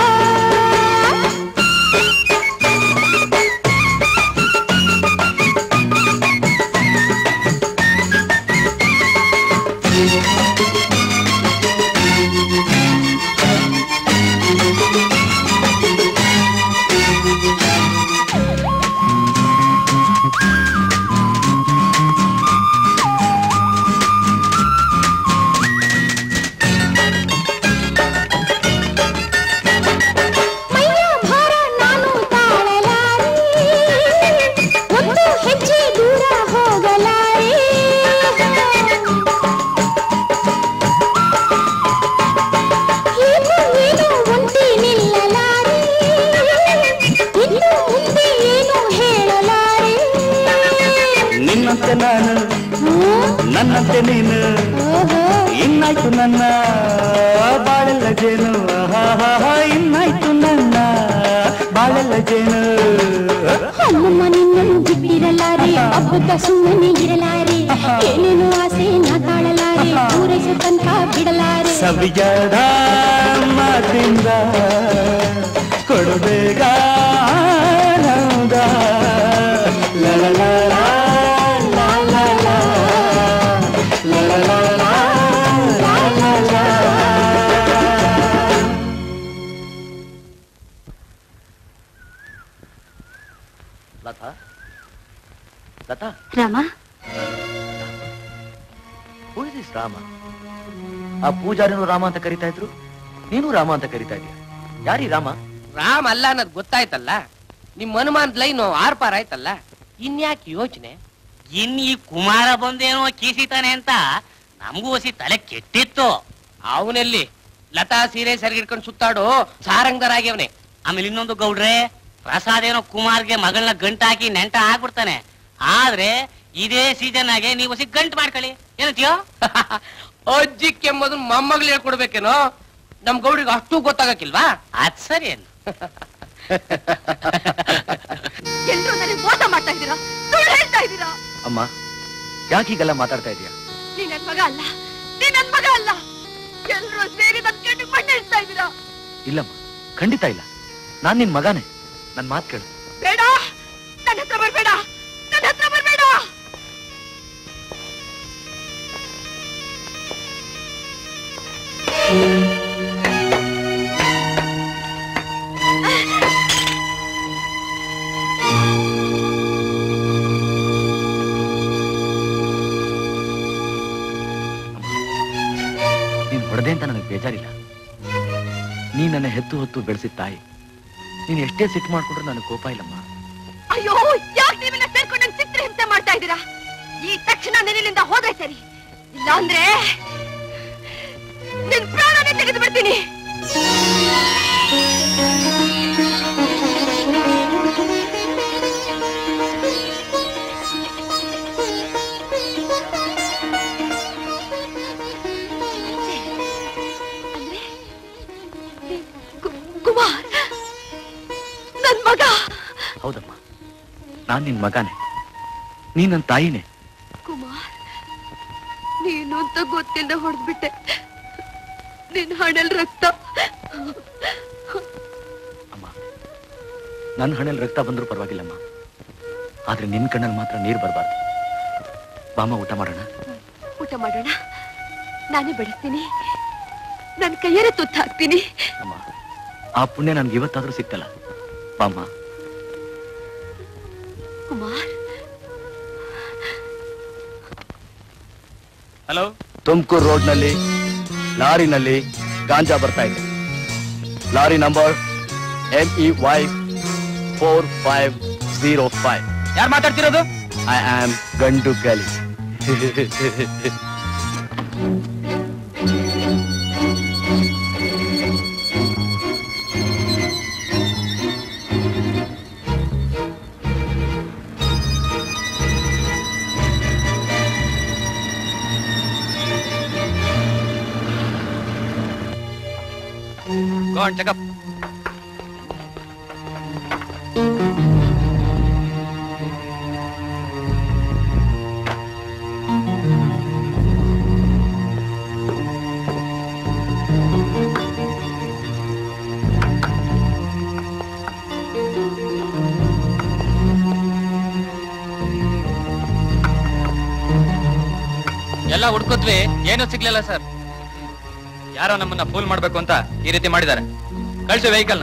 ಮೈಯ ಭಾರ ನಾನು ತಾಳಲಾರೆ ಒಂದು ಹೆಜ್ಜೆ ದೂರ ಹೋಗಲಾರೆ ಏನು ಏನು ಒಂಟಿ ನಿಲ್ಲಲಾರೆ ಇನ್ನು ಮುಂದೆ ಏನು ಹೇಳಲಾರೆ ನಿನ್ನಂತೆ ನಾನು ನನ್ನಂತೆ ನೀನು ಇನ್ನಾಯ್ತು ನನ್ನ ಬಾಳೆಲ್ಲ ಜೇನು ಆಹಾಹಾಹಾ, ಇನ್ನಾಯ್ತು ನನ್ನ ಬಾಳೆಲ್ಲ ಜೇನು ಅಮ್ಮಮ್ಮ ನಿನ್ನನ್ನು ಬಿಟ್ಟಿರಲಾರೆ ಅಬ್ಬಬ್ಬ ಸುಮ್ಮನೆ ಇರಲಾರೆ ಏನೇನು ಆಸೆ ನಾ ತಾಳಲಾರೆ ಪೂರೈಸೋ ತನಕ ಬಿಡಲಾರೆ ಸವಿಯಾದ ಮಾತಿಂದ ಕೊಡುಬೇಗ ಆನಂದ ಲ ಲ ಲ ಲ, ಲ ಲ ಲ, ಲ ಲ ಲ ಲ, ಲ ಲ ಲ. Latha Latha Rama who is this Rama ಆ ಪೂಜಾರಿನೂ ರಾಮ ಅಂತ ಕರಿತಾ ಇದ್ರು ನೀನು ರಾಮ ಅಂತ ಕರಿತಾ ಇದೀಯ ಯಾರೀ ರಾಮ ರಾಮ್ ಅಲ್ಲ ಅನ್ನೋದು ಗೊತ್ತಾಯ್ತಲ್ಲ ನಿಮ್ ಹನುಮಾನ್ ಲೈನು ಆರ್ ಪಾರ್ ಆಯ್ತಲ್ಲ ಇನ್ಯಾಕೆ ಯೋಚನೆ ಇನ್ ಈ ಕುಮಾರ ಬಂದೇನೋ ಕೀಸಿತಾನೆ ಅಂತ ನಮಗೂ ಹೊಸಿ ತಲೆ ಕೆಟ್ಟಿತ್ತು ಅವನೆಲ್ಲಿ ಲತಾ ಸೀರೆ ಸರಿಗಿಡ್ಕೊಂಡು ಸುತ್ತಾಡು ಸಾರಂಗದರ ಆಗ್ಯವನೆ ಆಮೇಲೆ ಇನ್ನೊಂದು ಗೌಡ್ರೆ ಪ್ರಸಾದೇನೋ ಕುಮಾರ್ಗೆ ಮಗಳನ್ನ ಗಂಟ ಹಾಕಿ ನೆಂಟ ಆಗ್ಬಿಡ್ತಾನೆ ಆದ್ರೆ ಇದೇ ಸೀಸನ್ ಆಗಿ ನೀವು ಸಿ ಗಂಟ್ ಮಾಡ್ಕೊಳ್ಳಿ ಏನಂತೀಯೋ ಅಜ್ಜಿ ಕೆಮ್ಮದು ಮೊಮ್ಮಗಳು ಹೇಳ್ಕೊಡ್ಬೇಕೇನೋ ನಮ್ ಗೌಡಿಗೆ ಅಷ್ಟು ಗೊತ್ತಾಗಕ್ಕಿಲ್ವಾ ಅದ್ ಸರಿ ಏನು ಎಲ್ರೂ ನನಗೆ ಮೋಸ ಮಾಡ್ತಾ ಇದ್ದೀರಾ ಸುಳ್ಳು ಹೇಳ್ತಾ ಇದ್ದೀರಾ ಅಮ್ಮ ಯಾಕೆ ಹೀಗೆಲ್ಲ ಮಾತಾಡ್ತಾ ಇದೀಯ ನೀ ನನ್ ಮಗ ಅಲ್ಲ ನೀ ನನ್ ಮಗ ಅಲ್ಲ ಎಲ್ರೂ ಸೇರಿ ನನ್ ಕೆಟ್ಟ ಮಣ್ಣು ಇಡ್ತಾ ಇದ್ದೀರಾ ಇಲ್ಲಮ್ಮ ಖಂಡಿತ ಇಲ್ಲ ನಾನ್ ನಿನ್ ಮಗನೇ ನನ್ ಮಾತ್ ಕೇಳು ಬೇಡ ನನ್ನ ಹತ್ರ ಬರ್ಬೇಡ ನನ್ನ ಹತ್ರ ಬರ್ಬೇಡ ನೀನ್ ಹೊಡೆದೆ ಅಂತ ನನಗೆ ಬೇಜಾರಿಲ್ಲ ನೀ ನನ್ನ ಹೆತ್ತು ಹೊತ್ತು ಬೆಳೆಸಿದ ತಾಯಿ ನೀನ್ ಎಷ್ಟೇ ಸಿಟ್ಟು ಮಾಡ್ಕೊಂಡ್ರು ನನಗೆ ಕೋಪ ಇಲ್ಲಮ್ಮ ಅಯ್ಯೋ ಯಾಕೆ ನೀವೆಲ್ಲ ಸೇರ್ಕೊಂಡು ನನ್ ಚಿತ್ರ ಹಿಂಸೆ ಮಾಡ್ತಾ ಇದ್ದೀರಾ ಈ ತಕ್ಷಣ ನಿನ್ನಿಂದ ಹೋದ್ರೆ ಸರಿ ಇಲ್ಲ ಅಂದ್ರೆ ನಿನ್ ಪ್ರಾಣನೇ ತೆಗೆದು ಬಿಡ್ತೀನಿ ಕುಮಾರ್ ನನ್ ಮಗ ಹೌದಮ್ಮ ನಾನ್ ನಿನ್ ಮಗನೇ ನೀ ನನ್ನ ತಾಯಿನೇ ಕುಮಾರ್ ನೀನು ಅಂತ ಗೊತ್ತಿಲ್ಲದೆ ಹೊಡೆದ್ಬಿಟ್ಟೆ ನಿನ್ ಹಣೆಲ್ ರಕ್ತ ನನ್ನ ಹಣೆಯಲ್ಲಿ ರಕ್ತ ಬಂದ್ರೂ ಪರವಾಗಿಲ್ಲಮ್ಮ ಆದ್ರೆ ನಿನ್ ಕಣ್ಣಲ್ಲಿ ಮಾತ್ರ ನೀರ್ ಬರಬಾರ್ದು ಬಾಮ ಊಟ ಮಾಡೋಣ ಊಟ ಮಾಡೋಣ ನಾನೇ ಬಡಿಸ್ತೀನಿ ನನ್ ಕೈಯಲ್ಲೇ ತುತ್ತ ಹಾಕ್ತೀನಿ ಆ ಪುಣ್ಯ ನನ್ಗೆ ಇವತ್ತಾದ್ರೂ ಸಿಕ್ತಲ್ಲ ಬಾಮ್ಮ ಕುಮಾರ್ ಹಲೋ ತುಮಕೂರು ರೋಡ್ನಲ್ಲಿ ಲಾರಿನಲ್ಲಿ ಗಾಂಜಾ ಬರ್ತಾ ಇದೆ lorry number M E Y four five zero five ಯಾರು ಮಾತಾಡ್ತಿರೋದು ಐ ಆಮ್ ಗಂಡು ಗಲಿ Go on, check up. ಎಲ್ಲ ಹುಡ್ಕೋದ್ವಿ ಏನೂ ಸಿಗ್ಲಿಲ್ಲ ಸರ್ ಯಾರೋ ನಮ್ಮನ್ನ ಫೂಲ್ ಮಾಡ್ಬೇಕು ಅಂತ ಈ ರೀತಿ ಮಾಡಿದ್ದಾರೆ ಕಳ್ಸಿ ವೆಹಿಕಲ್ನ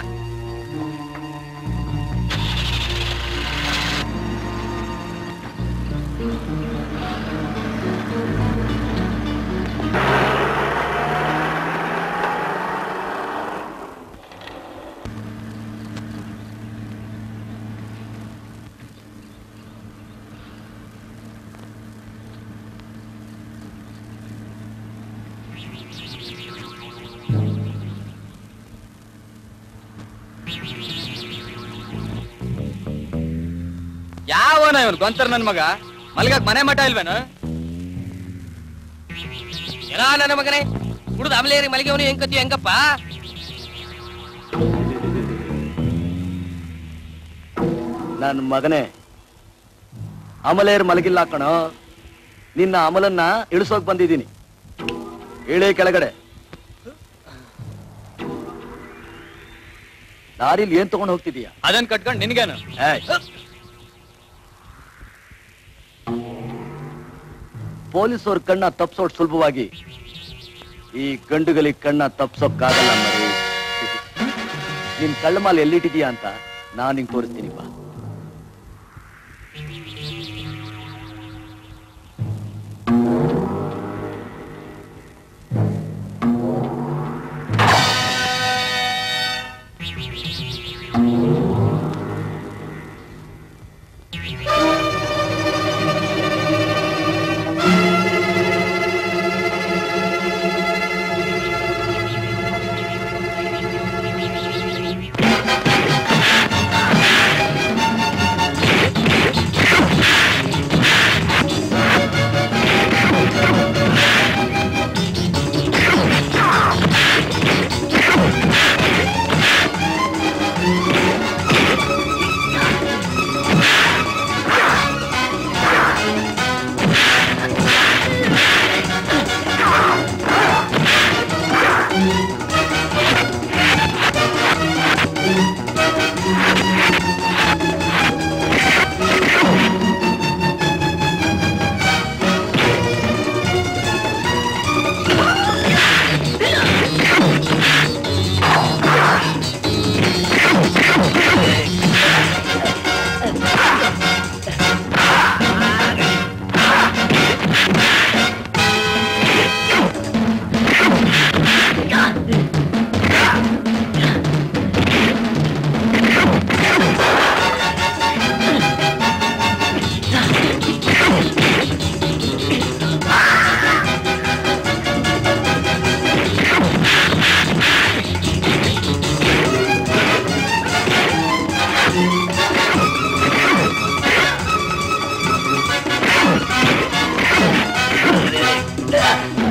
ಯಾವನ ಇವನು ಗೊಂತರ್ ನನ್ ಮಗ ಮಲ್ಗಕ್ ಮನೆ ಮಠ ಇಲ್ವೇನು ಎಲ್ಲ ನನ್ನ ಮಗನೇ ಕುಡ್ದು ಅಮಲೇರಿ ಮಲಗಿಯವನು ಹೆಂಗತಿ ಹೆಂಗಪ್ಪ ನನ್ನ ಮಗನೇ ಅಮಲೇರ್ ಮಲಗಿಲ್ಲ ಕಣೋ ನಿನ್ನ ಅಮಲನ್ನ ಇಳಿಸೋಕ್ ಬಂದಿದ್ದೀನಿ ಇಳಿ ಕೆಳಗಡೆ ದಾರಿಲಿ ಏನ್ ತಗೊಂಡು ಹೋಗ್ತಿದೀಯ ಅದನ್ ಕಟ್ಕೊಂಡ್ ನಿನ್ಗೇನು ಏಯ್. ಪೊಲೀಸವ್ರ ಕಣ್ಣ ತಪ್ಸೋಟ್ ಸುಲಭವಾಗಿ ಈ ಗಂಡುಗಳಿಗೆ ಕಣ್ಣ ತಪ್ಸೋಕ್ಕಾಗಲ್ಲ ಮರಿ ನಿನ್ ಕಳ್ಳಮಾಲ್ ಎಲ್ಲಿಟ್ಟಿದೀಯ ಅಂತ ನಾನ್ ನಿಂಗೆ ತೋರಿಸ್ತೀನಿ ಬಾ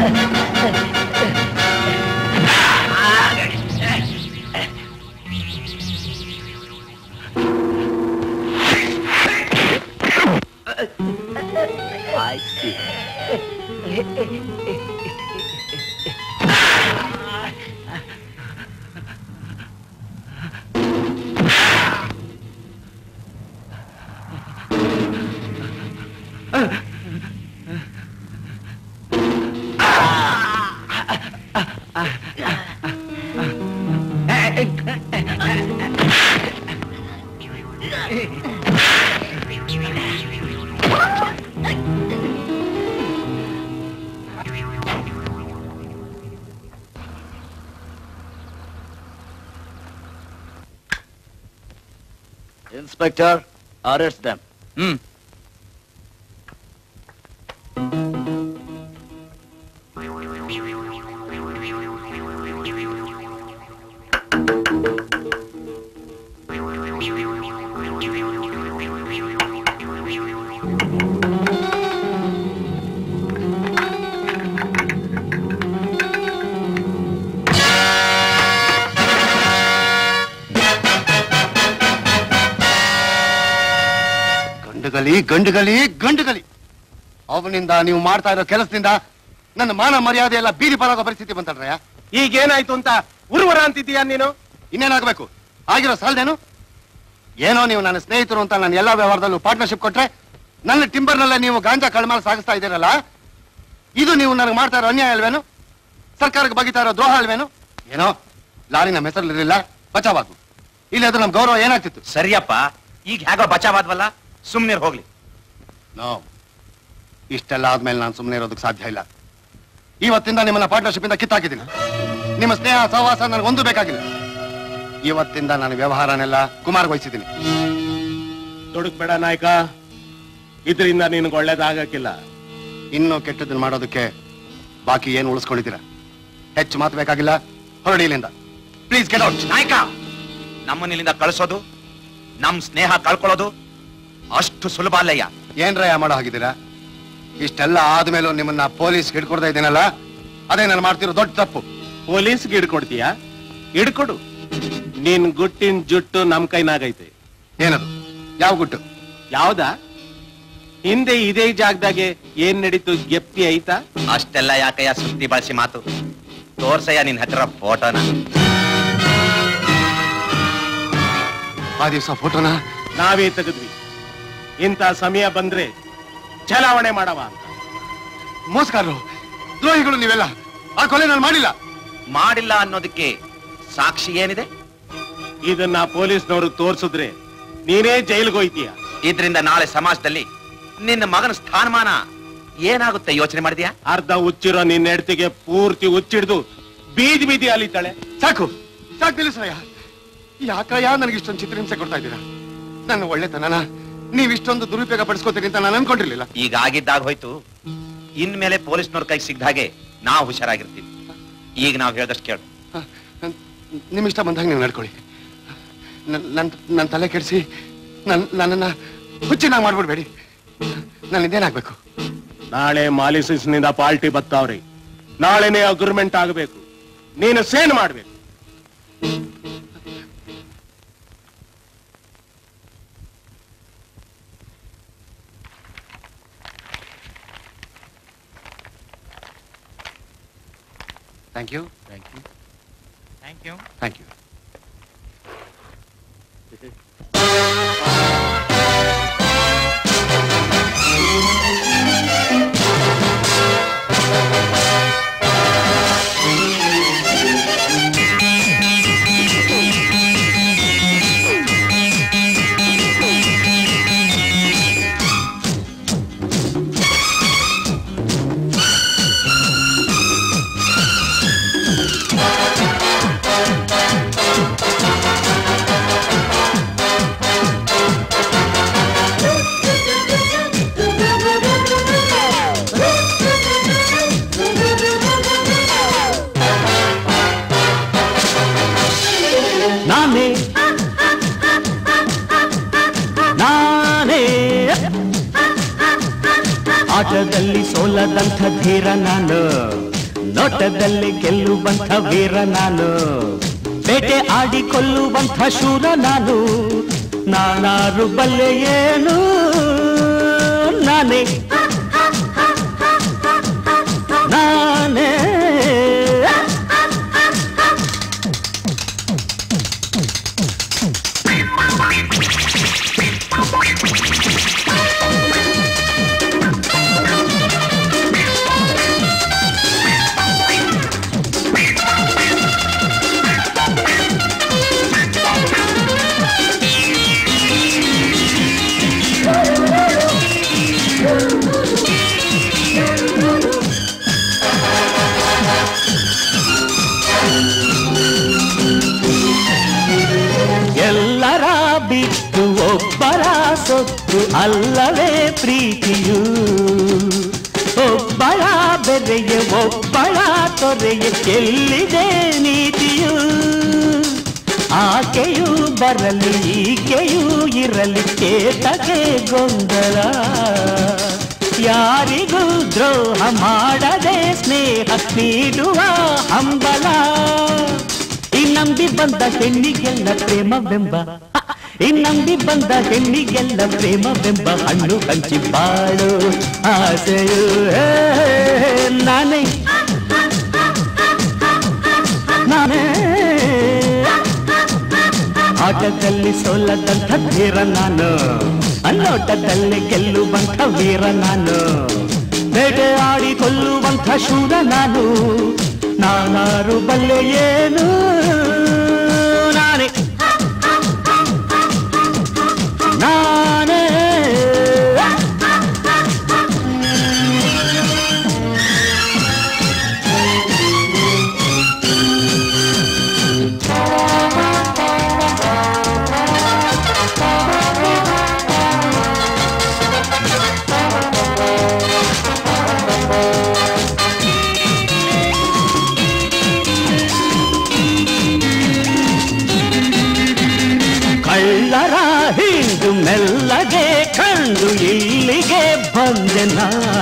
I see. Inspector, arrest them. Hmm. ಗಂಡುಗಲಿ ಗಂಡುಗಲಿ ಗಂಡುಗಲಿ ಅವನಿಂದ ನೀವು ಮಾಡ್ತಾ ಇರೋ ಕೆಲಸದಿಂದ ನನ್ನ ಮಾನ ಮರ್ಯಾದೆ ಎಲ್ಲ ಬೀದಿ ಪಾಲಾಗೋ ಪರಿಸ್ಥಿತಿ ಬಂತಲ್ರಯ್ಯ ಈಗೇನಾಯ್ತು ಅಂತ ಉರ್ವರ ಅಂತಿದ್ದೀಯಾ ನೀನು ಇನ್ನೇನಾಗಬೇಕು ಆಗಿರೋ ಸಾಲದೇನು ಏನೋ ನೀವು ನನ್ನ ಸ್ನೇಹಿತರು ಅಂತ ನಾನು ಎಲ್ಲಾ ವ್ಯವಹಾರದಲ್ಲೂ ಪಾರ್ಟ್ನರ್ಶಿಪ್ ಕೊಟ್ರೆ ನನ್ನ ಟಿಂಬರ್ನಲ್ಲೇ ನೀವು ಗಾಂಜಾ ಕಳ್ಮಾಲ್ ಸಾಗಿಸ್ತಾ ಇದ್ದೀರಲ್ಲ ಇದು ನೀವು ನನಗೆ ಮಾಡ್ತಾ ಇರೋ ಅನ್ಯಾಯ ಅಲ್ವೇನು ಸರ್ಕಾರಕ್ಕೆ ಬಗಿತಾ ಇರೋ ದ್ರೋಹ ಅಲ್ವೇನು ಏನೋ ಲಾರಿ ನಮ್ಮ ಹೆಸರಲ್ಲಿರಲಿಲ್ಲ ಬಚಾವಾಗು ಇಲ್ಲದ್ರೆ ನಮ್ ಗೌರವ ಏನಾಗ್ತಿತ್ತು ಸರಿಯಪ್ಪ ಈಗ ಹೇಗೋ ಬಚಾವಾದ್ವಲ್ಲ ಸುಮ್ನೆ ಹೋಗ್ಲಿ ನೋ ಇಷ್ಟೆಲ್ಲ ಆದ್ಮೇಲೆ ನಾನು ಸುಮ್ಮನೆ ಇರೋದಕ್ಕೆ ಸಾಧ್ಯ ಇಲ್ಲ ಇವತ್ತಿಂದ ನಿಮ್ಮನ್ನ ಪಾರ್ಟ್ನರ್ಶಿಪ್ ಇಂದ ಕಿತ್ತಾಕಿದ್ದೀನಿ ನಿಮ್ಮ ಸ್ನೇಹ ಸಹವಾಸ ನನಗೆ ಒಂದು ಬೇಕಾಗಿಲ್ಲ ಇವತ್ತಿಂದ ನಾನು ವ್ಯವಹಾರನೆಲ್ಲ ಕುಮಾರ್ ವಹಿಸಿದ್ದೀನಿ ತೊಡಕ್ಬೇಡ ನಾಯಕ ಇದರಿಂದ ನಿನಗೆ ಒಳ್ಳೇದಾಗಕ್ಕಿಲ್ಲ ಇನ್ನೂ ಕೆಟ್ಟದನ್ನ ಮಾಡೋದಕ್ಕೆ ಬಾಕಿ ಏನು ಉಳಿಸ್ಕೊಂಡಿದ್ದೀರಾ ಹೆಚ್ಚು ಮಾತು ಬೇಕಾಗಿಲ್ಲ ಹೊರಡಿ ಇಲ್ಲಿಂದ ಪ್ಲೀಸ್ ಗೆಟ್ ಔಟ್ ನಾಯಕ ನಮ್ಮನ್ನ ಇಲ್ಲಿಂದ ಕಳಿಸೋದು ನಮ್ ಸ್ನೇಹ ಕಳ್ಕೊಳ್ಳೋದು ಅಷ್ಟು ಸುಲಭ ಅಲ್ಲಯ್ಯ ಏನ್ರಯ್ಯ ಮಾಡೋ ಹಾಗಿದ್ದೀರಾ ಇಷ್ಟೆಲ್ಲ ಆದ್ಮೇಲೂ ನಿಮ್ಮನ್ನ ಪೊಲೀಸ್ ಹಿಡ್ಕೊಡ್ತಾ ಇದ್ದೀನಲ್ಲ ಅದೇ ನಾನು ಮಾಡ್ತಿರೋ ದೊಡ್ಡ ತಪ್ಪು ಪೊಲೀಸ್ಗೆ ಹಿಡ್ಕೊಡ್ತೀಯಾ ಹಿಡ್ಕೊಡು ನಿನ್ ಗುಟ್ಟಿನ ಜುಟ್ಟು ನಮ್ ಕೈನಾಗೈತೆ ಏನದು ಯಾವ ಗುಟ್ಟು ಯಾವ್ದಾ ಹಿಂದೆ ಇದೇ ಜಾಗದಾಗೆ ಏನ್ ನಡೀತು ಗೆಪ್ತಿ ಐತಾ ಅಷ್ಟೆಲ್ಲ ಯಾಕಯ್ಯ ಸುತ್ತಿ ಬಳಸಿ ಮಾತು ತೋರ್ಸಯ್ಯ ನಿನ್ ಹತ್ರ ಫೋಟೋನ ಆ ದಿವಸ ಫೋಟೋನ ನಾವೇ ತೆಗೆದ್ವಿ ಇಂಥ ಸಮಯ ಬಂದ್ರೆ ಚಲಾವಣೆ ಮಾಡವ ಅಂತ ಮೋಸಗಾರರು ದ್ರೋಹಿಗಳು ನೀವೆಲ್ಲ ಆ ಕೊಲೆ ನಾನು ಮಾಡಿಲ್ಲ ಮಾಡಿಲ್ಲ ಅನ್ನೋದಕ್ಕೆ ಸಾಕ್ಷಿ ಏನಿದೆ ಇದನ್ನ ಪೊಲೀಸ್ನವ್ರು ತೋರ್ಸಿದ್ರೆ ನೀನೇ ಜೈಲ್ಗೆ ಹೋಯ್ತೀಯ ಇದ್ರಿಂದ ನಾಳೆ ಸಮಾಜದಲ್ಲಿ ನಿನ್ನ ಮಗನ ಸ್ಥಾನಮಾನ ಏನಾಗುತ್ತೆ ಯೋಚನೆ ಮಾಡಿದ್ಯಾ ಅರ್ಧ ಹುಚ್ಚಿರೋ ನಿನ್ನ ಹೆಡ್ತಿಗೆ ಪೂರ್ತಿ ಹುಚ್ಚಿಡ್ದು ಬೀದಿ ಬೀದಿ ಅಲಿತಾಳೆ ಸಾಕು ಸಾಕು ನಿಲ್ಲಿಸ್ರಯ್ಯ ಯಾಕಯ್ಯ ನನಗೆ ಇಷ್ಟೊಂದು ಚಿತ್ರಹಿಂಸೆ ಕೊಡ್ತಾ ಇದ್ದೀರಾ ನನ್ನ ಒಳ್ಳೆತನನ ನೀವ್ ಇಷ್ಟೊಂದು ದುರುಪಯೋಗ ಪಡಿಸ್ಕೋತೀರಿ ಅಂತ ನಾನು ಅನ್ಕೊಂಡಿರ್ಲಿಲ್ಲ ಈಗ ಆಗಿದ್ದಾಗ ಹೋಯ್ತು ಇನ್ಮೇಲೆ ಪೊಲೀಸ್ನವ್ರ ಕೈ ಸಿಗ್ದ ಹಾಗೆ ನಾವು ಹುಷಾರಾಗಿರ್ತೀವಿ ಈಗ ನಾವು ಹೇಳ್ದಷ್ಟು ಕೇಳು ನಿಮ್ ಇಷ್ಟ ಬಂದಾಗ ನೀವು ನಡ್ಕೊಳ್ಳಿ ನನ್- ನನ್ ನನ್ನ ತಲೆ ಕೆಡಿಸಿ ನನ್ ನನ್ನನ್ನ ಹುಚ್ಚಿನಾಗ ಮಾಡ್ಬಿಡ್ಬೇಡಿ ನನ್ನಿಂದೇನಾಗ್ಬೇಕು ನಾಳೆ ಮಾಲಿಸಿಸ್ ನಿಂದ ಪಾರ್ಟಿ ಬತ್ತಾವ್ರಿ ನಾಳೆನೇ ಅಗ್ರಿಮೆಂಟ್ ಆಗಬೇಕು ನೀನು ಸೇನ್ ಮಾಡ್ಬೇಕು thank you thank you thank you thank you ನಾನೇ ನಾನೇ ಆಟದಲ್ಲಿ ಸೋಲದಂಥ ಧೀರ ನಾನು ಓಟದಲ್ಲಿ ಗೆಲ್ಲುವಂಥ ವೀರ ನಾನು ಬೇಟೆ ಆಡಿ ಕೊಲ್ಲುವಂಥ ಶೂರ ನಾನು ನಾನಾರು ಬಲ್ಲೆ ಏನು ನಾನೇ ನಾನೇ ಎಲ್ಲರ ಬಿಟ್ಟು ಒಬ್ಬರ ಸೊತ್ತು ಅಲ್ಲವೇ ಪ್ರೀತಿಯು ಒಬ್ಬಳ ಬೆರೆಯ ಒಬ್ಬಳ ತೊರೆಯ ಎಲ್ಲಿದೆ ನೀತಿಯು ಆಕೆಯು ಬರಲಿ ಈಕೆಯೂ ಇರಲಿ ಕೇತಗೆ ಗೊಂದಲ ಯಾರಿಗೂ ದ್ರೋಹ ಮಾಡದೆ ಸ್ನೇಹ ನೀಡುವ ಹಂಬಲ ಈ ನಂಬಿ ಬಂದ ಹೆಣ್ಣಿಗೆಲ್ಲ ಪ್ರೇಮವೆಂಬ ಈ ನಂಬಿ ಬಂದ ಹೆಣ್ಣಿಗೆಲ್ಲ ಪ್ರೇಮವೆಂಬ ಹಣ್ಣು ಹಂಚಿ ಬಾಳು ಆಸೆಯು ಹೇ, ನಾನೇ ನಾನೇ ಆಟದಲ್ಲಿ ಸೋಲದಂಥ ಧೀರ ನಾನು ಅನ್ನೋಟದಲ್ಲಿ ಗೆಲ್ಲುವಂಥ ವೀರ ನಾನು ಬೇಟೆ ಆಡಿ ಕೊಲ್ಲುವಂಥ ಶೂರ ನಾನು ನಾನಾರು ಬಲ್ಲೆ ಏನು ನಾನೇ ನಾನೇ ಕಳ್ಳರ ಹಿಂಡು ಮೆಲ್ಲಗೆ ಕಂಡು ಇಲ್ಲಿಗೆ ಬಂದೆನ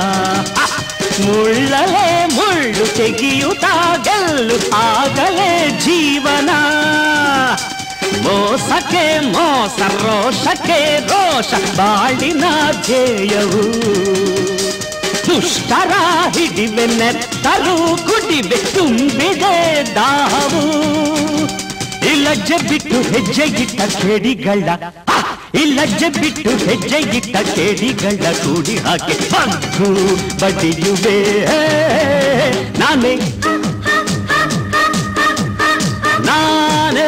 ಮುಳ್ಳಲೆ ಮುಳ್ಳು ತೆಗೆಯುತ್ತಾ ಗೆಲ್ಲು ಆಗಲೇ ಜೀವನ ಮೋಸಕ್ಕೆ ಮೋಸ ರೋಷಕ್ಕೆ ರೋಷ ಬಾಳಿನ ಧ್ಯೇಯವು ದುಷ್ಟರ ಹಿಡಿವೆ ನೆತ್ತರು ಕುಡಿವೆ ತುಂಬಿದೆ ದಾಹವು ಇಲ್ಲಜ್ಜೆ ಬಿಟ್ಟು ಹೆಜ್ಜೆ ಇಟ್ಟ ಕೇಡಿಗಳ ಆ! ಇಲ್ಲಜ್ಜೆ ಬಿಟ್ಟು ಹೆಜ್ಜೆ ಇಟ್ಟ ಕೇಡಿಗಳ ಕೂಡಿ ಹಾಕಿ ಬಗ್ಗು ಬಡಿಯುವೆ ನಾನೇ ನಾನೇ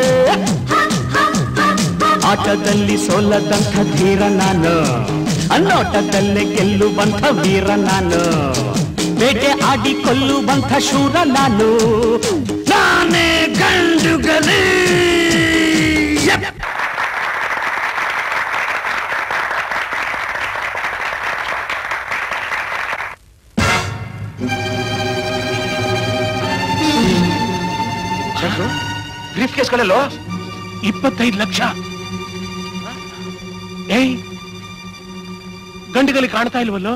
ಆಟದಲ್ಲಿ ಸೋಲದಂಥ ಧೀರ ನಾನು ಅನ್ನೋಟದಲ್ಲೇ ಗೆಲ್ಲುವಂಥ ವೀರ ನಾನು ಬೇಟೆ ಆಡಿ ಕೊಲ್ಲುವಂಥ ಶೂರ ನಾನು ನಾನೇ ಗಂಡುಗಲೇ ಯಪ್! ಬ್ರೀಫ್ ಕೇಸ್ಗಳಲ್ಲೋ ಇಪ್ಪತ್ತೈದು ಲಕ್ಷ ಏಯ್ ಗಂಡಿಗಲಿ ಕಾಣ್ತಾ ಇಲ್ವಲ್ಲೋ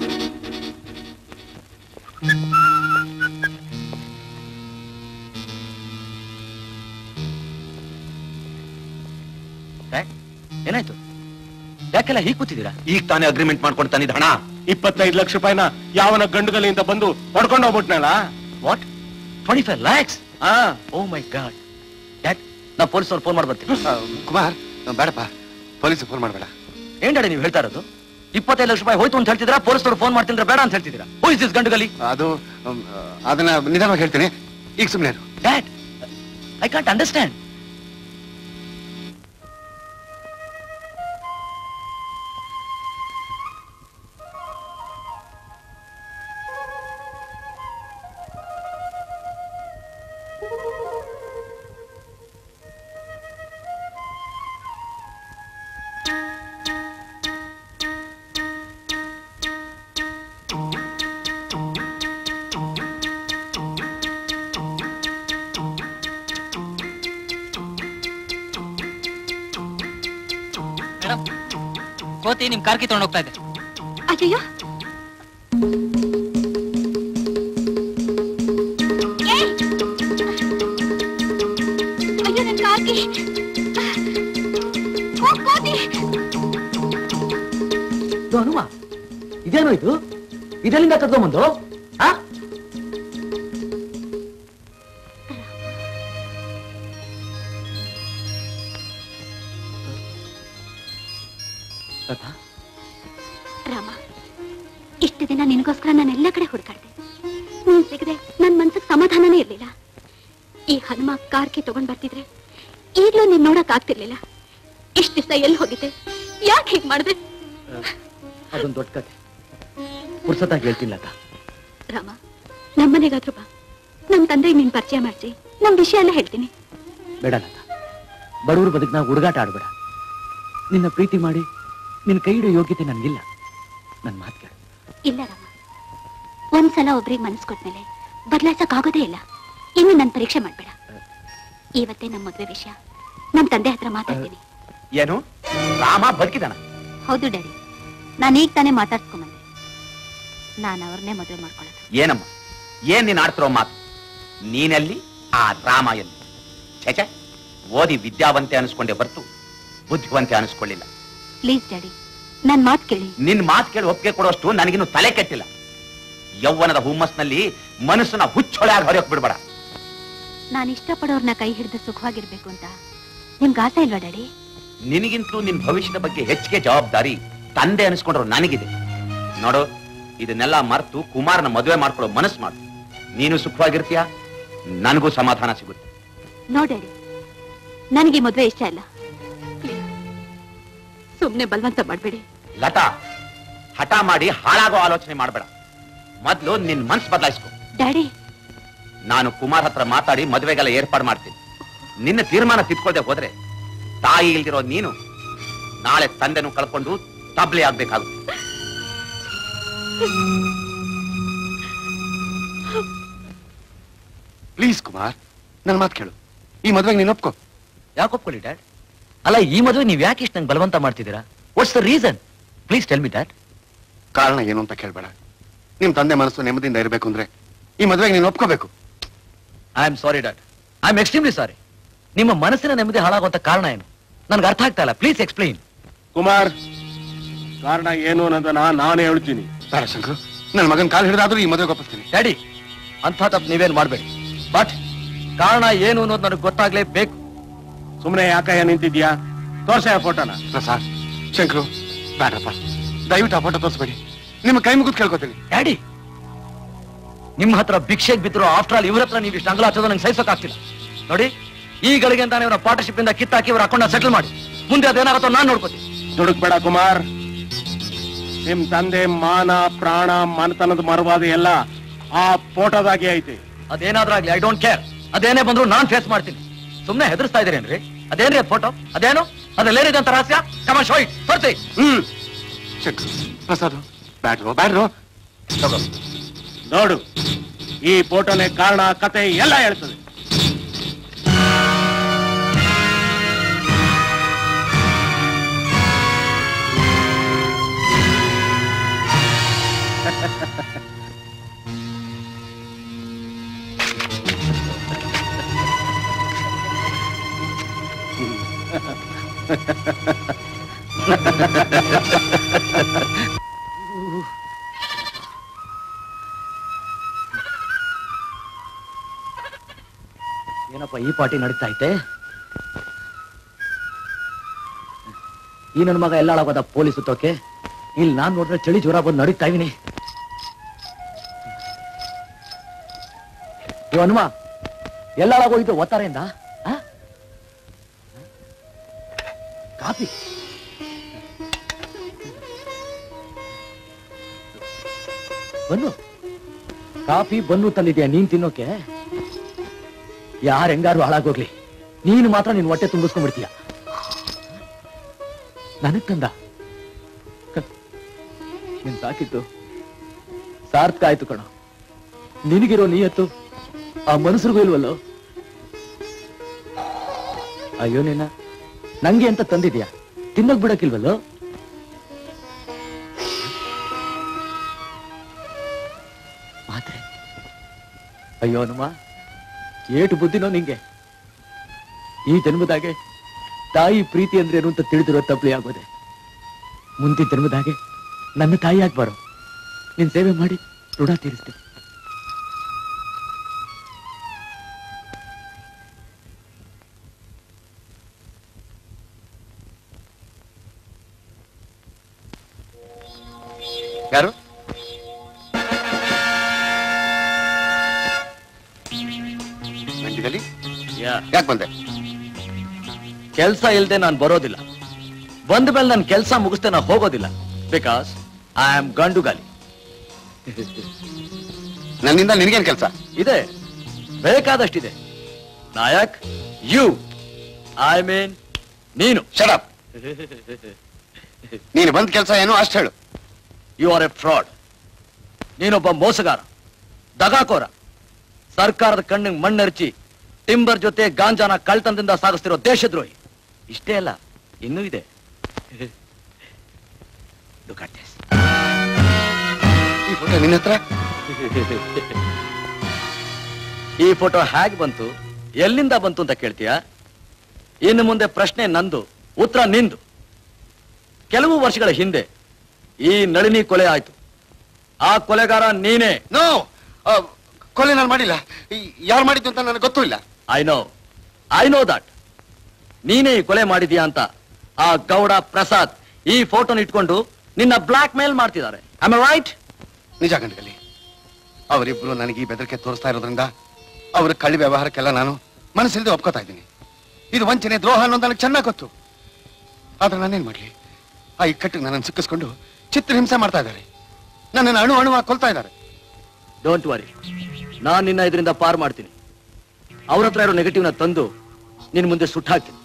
ಏನಾಯ್ತು ಯಾಕೆಲ್ಲ ಹೀಗೆ ಕೂತಿದ್ದೀರಾ ಈಗ ತಾನೇ ಅಗ್ರಿಮೆಂಟ್ ಮಾಡ್ಕೊಂಡು ತಂದಿದ್ದ ಹಣ ಇಪ್ಪತ್ತೈದು ಲಕ್ಷ ರೂಪಾಯಿನ ಯಾವನ ಗಂಡುಗಲಿಯಿಂದ ಬಂದು ಹೊಡ್ಕೊಂಡು ಹೋಗ್ಬಿಟ್ನಲ್ಲ ವಾಟ್ ಟ್ವೆಂಟಿ ಫೈವ್ ಲ್ಯಾಕ್ಸ್ ಹಾ ಓ ಮೈ ಗಾಡ್ ಯಾಕ್ ನಾ ಪೊಲೀಸವ್ರು ಫೋನ್ ಮಾಡಿ ಬರ್ತೀನಿ ಕುಮಾರ್ ಬೇಡಪ್ಪ ಪೊಲೀಸ್ ಫೋನ್ ಮಾಡಬೇಡ ಏನ್ ಡ್ಯಾಡಿ ನೀವು ಹೇಳ್ತಾ ಇರೋದು ಇಪ್ಪತ್ತೈದು ಲಕ್ಷ ರೂಪಾಯಿ ಹೋಯ್ತು ಅಂತ ಹೇಳ್ತಿದ್ರಾ ಪೊಲೀಸರು ಫೋನ್ ಮಾಡ್ತಿದ್ರೆ ಬೇಡ ಅಂತ ಹೇಳ್ತಿದ್ದೀರಾ ಹೂ ಇಸ್ ದಿಸ್ ಗಂಡುಗಲಿ ಅದು ಅಮ್, ಅದನ್ನ ನಿಧಾನವಾಗಿ ಹೇಳ್ತೀನಿ ಈಗ ಸುಮ್ಮನೆ dad I can't understand madam ಕೋತಿ ನಿಮ್ ಕಾರ್ಕಿ ತಗೊಂಡ್ ಹೋಗ್ತಾ ಇದೆ ಅಯ್ಯಯ್ಯೋ ಕಾಕಿ ಓ, ಕೋತಿ ಇದು ಹನುಮ ಇದೇನು ಇದು ಇದೆಲ್ಲಿಂದ ಕದ್ಕೊಂಬಂದು ಆ ಲತಾ, ರಾಮ ಇಷ್ಟು ದಿನ ನಿನಗೋಸ್ಕರ ನಾನು ಎಲ್ಲ ಕಡೆ ಹುಡುಕಾಡ್ದೆ ನೀನ್ ಸಿಗದೆ ನನ್ ಮನ್ಸಿಗೆ ಸಮಾಧಾನನೇ ಇರ್ಲಿಲ್ಲ ಈ ಹನುಮ ಕಾರ್ಕಿ ತಗೊಂಡ್ ಬರ್ತಿದ್ರೆ ಈಗ್ಲೂ ನೀನ್ ನೋಡಕ್ ಆಗ್ತಿರ್ಲಿಲ್ಲ ಇಷ್ಟ ದಿವಸ ಎಲ್ಲಿ ಹೋಗಿದ್ದೆ ಯಾಕೆ ಹೀಗ್ ಮಾಡ್ದೆ ಅದೊಂದು ದೊಡ್ಡ ಕತೆ ಪುರ್ಸತ್ತಾಗಿ ಹೇಳ್ತೀನಿ ಲತಾ ರಾಮ ನಮ್ಮನೆಗಾದ್ರೂ ಬಾ ನಮ್ ತಂದೆಗೆ ನೀನ್ ಪರಿಚಯ ಮಾಡ್ಸಿ ನಮ್ ವಿಷಯ ಎಲ್ಲ ಹೇಳ್ತೀನಿ ಬೇಡ ಲತಾ ಬಡವ್ರ ಬದುಕ್ನಾಗ ಹುಡುಗಾಟ ಆಡ್ಬೇಡ ನಿನ್ನ ಪ್ರೀತಿ ಮಾಡಿ ನಿನ್ನ ಕೈ ಹಿಡಿಯೋ ಯೋಗ್ಯತೆ ನನ್ಗಿಲ್ಲ ನನ್ ಮಾತು ಕೇಳು ಇಲ್ಲ ರಾಮ ಒಂದ್ಸಲ ಒಬ್ರಿಗೆ ಮನಸ್ಸು ಕೊಟ್ಮೇಲೆ ಬದಲಾಯಿಸಕ್ ಆಗೋದೇ ಇಲ್ಲ ಇನ್ನು ನನ್ ಪರೀಕ್ಷೆ ಮಾಡ್ಬೇಡ ಇವತ್ತೇ ನಮ್ ಮದ್ವೆ ವಿಷಯ ನಮ್ ತಂದೆ ಹತ್ರ ಮಾತಾಡ್ತೀನಿ ಏನು ರಾಮ ಬದುಕಿದಾನ ಹೌದು ಡ್ಯಾಡಿ ನಾನು ಈಗ ತಾನೇ ಮಾತಾಡ್ಸ್ಕೊಂಬಂದೆ ನಾನು ಅವ್ರನ್ನೇ ಮದುವೆ ಮಾಡ್ಕೊಳ್ಳೋದು ಏನಮ್ಮ ಏನ್ ನೀನ್ ಆಡ್ತಿರೋ ಮಾತು ನೀನೆಲ್ಲಿ ಆ ರಾಮ ಎಲ್ಲಿ ಛೆಛೆ ಓದಿ ವಿದ್ಯಾವಂತೆ ಅನಿಸ್ಕೊಂಡೆ ಬರ್ತು ಬುದ್ಧಿವಂತೆ ಅನಿಸ್ಕೊಳ್ಳಿಲ್ಲ ಪ್ಲೀಸ್ ಡ್ಯಾಡಿ ನನ್ ಮಾತು ಕೇಳಿ ನಿನ್ ಮಾತು ಕೇಳಿ ಒಪ್ಪಿಗೆ ಕೊಡುವಷ್ಟು ನನಗಿನ್ನು ತಲೆ ಕೆಟ್ಟಿಲ್ಲ ಯೌವನದ ಹುಮ್ಮಸ್ನಲ್ಲಿ ಮನಸ್ಸನ್ನ ಹುಚ್ಚೊಳೆ ಆಗಿ ಹೊರಕ್ ಬಿಡ್ಬೇಡ ನಾನು ಇಷ್ಟಪಡೋರ್ನ ಕೈ ಹಿಡಿದು ಸುಖವಾಗಿರ್ಬೇಕು ಅಂತ ನಿಮ್ಗೆ ಆಸೆ ಇಲ್ವಾ ಡ್ಯಾಡಿ ನಿನಗಿಂತಲೂ ನಿನ್ ಭವಿಷ್ಯದ ಬಗ್ಗೆ ಹೆಚ್ಚಿಗೆ ಜವಾಬ್ದಾರಿ ತಂದೆ ಅನಿಸ್ಕೊಂಡ್ರು ನನಗಿದೆ ನೋಡು ಇದನ್ನೆಲ್ಲ ಮರೆತು ಕುಮಾರನ ಮದುವೆ ಮಾಡ್ಕೊಳ್ಳೋ ಮನಸ್ಸು ಮಾಡು ನೀನು ಸುಖವಾಗಿರ್ತೀಯ ನನಗೂ ಸಮಾಧಾನ ಸಿಗುತ್ತೆ ನೋ ಡ್ಯಾಡಿ ನನಗೆ ಈ ಮದುವೆ ಇಷ್ಟ ಇಲ್ಲ ಪ್ಲೀಸ್ ಸುಮ್ನೆ ಬಲವಂತ ಮಾಡ್ಬೇಡಿ ಲತಾ ಹಠ ಮಾಡಿ ಹಾಳಾಗೋ ಆಲೋಚನೆ ಮಾಡಬೇಡ ಮೊದ್ಲು ನಿನ್ ಮನ್ಸ್ ಬದಲಾಯಿಸ್ಕೊ ಡ್ಯಾಡಿ ನಾನು ಕುಮಾರ್ ಹತ್ರ ಮಾತಾಡಿ ಮದುವೆಗೆಲ್ಲ ಏರ್ಪಾಡು ಮಾಡ್ತೀನಿ ನಿನ್ನ ತೀರ್ಮಾನ ತಿದ್ಕೊಳ್ದೆ ಹೋದ್ರೆ ತಾಯಿ ಇಲ್ದಿರೋ ನೀನು ನಾಳೆ ತಂದೆನು ಕಳ್ಕೊಂಡು ತಬ್ಲಿ ಆಗ್ಬೇಕಾಗುತ್ತೆ ಪ್ಲೀಸ್ ಕುಮಾರ್ ನನ್ನ ಮಾತು ಕೇಳು ಈ ಮದ್ವೆಗೆ ನೀನು ಒಪ್ಕೋ ಯಾಕೆ ಒಪ್ಕೊಳ್ಳಿ ಡ್ಯಾಡ್ ಅಲ್ಲ ಈ ಮದುವೆ ನೀವ್ ಯಾಕೆ ಇಷ್ಟು ನಂಗೆ ಬಲವಂತ ಮಾಡ್ತಿದ್ದೀರಾ what's the reason please tell me dad ಕಾರಣ ಏನು ಅಂತ ಕೇಳ್ಬೇಡ ನಿಮ್ ತಂದೆ ಮನಸ್ಸು ನೆಮ್ಮದಿಯಿಂದ ಇರಬೇಕು ಅಂದ್ರೆ ಈ ಮದ್ವೆಗೆ ನೀನು ಒಪ್ಕೋಬೇಕು I am sorry dad I am extremely sorry ನಿಮ್ಮ ಮನಸ್ಸಿನ ನೆಮ್ಮದಿ ಹಾಳಾಗುವಂತ ಕಾರಣ ಏನು ನನ್ಗೆ ಅರ್ಥ ಆಗ್ತಾ ಇಲ್ಲ ಪ್ಲೀಸ್ ಎಕ್ಸ್ಪ್ಲೈನ್ ಕುಮಾರ್ ಕಾರಣ ಏನು ಅನ್ನೋದನ್ನ ನಾನು ಹೇಳ್ತೀನಿ ಬೇಡ ಶಂಕರ್ ನನ್ನ ಮಗನ ಕಾಲು ಹಿಡಿದಾದ್ರೂ ಈ ಮದುವೆಗೆ ಒಪ್ಪಿಸ್ತೀನಿ ಡ್ಯಾಡಿ ಅಂಥ ತಪ್ಪು ನೀವೇನ್ ಮಾಡ್ಬೇಡಿ ಬಟ್ ಕಾರಣ ಏನು ಅನ್ನೋದು ನನಗೆ ಗೊತ್ತಾಗ್ಲೇಬೇಕು ಸುಮ್ಮನೆ ಯಾಕಯ್ಯ ನಿಂತಿದ್ಯಾ ತೋರ್ಸ ಫೋಟೋನ ಪ್ರಸಾದ್ ಶಂಕರು ಬೇಡಪ್ಪ ದಯವಿಟ್ಟು ಆ ಫೋಟೋ ತೋರಿಸ್ಬೇಡಿ ನಿಮ್ಮ ಕೈ ಮುಗಿದು ಕೇಳ್ಕೊತೀನಿ ಡ್ಯಾಡಿ ನಿಮ್ಮ ಹತ್ರ ಭಿಕ್ಷೆಗೆ ಬಿದ್ರು ಆಫ್ಟರ್ ಆಲ್ ಇವ್ರ ಹತ್ರ ನೀವು ಇಷ್ಟು ಅಂಗಲ ಹಚ್ಚೋದು ನಂಗೆ ಸಹಿಸೋಕ್ಕಾಗ್ತಿಲ್ಲ ನೋಡಿ ಈ ಗಳಿಗೆ ಅಂತಾನೆ ಇವರ ಪಾರ್ಟ್ನರ್ಶಿಪ್ ಇಂದ ಕಿತ್ತಾಕಿ ಇವರ ಅಕೌಂಟ್ ಸೆಟಲ್ ಮಾಡಿ ಮುಂದೆ ಅದೇನಾಗುತ್ತೋ ನಾನು ನೋಡ್ಕೋತೀನಿ ದುಡುಕ್ಬೇಡ ಕುಮಾರ್ ನಿಮ್ ತಂದೆ ಮಾನ ಪ್ರಾಣ ಮನತನದ ಮರವಾದ ಎಲ್ಲ ಆ ಫೋಟೋದಾಗೆ ಐತಿ ಅದೇನಾದ್ರೂ ಆಗ್ಲಿ ಐ ಡೋಂಟ್ ಕೇರ್ ಅದೇನೇ ಬಂದ್ರು ನಾನ್ ಫೇಸ್ ಮಾಡ್ತೀನಿ ಸುಮ್ನೆ ಹೆದರ್ಸ್ತಾ ಇದೀರೇನ್ರಿ ಅದೇನ್ರಿ ಅದ್ ಫೋಟೋ ಅದೇನು ಅದ್ರಲ್ಲೇನಿದೆ ಅಂತ ರಹಸ್ಯ ಕಮ ಶೋಯ್ ತೋರ್ಸಿ ಹ್ಮ್ ಶಂಕರ್ ಪ್ರಸಾದ್ ಬ್ಯಾಡ್ರೋ ಬ್ಯಾಡ್ರೋ ತಗೋ ನೋಡು ಈ ಫೋಟೋನೇ ಕಾರಣ ಕತೆ ಎಲ್ಲ ಹೇಳ್ತದೆ ಏನಪ್ಪ ಈ ಪಾರ್ಟಿ ನಡೀತಾ ಐತೆ ಈ ನನ್ನ ಮಗ ಎಲ್ಲ ಹಾಳಾಗೋದ ಪೊಲೀಸ್ ಸುತ್ತೋಕೆ ಇಲ್ಲಿ ನಾನ್ ನೋಡಿದ್ರೆ ಚಳಿ ಜ್ವರ ಬಂದು ನಡೀತಾ ಇದೀನಿ ಇವ ಹನುಮ ಎಲ್ಲ ಹಾಳಾಗೋಯ್ತು ಒತ್ತಾರೆಯಿಂದ ಆ? ಕಾಫಿ ಬನ್ನು ಕಾಫಿ ಬನ್ನು ತಂದಿದ್ಯಾ ನೀನ್ ತಿನ್ನೋಕೆ ಯಾರು ಹೆಂಗಾರು ಹಾಳಾಗೋಗ್ಲಿ ನೀನು ಮಾತ್ರ ನಿನ್ ಹೊಟ್ಟೆ ತುಂಬಿಸ್ಕೊಂಡ್ಬಿಡ್ತೀಯ ನನಗ್ ತಂದ ಹ, ನೀನ್ ಸಾಕಿದ್ದು ಸಾರ್ಥಕ ಆಯ್ತು ಕಣೋ ನಿನಗಿರೋ ನೀಯತ್ತು ಆ ಮನುಷ್ಯರಿಗೂ ಇಲ್ವಲ್ಲೋ ಅಯ್ಯೋ ನಿನ್ನ ನಂಗೆ ಅಂತ ತಂದಿದ್ಯಾ ತಿನ್ನಕ್ ಬಿಡಕ್ಕಿಲ್ವಲ್ಲೋ ಮಾತ್ರೆ ಅಯ್ಯೋ ಹನುಮ ಏಟು ಬುದ್ಧಿನೋ ನಿಂಗೆ ಈ ಜನ್ಮದಾಗೆ ತಾಯಿ ಪ್ರೀತಿ ಅಂದ್ರೆ ಏನು ಅಂತ ತಿಳಿದಿರೋ ತಪ್ಪಲಿ ಆಗೋದೆ ಮುಂದಿನ ಜನ್ಮದಾಗೆ ನನ್ನ ತಾಯಿ ಆಗ್ಬಾರೋ ನಿನ್ ಸೇವೆ ಮಾಡಿ ಋಣ ತೀರಿಸ್ತೀನಿ ಯಾರು ಮಂಡ್ಯದಲ್ಲಿ ಯಾಕೆ ಬಂದೆ ಕೆಲ್ಸ ಇಲ್ದೆ ನಾನು ಬರೋದಿಲ್ಲ ಬಂದ ಮೇಲೆ ನನ್ನ ಕೆಲಸ ಮುಗಿಸ್ದೆ ನಾ ಹೋಗೋದಿಲ್ಲ ಬಿಕಾಸ್ ಐ ಆಮ್ ಗಂಡುಗಾಲಿ ನನ್ನಿಂದ ನಿನಗೇನ್ ಕೆಲಸ ಇದೆ ಬೇಕಾದಷ್ಟಿದೆ ನಾಯಕ್ ಯು ಐ ಮೀನ್ ನೀನು ಶಡಪ್ ನೀನು ಬಂದ ಕೆಲಸ ಏನು ಅಷ್ಟು ಹೇಳು ಯು ಆರ್ ಎ ಫ್ರಾಡ್ ನೀನೊಬ್ಬ ಮೋಸಗಾರ ದಗಾಕೋರ ಸರ್ಕಾರದ ಕಣ್ಣಿಗೆ ಮಣ್ಣೆರಚಿ ಟಿಂಬರ್ ಜೊತೆ ಗಾಂಜಾನ ಕಳ್ತನದಿಂದ ಸಾಗಿಸ್ತಿರೋ ದೇಶದ್ರೋಹಿ ಇಷ್ಟೇ ಅಲ್ಲ ಇನ್ನೂ ಇದೆ Look at this. ಈ ಫೋಟೋ ನಿನ್ನ ಹತ್ರ ಈ ಫೋಟೋ ಹೇಗ್ ಬಂತು ಎಲ್ಲಿಂದ ಬಂತು ಅಂತ ಕೇಳ್ತೀಯಾ ಇನ್ನು ಮುಂದೆ ಪ್ರಶ್ನೆ ನಂದು ಉತ್ತರ ನಿಂದು ಕೆಲವು ವರ್ಷಗಳ ಹಿಂದೆ ಈ ನಳಿನಿ ಕೊಲೆ ಆಯ್ತು ಆ ಕೊಲೆಗಾರ ನೀನೇ ನೋ ಕೊಲೆ ನಾನು ಮಾಡಿಲ್ಲ ಯಾರು ಮಾಡಿದ್ದು ಅಂತ ನನಗೆ ಗೊತ್ತೂ ಇಲ್ಲ I know I know that ನೀನೇ ಈ ಕೊಲೆ ಮಾಡಿದ್ಯಾ ಅಂತ ಆ ಗೌಡ ಪ್ರಸಾದ್ ಈ ಫೋಟೋನ ಇಟ್ಕೊಂಡು ನಿನ್ನ ಬ್ಲಾಕ್ ಮೇಲ್ ಮಾಡ್ತಿದ್ದಾರೆ ಐ ರೈಟ್ ನಿಜ ಗಂಡಗಲಿ ಅವರಿಬ್ರು ನನಗೆ ಈ ಬೆದರಿಕೆ ತೋರಿಸ್ತಾ ಇರೋದ್ರಿಂದ ಅವ್ರ ಕಳ್ಳಿ ವ್ಯವಹಾರಕ್ಕೆಲ್ಲ ನಾನು ಮನಸ್ಸಿಲ್ಲದೆ ಒಪ್ಕೋತಾ ಇದ್ದೀನಿ ಇದು ವಂಚನೆ ದ್ರೋಹ ಅನ್ನೋದು ನನಗೆ ಚೆನ್ನಾಗಿ ಗೊತ್ತು ಆದ್ರೆ ನಾನೇನ್ ಮಾಡ್ಲಿ ಆ ಇಕ್ಕಟ್ಟಿಗೆ ನನ್ನನ್ನು ಸಿಕ್ಕಿಸ್ಕೊಂಡು ಚಿತ್ರ ಹಿಂಸೆ ಮಾಡ್ತಾ ಇದ್ದಾರೆ ನನ್ನನ್ನು ಅಣು ಅಣುವಾಗಿ ಕೊಲ್ತಾ ಇದ್ದಾರೆ ಡೋಂಟ್ ವರಿ ನಾನ್ ನಿನ್ನ ಇದರಿಂದ ಪಾರ್ ಮಾಡ್ತೀನಿ ಅವ್ರ ಹತ್ರ ಇರೋ ನೆಗೆಟಿವ್ನ ತಂದು ನಿನ್ ಮುಂದೆ ಸುಟ್ಟು ಹಾಕ್ತೀನಿ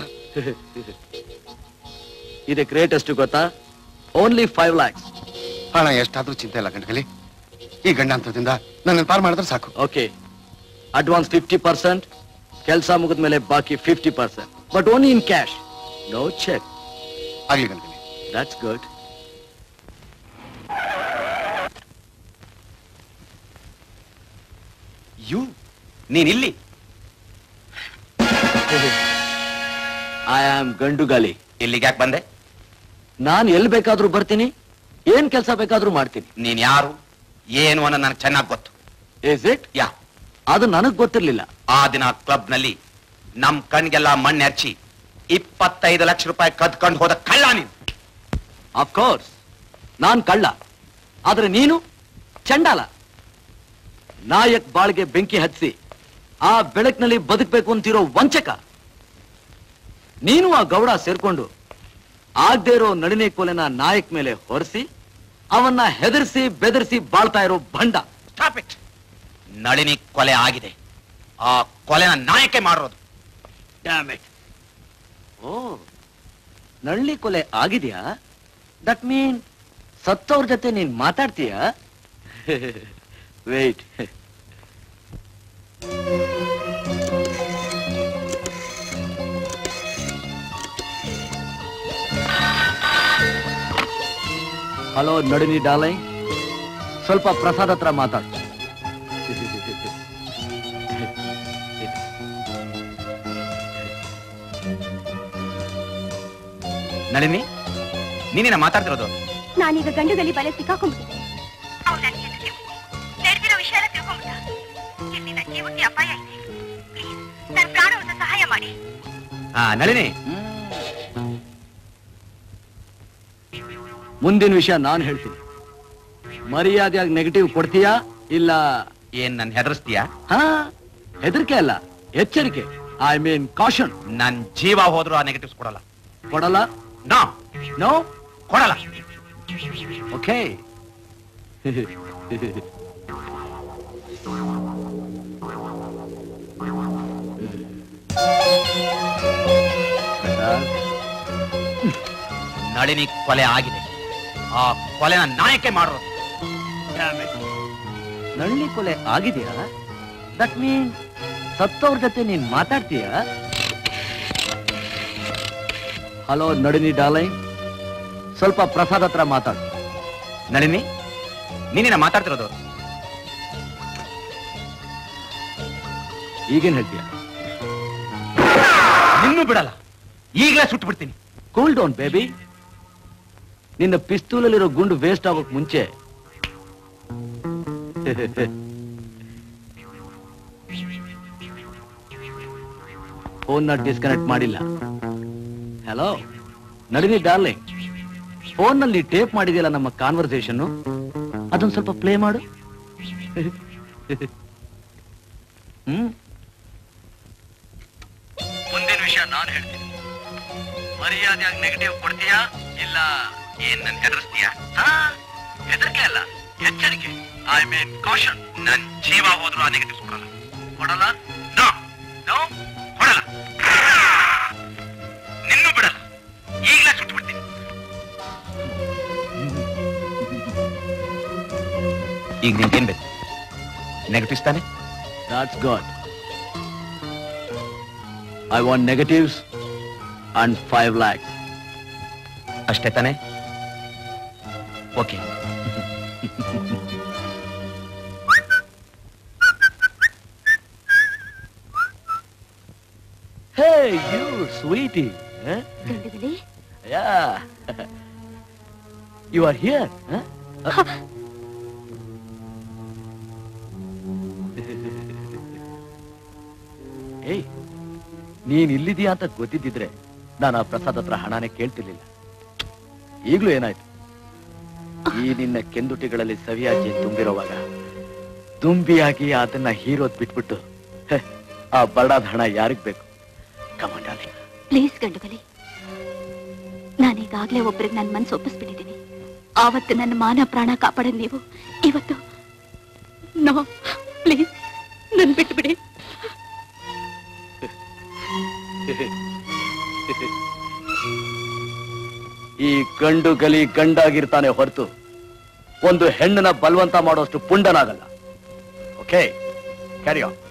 ಇದಕ್ಕೆ ರೇಟ್ ಎಷ್ಟು ಗೊತ್ತಾ ಓನ್ಲಿ ಫೈವ್ ಲ್ಯಾಕ್ಸ್ ಹಣ ಎಷ್ಟಾದ್ರೂ ಚಿಂತೆ ಇಲ್ಲ ಗಂಡಗಲಿ ಈ ಗಂಡಾಂತರದಿಂದ ನನ್ನನ್ನು ಪಾರ್ ಮಾಡಿದ್ರೆ ಸಾಕು ಓಕೆ ಅಡ್ವಾನ್ಸ್ ಫಿಫ್ಟಿ ಪರ್ಸೆಂಟ್ ಕೆಲಸ ಮುಗಿದ ಮೇಲೆ ಬಾಕಿ fifty percent but only in cash no cheque ಆಗ್ಲಿ ಗಂಡಗಲಿ ದಟ್ಸ್ ಗುಡ್ ಯು ನೀನಿಲ್ಲಿ ಐ ಆಮ್ ಗಂಡುಗಾಲಿ ಇಲ್ಲಿಗೆ ಯಾಕೆ ಬಂದೆ ನಾನು ಎಲ್ಲಿ ಬೇಕಾದ್ರೂ ಬರ್ತೀನಿ ಏನ್ ಕೆಲಸ ಬೇಕಾದ್ರೂ ಮಾಡ್ತೀನಿ ನೀನ್ ಯಾರು ಏನು ಅನ್ನೋ ನನಗೆ ಚೆನ್ನಾಗಿ ಗೊತ್ತು ಇಸ್ ಇಟ್ ಯಾ ಅದು ನನಗ್ ಗೊತ್ತಿರ್ಲಿಲ್ಲ ಆ ದಿನ ಕ್ಲಬ್ ನಲ್ಲಿ ನಮ್ ಕಣ್ಗೆಲ್ಲ ಮಣ್ಣು ಹಚ್ಚಿ ಇಪ್ಪತ್ತೈದು ಲಕ್ಷ ರೂಪಾಯಿ ಕದ್ಕೊಂಡು ಹೋದ ಕಳ್ಳ ನೀನು ಕೋರ್ಸ್ ನಾನ್ ಕಳ್ಳ ಆದ್ರೆ ನೀನು ಚಂಡಾಲ ನಾಯಕ್ ಬಾಳ್ಗೆ ಬೆಂಕಿ ಹಚ್ಚಿ ಆ ಬೆಳಕಿನಲ್ಲಿ ಬದುಕಬೇಕು ಅಂತಿರೋ ವಂಚಕ ನೀನು ಆ ಗೌಡ ಸೇರ್ಕೊಂಡು ಆಗ್ದೇ ಇರೋ ನಳಿನಿ ಕೊಲೆನ ನಾಯಕ್ ಮೇಲೆ ಹೊರಿಸಿ ಅವನ್ನ ಹೆದರ್ಸಿ ಬೆದರ್ಸಿ ಬಾಳ್ತಾ ಇರೋ ಭಂಡ ಸ್ಟಾಪ್ ಇಟ್ ನಳಿನಿ ಕೊಲೆ ಆಗಿದೆ ಆ ಕೊಲೆನ ನಾಯಕೆ ಮಾಡಿರೋದು ಓ ನಳ್ಳಿ ಕೊಲೆ ಆಗಿದ್ಯಾ ದಟ್ ಮೀನ್ ಸತ್ತವ್ರ ಜೊತೆ ನೀನ್ ಮಾತಾಡ್ತೀಯಾ ವೇಟ್ ಹಲೋ ನಳಿನಿ ಡಾರ್ಲಿಂಗ್ ಸ್ವಲ್ಪ ಪ್ರಸಾದ್ ಹತ್ರ ಮಾತಾಡು ನಳಿನಿ ನೀನೇನ ಮಾತಾಡ್ತಿರೋದು ನಾನೀಗ ಗಂಡುಗಲಿ ಬಲೆ ಸಿಕ್ಕಾಕೊಂಡ್ಬಿಟ್ಟಿದ್ದೆ ಅವ್ನು ನನಗೆ ಎದುರಿಗೆ ನಡೆದಿರೋ ವಿಷಯ ಎಲ್ಲ ತಿಳ್ಕೊಂಡ್ಬಿಟ್ಟ ಇಲ್ಲಿ ನನ್ನ ಜೀವಕ್ಕೆ ಅಪಾಯ ಇದೆ ಪ್ಲೀಸ್ ನನ್ನ ಪ್ರಾಣವನ್ನು ಸಹಾಯ ಮಾಡಿ ಆ ನಳಿನಿ ಮುಂದಿನ ವಿಷಯ ನಾನು ಹೇಳ್ತೀನಿ ಮರ್ಯಾದೆಯಾಗಿ ನೆಗೆಟಿವ್ ಕೊಡ್ತೀಯಾ ಇಲ್ಲ ಏನ್ ನನ್ ಹೆದರ್ಸ್ತೀಯಾ ಹಾ ಹೆದರಿಕೆ ಅಲ್ಲ ಎಚ್ಚರಿಕೆ ಐ ಮೀನ್ ಕಾಷನ್ ನನ್ ಜೀವ ಹೋದ್ರು ಆ ನೆಗೆಟಿವ್ಸ್ ಕೊಡಲ್ಲ ಕೊಡಲ್ಲ ನೋ ನೋ ಕೊಡಲ್ಲ ಓಕೆ ನಳಿನಿ ಕೊಲೆ ಆಗಿದೆ ಆ ಕೊಲೆನ ನಾಯಕೆ ಮಾಡಿರೋದು ನಳ್ಳಿ ಕೊಲೆ ಆಗಿದೆಯಾ ದಟ್ ಮೀನ್ ಸತ್ತವ್ರ ಜೊತೆ ನೀನ್ ಮಾತಾಡ್ತೀಯಾ ಹಲೋ ನಳಿನಿ ಡಾರ್ಲಿಂಗ್ ಸ್ವಲ್ಪ ಪ್ರಸಾದ್ ಹತ್ರ ಮಾತಾಡು ನಳಿನಿ ನೀನೇನ ಮಾತಾಡ್ತಿರೋದು ಈಗೇನ್ ಹೇಳ್ತೀಯ ನಿನ್ನನ್ನು ಬಿಡಲ್ಲ ಈಗಲೇ ಸುಟ್ಟು ಬಿಡ್ತೀನಿ ಕೂಲ್ ಡೌನ್ ಬೇಬಿ ನಿನ್ನ ಪಿಸ್ತೂಲಲ್ಲಿರೋ ಗುಂಡು ವೇಸ್ಟ್ ಆಗೋಕ್ ಮುಂಚೆ ಫೋನ್ನ ಡಿಸ್ಕನೆಕ್ಟ್ ಮಾಡಿಲ್ಲ ಹಲೋ ನಳಿನಿ ಡಾರ್ಲಿಂಗ್ ಫೋನ್ನಲ್ಲಿ ಟೇಪ್ ಮಾಡಿದೆಯಲ್ಲ ನಮ್ಮ ಕಾನ್ವರ್ಸೇಷನ್ ಅದೊಂದು ಸ್ವಲ್ಪ ಪ್ಲೇ ಮಾಡು ಹ್ಮ್ ಮುಂದಿನ ವಿಷಯ ನಾನು ಹೇಳ್ತೀನಿ ಮರ್ಯಾದೆಯಾಗಿ ನೆಗೆಟಿವ್ ಕೊಡ್ತೀಯಾ ಇಲ್ಲ ಏನ್ ನನ್ ಹೆದರ್ಸ್ತೀಯಾ ಹೆದರಿಕೆ ಅಲ್ಲ ಎಚ್ಚರಿಕೆ ಐ ಮೀನ್ ಕಾಷನ್ ನನ್ ಜೀವ ಹೋದ್ರು ಆ ನೆಗೆಟಿವ್ ಕೊಡಲ್ಲ ಕೊಡಲ್ಲ ನೋ ನೋ ಕೊಡಲ್ಲ ನಿನ್ನೂ ಬಿಡಲ್ಲ ಈಗಲೇ ಸುಟ್ಟು ಬಿಡ್ತೀನಿ ಈಗ ನಿನ್ಗೇನ್ ಬೇಕು ನೆಗೆಟಿವ್ಸ್ ತಾನೆ That's good. I want negatives and five lakhs. ಅಷ್ಟೇ ತಾನೆ okay Hey, you, sweetie. Huh? Gandugali Yeah. you are here. Huh? ಏಯ್ ನೀನ್ ಇಲ್ಲಿದೀಯಾ ಅಂತ ಗೊತ್ತಿದ್ದಿದ್ರೆ ನಾನು ಆ ಪ್ರಸಾದ್ ಹತ್ರ ಹಣನೇ ಕೇಳ್ತಿರ್ಲಿಲ್ಲ ಈಗ್ಲೂ ಏನಾಯ್ತು ಈ ನಿನ್ನ ಕೆಂದುಟಿಗಳಲ್ಲಿ ಸವಿಯಾಗಿ ತುಂಬಿರುವಾಗ ತುಂಬಿಯಾಗಿ ಅದನ್ನ ಹೀರೋದ್ ಬಿಟ್ಬಿಟ್ಟು ಹೆ, ಆ ಬರಡಾದ ಹಣ ಯಾರಿಗ್ ಬೇಕು ಕಮಾಂಡಾಲಿ ಪ್ಲೀಸ್ ಗಂಡುಗಲಿ ನಾನೀಗಾಗ್ಲೇ ಒಬ್ರಿಗೆ ನನ್ನ ಮನ್ಸು ಒಪ್ಪಿಸ್ಬಿಟ್ಟಿದ್ದೀನಿ ಆವತ್ತು ನನ್ನ ಮಾನ ಪ್ರಾಣ ಕಾಪಾಡೋದು ನೀವು ಇವತ್ತು ನೋ ಪ್ಲೀಸ್ ನನ್ ಬಿಟ್ಬಿಡಿ ಈ ಗಂಡು ಗಲಿ ಗಂಡಾಗಿರ್ತಾನೆ ಹೊರತು ಒಂದು ಹೆಣ್ಣನ ಬಲವಂತ ಮಾಡೋಷ್ಟು ಪುಂಡನಾಗಲ್ಲ okay carry on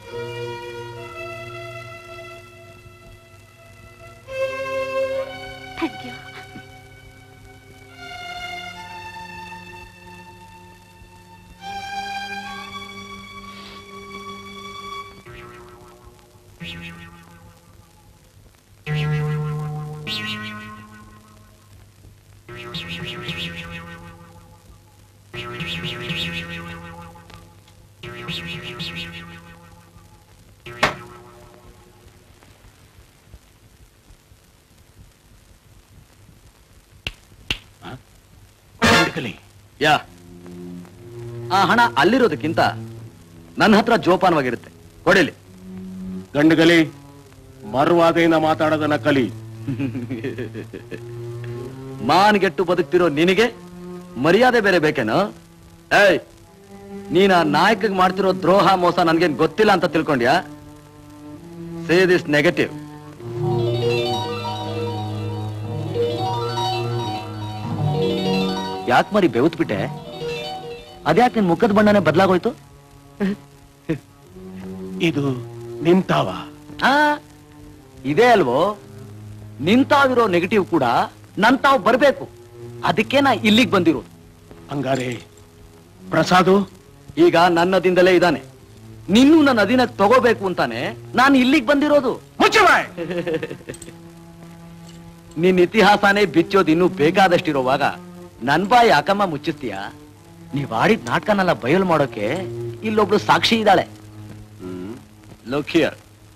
thank you ya ಆ ಹಣ ಅಲ್ಲಿರೋದಕ್ಕಿಂತ ನನ್ನ ಹತ್ರ ಜೋಪಾನವಾಗಿರುತ್ತೆ ಕೊಡಿಲಿ ಗಂಡುಗಲಿ ಮರುವಾದೆಯಿಂದ ಮಾತಾಡೋದನ್ನ ಕಲಿ ಮಾನ್ಗೆಟ್ಟು ಬದುಕ್ತಿರೋ ನಿನಗೆ ಮರ್ಯಾದೆ ಬೇರೆ ಬೇಕೇನೋ ಏಯ್ ನೀನ್ ಆ ನಾಯಕಗ್ ಮಾಡ್ತಿರೋ ದ್ರೋಹ ಮೋಸ ನನ್ಗೇನ್ ಗೊತ್ತಿಲ್ಲ ಅಂತ ತಿಳ್ಕೊಂಡ್ಯಾ ಸೇ ದಿಸ್ ನೆಗೆಟಿವ್ ಯಾಕೆ ಮರಿ ಬೆವುತ್ಬಿಟ್ಟೆ ಅದ್ಯಾಕೆ ನಿನ್ ಮುಖದ ಬಣ್ಣನೇ ಬದಲಾಗೋಯ್ತು ಇದು ನಿಂತಾವ ಆ ಇದೇ ಅಲ್ವೋ ನಿಂತಾವಿರೋ ನೆಗೆಟಿವ್ ಕೂಡ ನಂತಾವ್ ಬರ್ಬೇಕು ಅದಕ್ಕೆ ನಾ ಇಲ್ಲಿಗೆ ಬಂದಿರೋದು ಹಂಗಾರೆ ಪ್ರಸಾದು ಈಗ ನನ್ನದಿಂದಲೇ ಇದ್ದಾನೆ ನಿನ್ನೂ ನನ್ನ ಅದಿನ ತಗೋಬೇಕು ಅಂತಾನೆ ನಾನು ಇಲ್ಲಿಗೆ ಬಂದಿರೋದು ನಿನ್ ಇತಿಹಾಸನೇ ಬಿಚ್ಚೋದು ಇನ್ನೂ ಬೇಕಾದಷ್ಟಿರುವಾಗ ನನ್ ಬಾಯಿ ಯಾಕಮ್ಮ ಮುಚ್ಚಿಸ್ತೀಯ ನೀವ್ ಆಡಿದ ನಾಟಕನೆಲ್ಲ ಬಯಲು ಮಾಡೋಕೆ ಇಲ್ಲೊಬ್ಳು ಸಾಕ್ಷಿ ಇದ್ದಾಳೆ ಲುಕ್ ಹಿಯರ್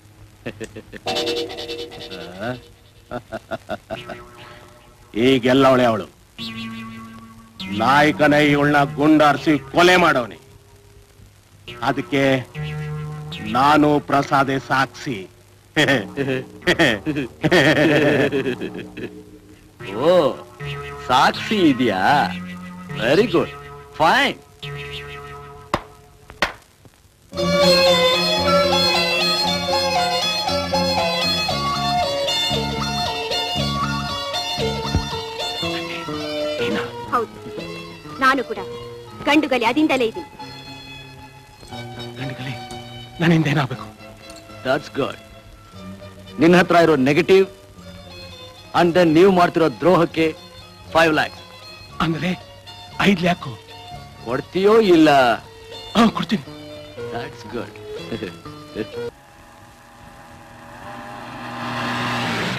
ಈಗೆಲ್ಲವಳೆ ಅವಳು ನಾಯಕನ ಇವಳನ್ನ ಗುಂಡಾರಿಸಿ ಕೊಲೆ ಮಾಡವನೆ ಅದಕ್ಕೆ ನಾನು ಪ್ರಸಾದೆ ಸಾಕ್ಷಿ ಓ ಸಾಕ್ಷಿ ಇದೆಯಾ ವೆರಿ ಗುಡ್ ಫೈನ್ ಹೌದು ನಾನು ಕೂಡ ಗಂಡುಗಲಿ ಅದಿಂದಲೇ ಇದ್ದೀನಿ ನನ್ನಿಂದ ಏನಾಗಬೇಕು ದಟ್ಸ್ ಗುಡ್ ನಿನ್ನ ಹತ್ರ ಇರೋ ನೆಗೆಟಿವ್ ಅಂಡ್ ದೆನ್ ನೀವು ಮಾಡ್ತಿರೋ ದ್ರೋಹಕ್ಕೆ ಫೈವ್ ಲ್ಯಾಕ್ಸ್ ಅಂದ್ರೆ ಐದ್ ಲ್ಯಾಕು ಕೊಡ್ತೀಯೋ ಇಲ್ಲ ಕೊಡ್ತೀನಿ ದಟ್ಸ್ ಗುಡ್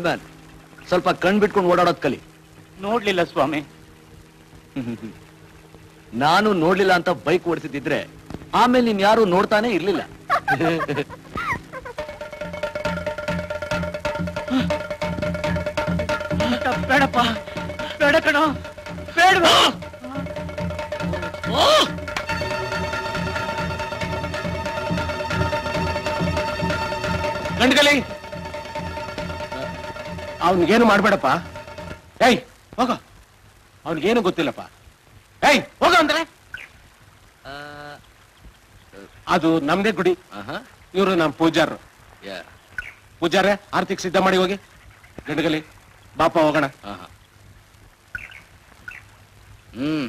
ಓಲ್ಡ್ ಮ್ಯಾನ್ ಸ್ವಲ್ಪ ಕಣ್ ಬಿಟ್ಕೊಂಡು ಓಡಾಡೋದ್ ಕಲಿ ನೋಡ್ಲಿಲ್ಲ ಸ್ವಾಮಿ ನಾನು ನೋಡ್ಲಿಲ್ಲ ಅಂತ ಬೈಕ್ ಓಡಿಸಿದ್ರೆ ಆಮೇಲೆ ನೀನ್ ಯಾರು ನೋಡ್ತಾನೆ ಇರ್ಲಿಲ್ಲ ಬೇಡಪ್ಪ ಬೇಡ ಕಣೋ ಬೇಡ ಗಂಡ್ಗಲಿ ಅವನಿಗೇನು ಮಾಡ್ಬೇಡಪ್ಪ ಏಯ್ ಹೋಗ ಅವನಿಗೇನು ಗೊತ್ತಿಲ್ಲಪ್ಪ ಏಯ್ ಹೋಗ ಅಂದ್ರೆ ಅದು ನಮ್ದೇ ಗುಡಿ ಇವರು ನಮ್ ಪೂಜಾರರು ಪೂಜಾರೆ ಆರ್ತಿಕ್ ಸಿದ್ಧ ಮಾಡಿ ಹೋಗಿ ಗಂಡಗಲಿ ಬಾಪ ಹೋಗೋಣ ಹ್ಮ್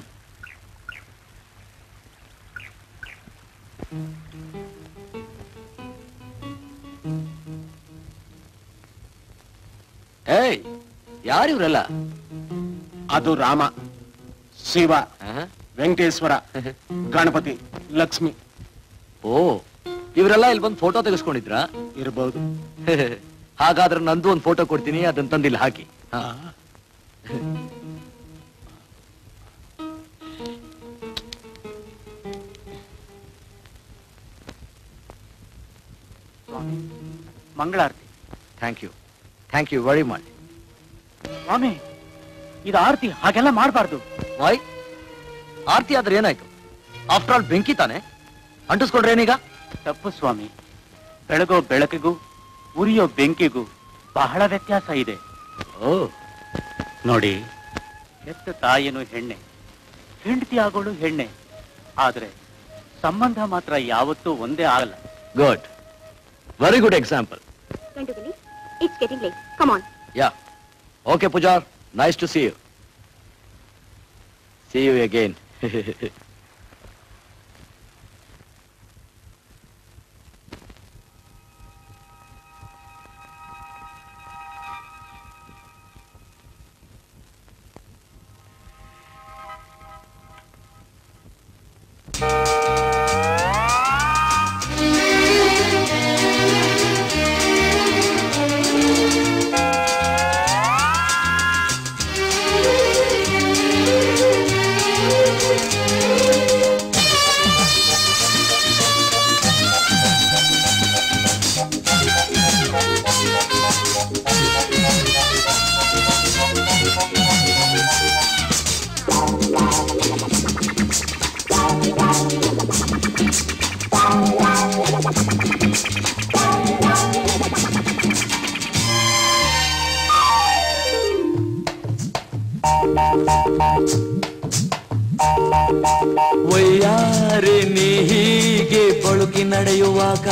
ಏಯ್ ಯಾರಿವ್ರಲ್ಲ ಅದು ರಾಮ ಶಿವ ವೆಂಕಟೇಶ್ವರ ಗಣಪತಿ ಲಕ್ಷ್ಮಿ ಓ ಇವರೆಲ್ಲ ಇಲ್ಲಿ ಬಂದು ಫೋಟೋ ತೆಗೆಸ್ಕೊಂಡಿದ್ರಾ ಇರ್ಬೋದು ಹಾಗಾದ್ರೆ ನಂದು ಒಂದು ಫೋಟೋ ಕೊಡ್ತೀನಿ ಅದನ್ನ ತಂದಿಲ್ಲ ಹಾಕಿ ಹಾ. ಮಂಗಳಾರತಿ thank you thank you very much ಸ್ವಾಮಿ ಇದು ಆರತಿ ಹಾಗೆಲ್ಲ ಮಾಡಬಾರ್ದು ವೈ ಆರ್ತಿ ಆದ್ರೆ ಏನಾಯ್ತು ಆಫ್ಟರ್ ಆಲ್ ಬೆಂಕಿ ತಾನೆ ಅಂಟಿಸ್ಕೊಂಡ್ರೆ ಏನೀಗ ತಪ್ಪು ಸ್ವಾಮಿ ಬೆಳಗೋ ಬೆಳಕಿಗೂ ಉರಿಯೋ ಬೆಂಕಿಗೂ ಬಹಳ ವ್ಯತ್ಯಾಸ ಇದೆ ಓ ನೋಡಿ ಹೆತ್ತ ತಾಯಿನು ಹೆಣ್ಣೆ ಹೆಂಡತಿ ಆಗೋಳು ಹೆಣ್ಣೆ ಆದ್ರೆ ಸಂಬಂಧ ಮಾತ್ರ ಯಾವತ್ತೂ ಒಂದೇ ಆಗಲ್ಲ good very good example Gandugali it's getting late come on ya okay ಪೂಜಾರ್ nice to see you see you again ವಯ್ಯಾರೆ ನೀ ಹೀಗೆ ಬಳುಕಿ ನಡೆಯುವಾಗ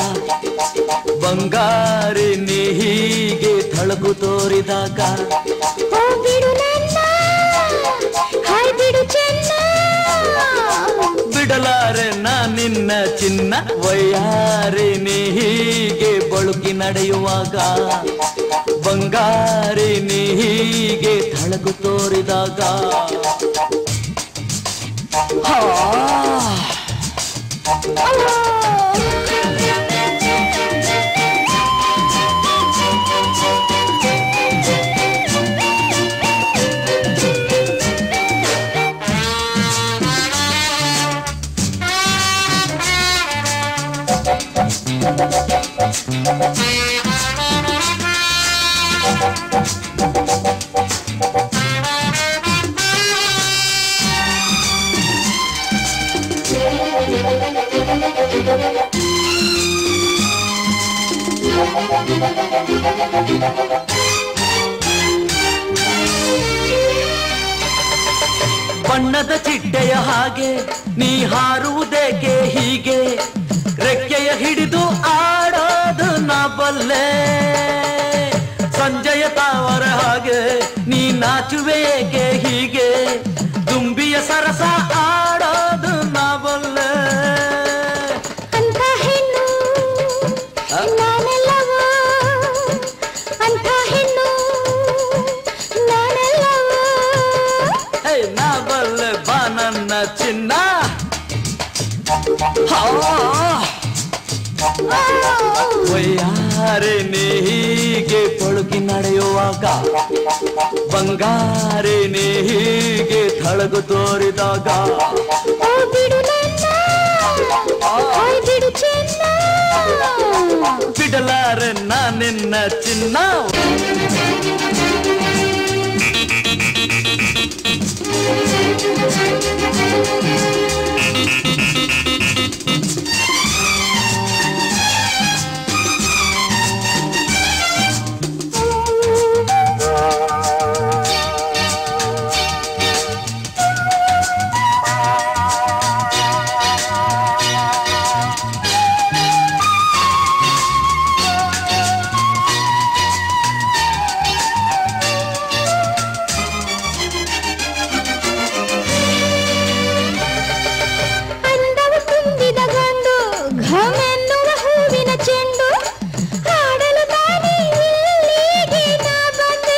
ಬಂಗಾರೆ ನೀ ಹೀಗೆ ಥಳಕು ತೋರಿದಾಗ ಬಿಡಲಾರೆ ನಾ ನಿನ್ನ ಚಿನ್ನ ವಯ್ಯಾರೆ ನೀ ಹೀಗೆ ಬಳುಕಿ ನಡೆಯುವಾಗ ಬಂಗಾರೆ ನೀ ಹೀಗೆ ಥಳಕು ತೋರಿದಾಗ ಹಾ ಬಣ್ಣದ ಚಿಟ್ಟೆಯ ಹಾಗೆ ನೀ ಹಾರುವುದೇಕೆ ಹೀಗೆ ರೆಕ್ಕೆಯ ಹಿಡಿದು ಆಡೋದು ನಾ ಬಲ್ಲೆ ಸಂಜೆಯ ತಾವರ ಹಾಗೆ ನೀ ನಾಚುವೆ ಏಕೆ ಹೀಗೆ ದುಂಬಿಯ ಸರಸ ಆಡೋದು ನಾ ಬಲ್ಲೆ ಅಂತ ಹೆಣ್ಣು ನಾನೆಲ್ಲವೋ ಅಂತ ಹೆಣ್ಣು ನಾನೆಲ್ಲವೋ ಹೇ ನಾ ಬಲ್ಲೆ ಬಾ ನನ್ನ ಚಿನ್ನ ಹಾ ಒಯ್ಯಾರೆ ನೇಹಿಗೆ ಪೊಳುಕಿ ನಡೆಯುವಾಗ ಬಂಗಾರೆ ನೇಹಿಗೆ ಥಳಗು ತೋರಿದಾಗ ಬಿಡಲಾರೆ ನಾನಿನ್ನ ಚಿನ್ನ ಅಂದವ ತುಂಬಿದ ಗಂಡು ಘಮೆನ್ನುವ ಹೂವಿನ ಚೆಂಡು ಹಾಡಲು ತಾನೇ ಇಲ್ಲಿಗೆ ನಾ ಬಂದೆ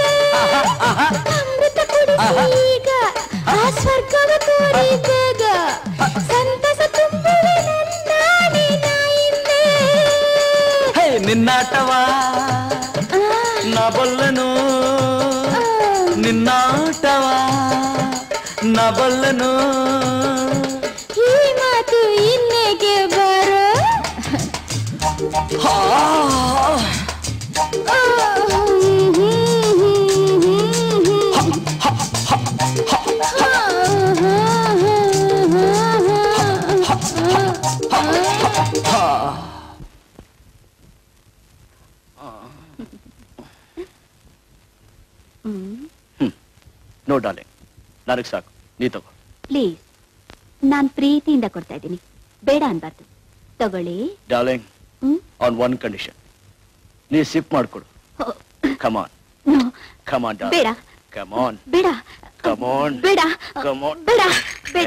ಅಮೃತ ಕುಡಿಸಿ ಈಗ ಆ ಸ್ವರ್ಗವ ತೋರಿದಾಗ ಸಂತಸ ತುಂಬುವೆ ನನ್ನಾಡಿ ನಾ ಹಿಂದೆ ಹೇ ನಿನ್ನಾಟವಾ ನಾ ಬಲ್ಲನು ನಿನ್ನಾಟವಾ ನಾ ಬಲ್ಲನು ಈ ಮಾತು ಇನ್ನೇಗೆ ಬರೋ ಹಾ ನೋ ಡಾರ್ಲಿಂಗ್ ನನಗೆ ಸಾಕು ನೀ ತಗೋ ಪ್ಲೀಸ್ ನಾನ್ ಪ್ರೀತಿಯಿಂದ ಕೊಡ್ತಾ ಇದ್ದೀನಿ ಬೇಡ ಅನ್ಬಾರ್ದು ತಗೊಳ್ಳಿ darling hmm? On one condition ನೀ ಸಿಪ್ ಮಾಡ್ಕೊಡು ಕಮಾನ್ No, ಕಮಾನ್ ಬೇಡ ಕಮಾನ್ ಬೇಡ ಕಮಾನ್ ಬೇಡ ಕಮಾನ್ ಬೇಡ ಬೇಡ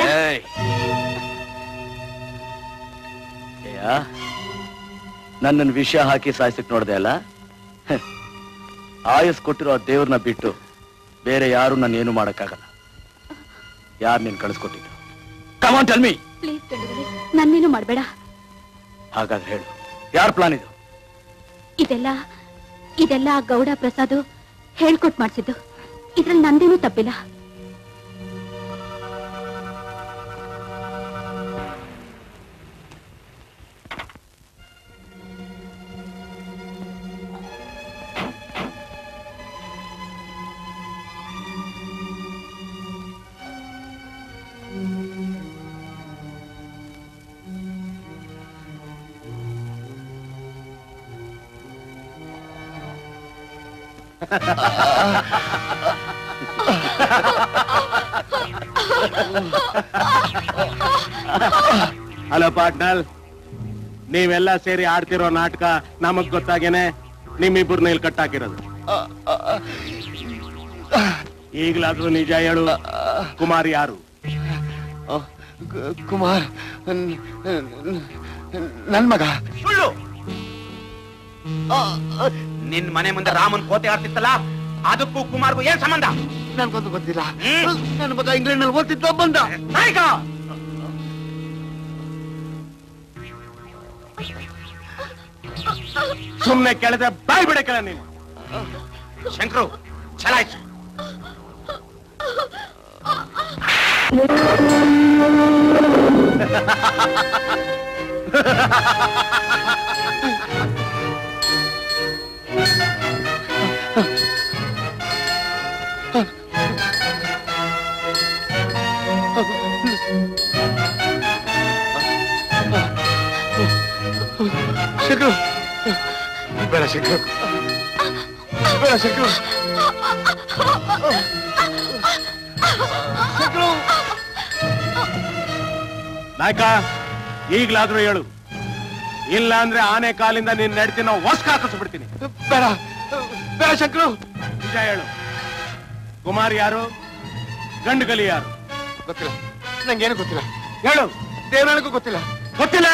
ನನ್ನನ್ನು ವಿಷ ಹಾಕಿ ಸಾಯಿಸಕ್ ನೋಡ್ದೆ ಅಲ್ಲ ಹ್. ಆಯಸ್ ಕೊಟ್ಟಿರೋ ಆ ದೇವ್ರನ್ನ ಬಿಟ್ಟು ಬೇರೆ ಯಾರು ನಾನು ಏನು ಮಾಡಕ್ಕಾಗಲ್ಲ ಯಾರು ನೀನು ಕಳಿಸ್ಕೊಟ್ಟಿದ್ದು come on tell me please Gandugali ನನ್ನೇನು ಮಾಡಬೇಡ ಹಾಗಾದ್ರೆ ಹೇಳು ಯಾರ ಪ್ಲಾನ್ ಇದು ಇದೆಲ್ಲ ಇದೆಲ್ಲ ಆ ಗೌಡ ಪ್ರಸಾದ್ ಹೇಳ್ಕೊಟ್ ಮಾಡ್ಸಿದ್ದು ಇದ್ರಲ್ಲಿ ನಂದೇನೂ ತಪ್ಪಿಲ್ಲ ಹಲೋ ಪಾಟ್ನಲ್ ನೀವೆಲ್ಲ ಸೇರಿ ಆಡ್ತಿರೋ ನಾಟಕ ನಮಗ್ ಗೊತ್ತಾಗೇನೆ ನಿಮ್ಮಿಬ್ಬರನ್ನ ಇಲ್ಲಿ ಕಟ್ಟಾಕಿರೋದು ಈಗ್ಲಾದ್ರೂ ನಿಜ ಹೇಳು ಕುಮಾರ್ ಯಾರು ಕುಮಾರ್ ನನ್ ಮಗ ಸುಳ್ಳು ನಿನ್ ಮನೆ ಮುಂದೆ ರಾಮನ್ ಕೋಟೆ ಆಡ್ತಿತ್ತಲ್ಲ ಅದಕ್ಕೂ ಕುಮಾರ್ಗೂ ಏನ್ ಸಂಬಂಧ ನನ್ಗೊಂದು ಗೊತ್ತಿಲ್ಲ ನನ್ನ ಮಗ ಇಂಗ್ಲೆಂಡ್ ನಲ್ಲಿ ಓದ್ತಿದ್ದ ಬಂದ ನಾಯಕ ಸುಮ್ನೆ ಕೆಳದೆ ಬಾಯ್ ಬಿಡಕ್ಕಲ್ಲ ನೀನು ಶಂಕರು ಚಲಾಯ್ತು ಶಂಕರು ಬೇಡ ಶಂಕರು ಬೇಡ ಶಂಕರು ಶಂಕರು ನಾಯಕ ಈಗ್ಲಾದ್ರೂ ಹೇಳು ಇಲ್ಲ ಅಂದ್ರೆ ಆನೆ ಕಾಲಿಂದ ನೀನ್ ನಡ್ತಿನ ಹೊಸ್ಕ ಹಾಕಿಸ್ಬಿಡ್ತೀನಿ ಬೇಡ ಬೇಡ ಶಂಕರು ನಿಜ ಹೇಳು ಕುಮಾರ್ ಯಾರು ಗಂಡು ಗಲಿ ಯಾರು ಗೊತ್ತಿಲ್ಲ ನಂಗೇನು ಗೊತ್ತಿಲ್ಲ ಹೇಳು ದೇವರಾಣಿಗೂ ಗೊತ್ತಿಲ್ಲ ಗೊತ್ತಿಲ್ಲ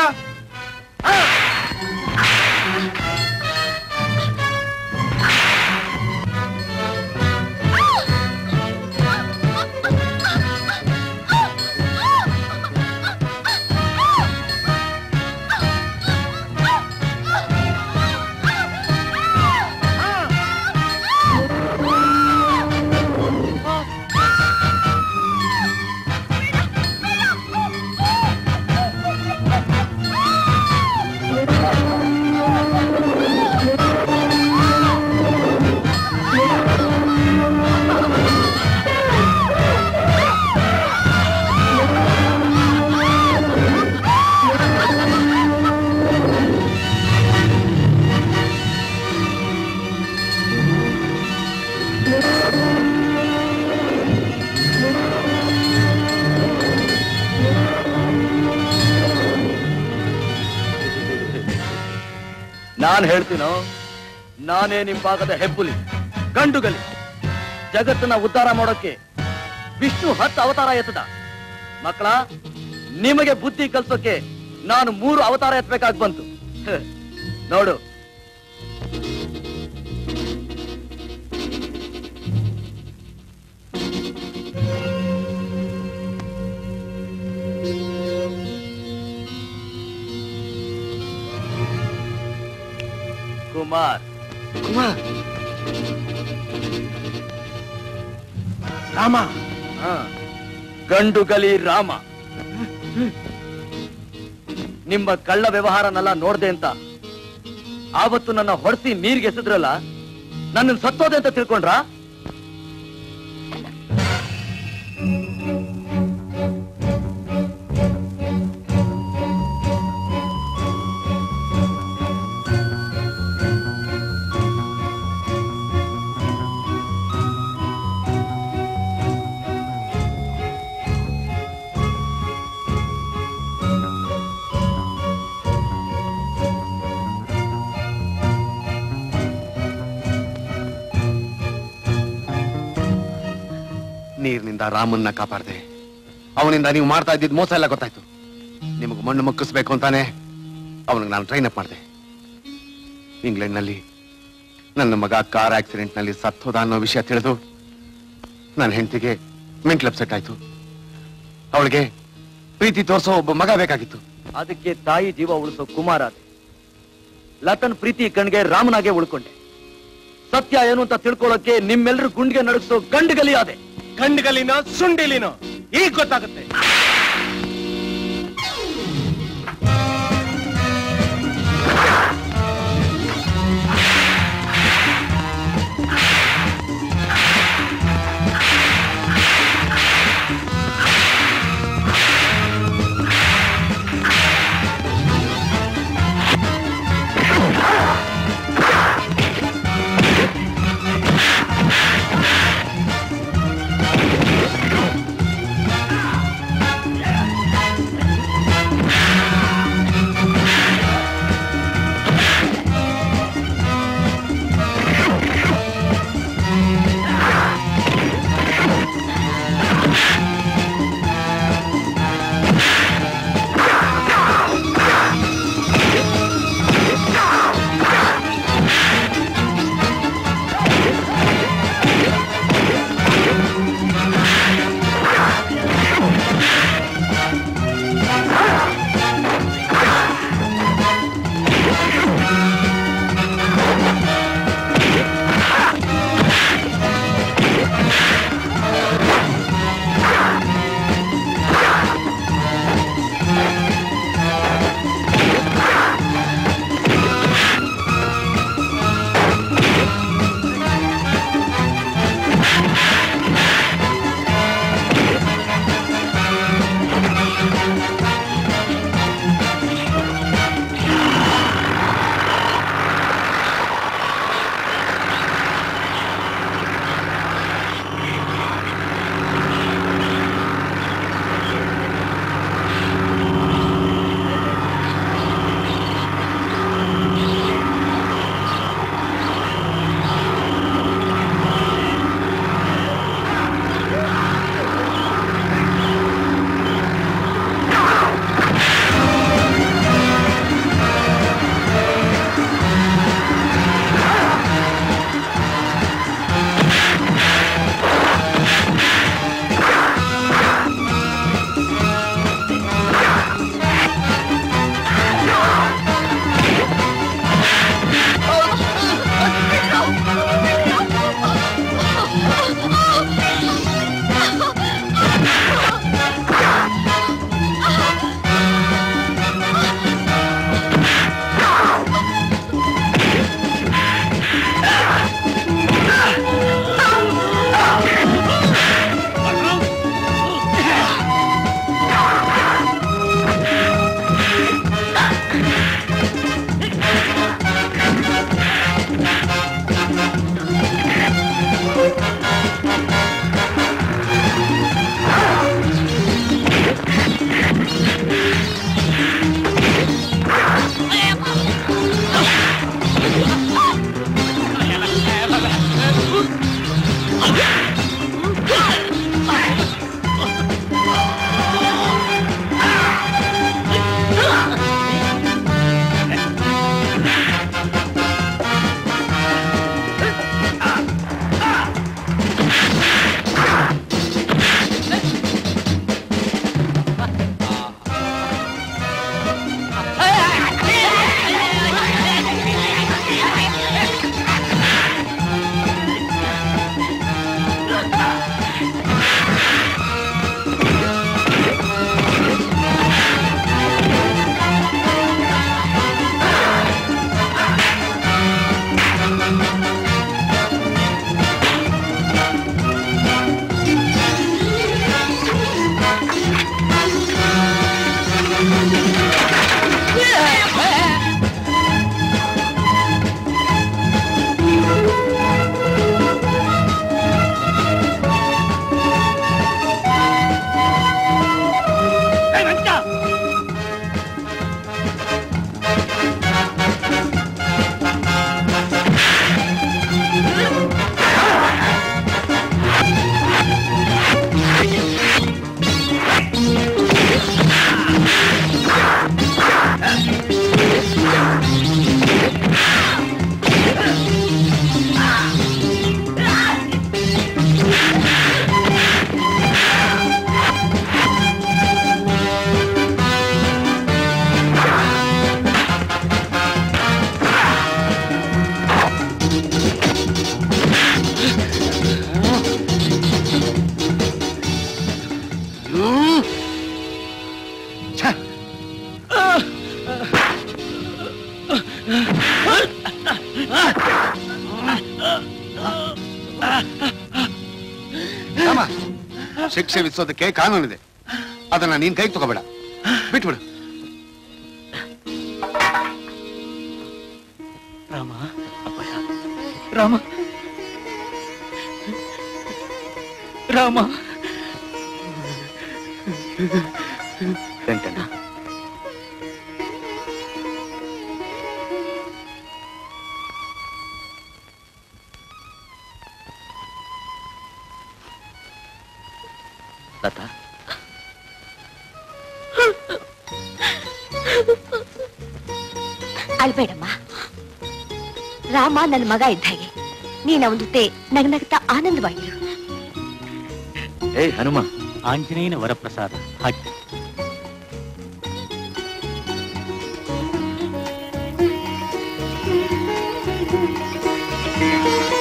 ನಾನ್ ಹೇಳ್ತೀನೋ ನಾನೇ ನಿಮ್ ಭಾಗದ ಹೆಬ್ಬುಲಿ ಗಂಡುಗಲಿ ಜಗತ್ತನ್ನ ಉದ್ಧಾರ ಮಾಡೋಕೆ ವಿಷ್ಣು ಹತ್ತು ಅವತಾರ ಎತ್ತದ ಮಕ್ಕಳ ನಿಮಗೆ ಬುದ್ಧಿ ಕಲ್ಸೋಕೆ ನಾನು ಮೂರು ಅವತಾರ ಎತ್ತಬೇಕಾಗಿ ಬಂತು ಹ, ನೋಡು ಕುಮಾರ್ ಕುಮಾರ್ ರಾಮ ಹಾ, ಗಂಡುಗಲಿ ರಾಮ ನಿಮ್ಮ ಕಳ್ಳ ವ್ಯವಹಾರನೆಲ್ಲ ನೋಡ್ದೆ ಅಂತ ಆವತ್ತು ನನ್ನ ಹೊಡೆಸಿ ನೀರಿಗೆ ಎಸೆದ್ರಲ್ಲ ನನ್ನ ಸತ್ತೋದೆ ಅಂತ ತಿಳ್ಕೊಂಡ್ರಾ ನೀರಿನಿಂದ ರಾಮನ್ನ ಕಾಪಾಡ್ದೆ ಅವನಿಂದ ನೀವು ಮಾಡ್ತಾ ಇದ್ದಿದ್ ಮೋಸ ಎಲ್ಲ ಗೊತ್ತಾಯ್ತು ನಿಮಗೆ ಮಣ್ಣು ಮುಕ್ಕಿಸ್ಬೇಕು ಅಂತಾನೆ ಅವನಿಗೆ ನಾನು ಟ್ರೈನ್ ಅಪ್ ಮಾಡಿದೆ ಇಂಗ್ಲೆಂಡ್ನಲ್ಲಿ ನನ್ನ ಮಗ ಕಾರ್ ಆಕ್ಸಿಡೆಂಟ್ ನಲ್ಲಿ ಸತ್ತೋದ ಅನ್ನೋ ವಿಷಯ ತಿಳಿದು ನನ್ನ ಹೆಂಡತಿಗೆ ಮೆಂಟಲ್ ಅಪ್ಸೆಟ್ ಆಯ್ತು ಅವಳಿಗೆ ಪ್ರೀತಿ ತೋರಿಸೋ ಒಬ್ಬ ಮಗ ಬೇಕಾಗಿತ್ತು ಅದಕ್ಕೆ ತಾಯಿ ಜೀವ ಉಳಿಸೋ ಕುಮಾರ ಅದೇ ಲತನ್ ಪ್ರೀತಿ ಕಣ್ಗೆ ರಾಮನಾಗೆ ಉಳ್ಕೊಂಡೆ ಸತ್ಯ ಏನು ಅಂತ ತಿಳ್ಕೊಳ್ಳೋಕೆ ನಿಮ್ಮೆಲ್ಲರೂ ಗುಂಡಿಗೆ ನಡುಗಿಸೋ ಗಂಡುಗಲಿ ಅದೇ ಗಂಡುಗಲಿನೋ ಸುಂಡಿಲಿನೋ ಈಗ ಗೊತ್ತಾಗುತ್ತೆ ಆ ರಾಮ ಶಿಕ್ಷೆ ವಿಧಿಸೋದಕ್ಕೆ ಕಾನೂನಿದೆ ಅದನ್ನ ನೀನ್ ಕೈಗೆ ತಗೋಬೇಡ ಬಿಟ್ಬಿಡು ರಾಮ ಅಪ್ಪಯ್ಯ ರಾಮ ರಾಮ ವೆಂಕಣ್ಣ ಲತಾ ಅಳ್ಬೇಡಮ್ಮ ರಾಮ ನನ್ನ ಮಗ ಇದ್ದ ಹಾಗೆ ನೀನ್ ಅವನ ಜೊತೆ ನಗನಗ್ತಾ ಆನಂದವಾಗಿರು ಏಯ್ ಹನುಮ ಆಂಜನೇಯನ ವರಪ್ರಸಾದ ಹಾಗೆ ಆ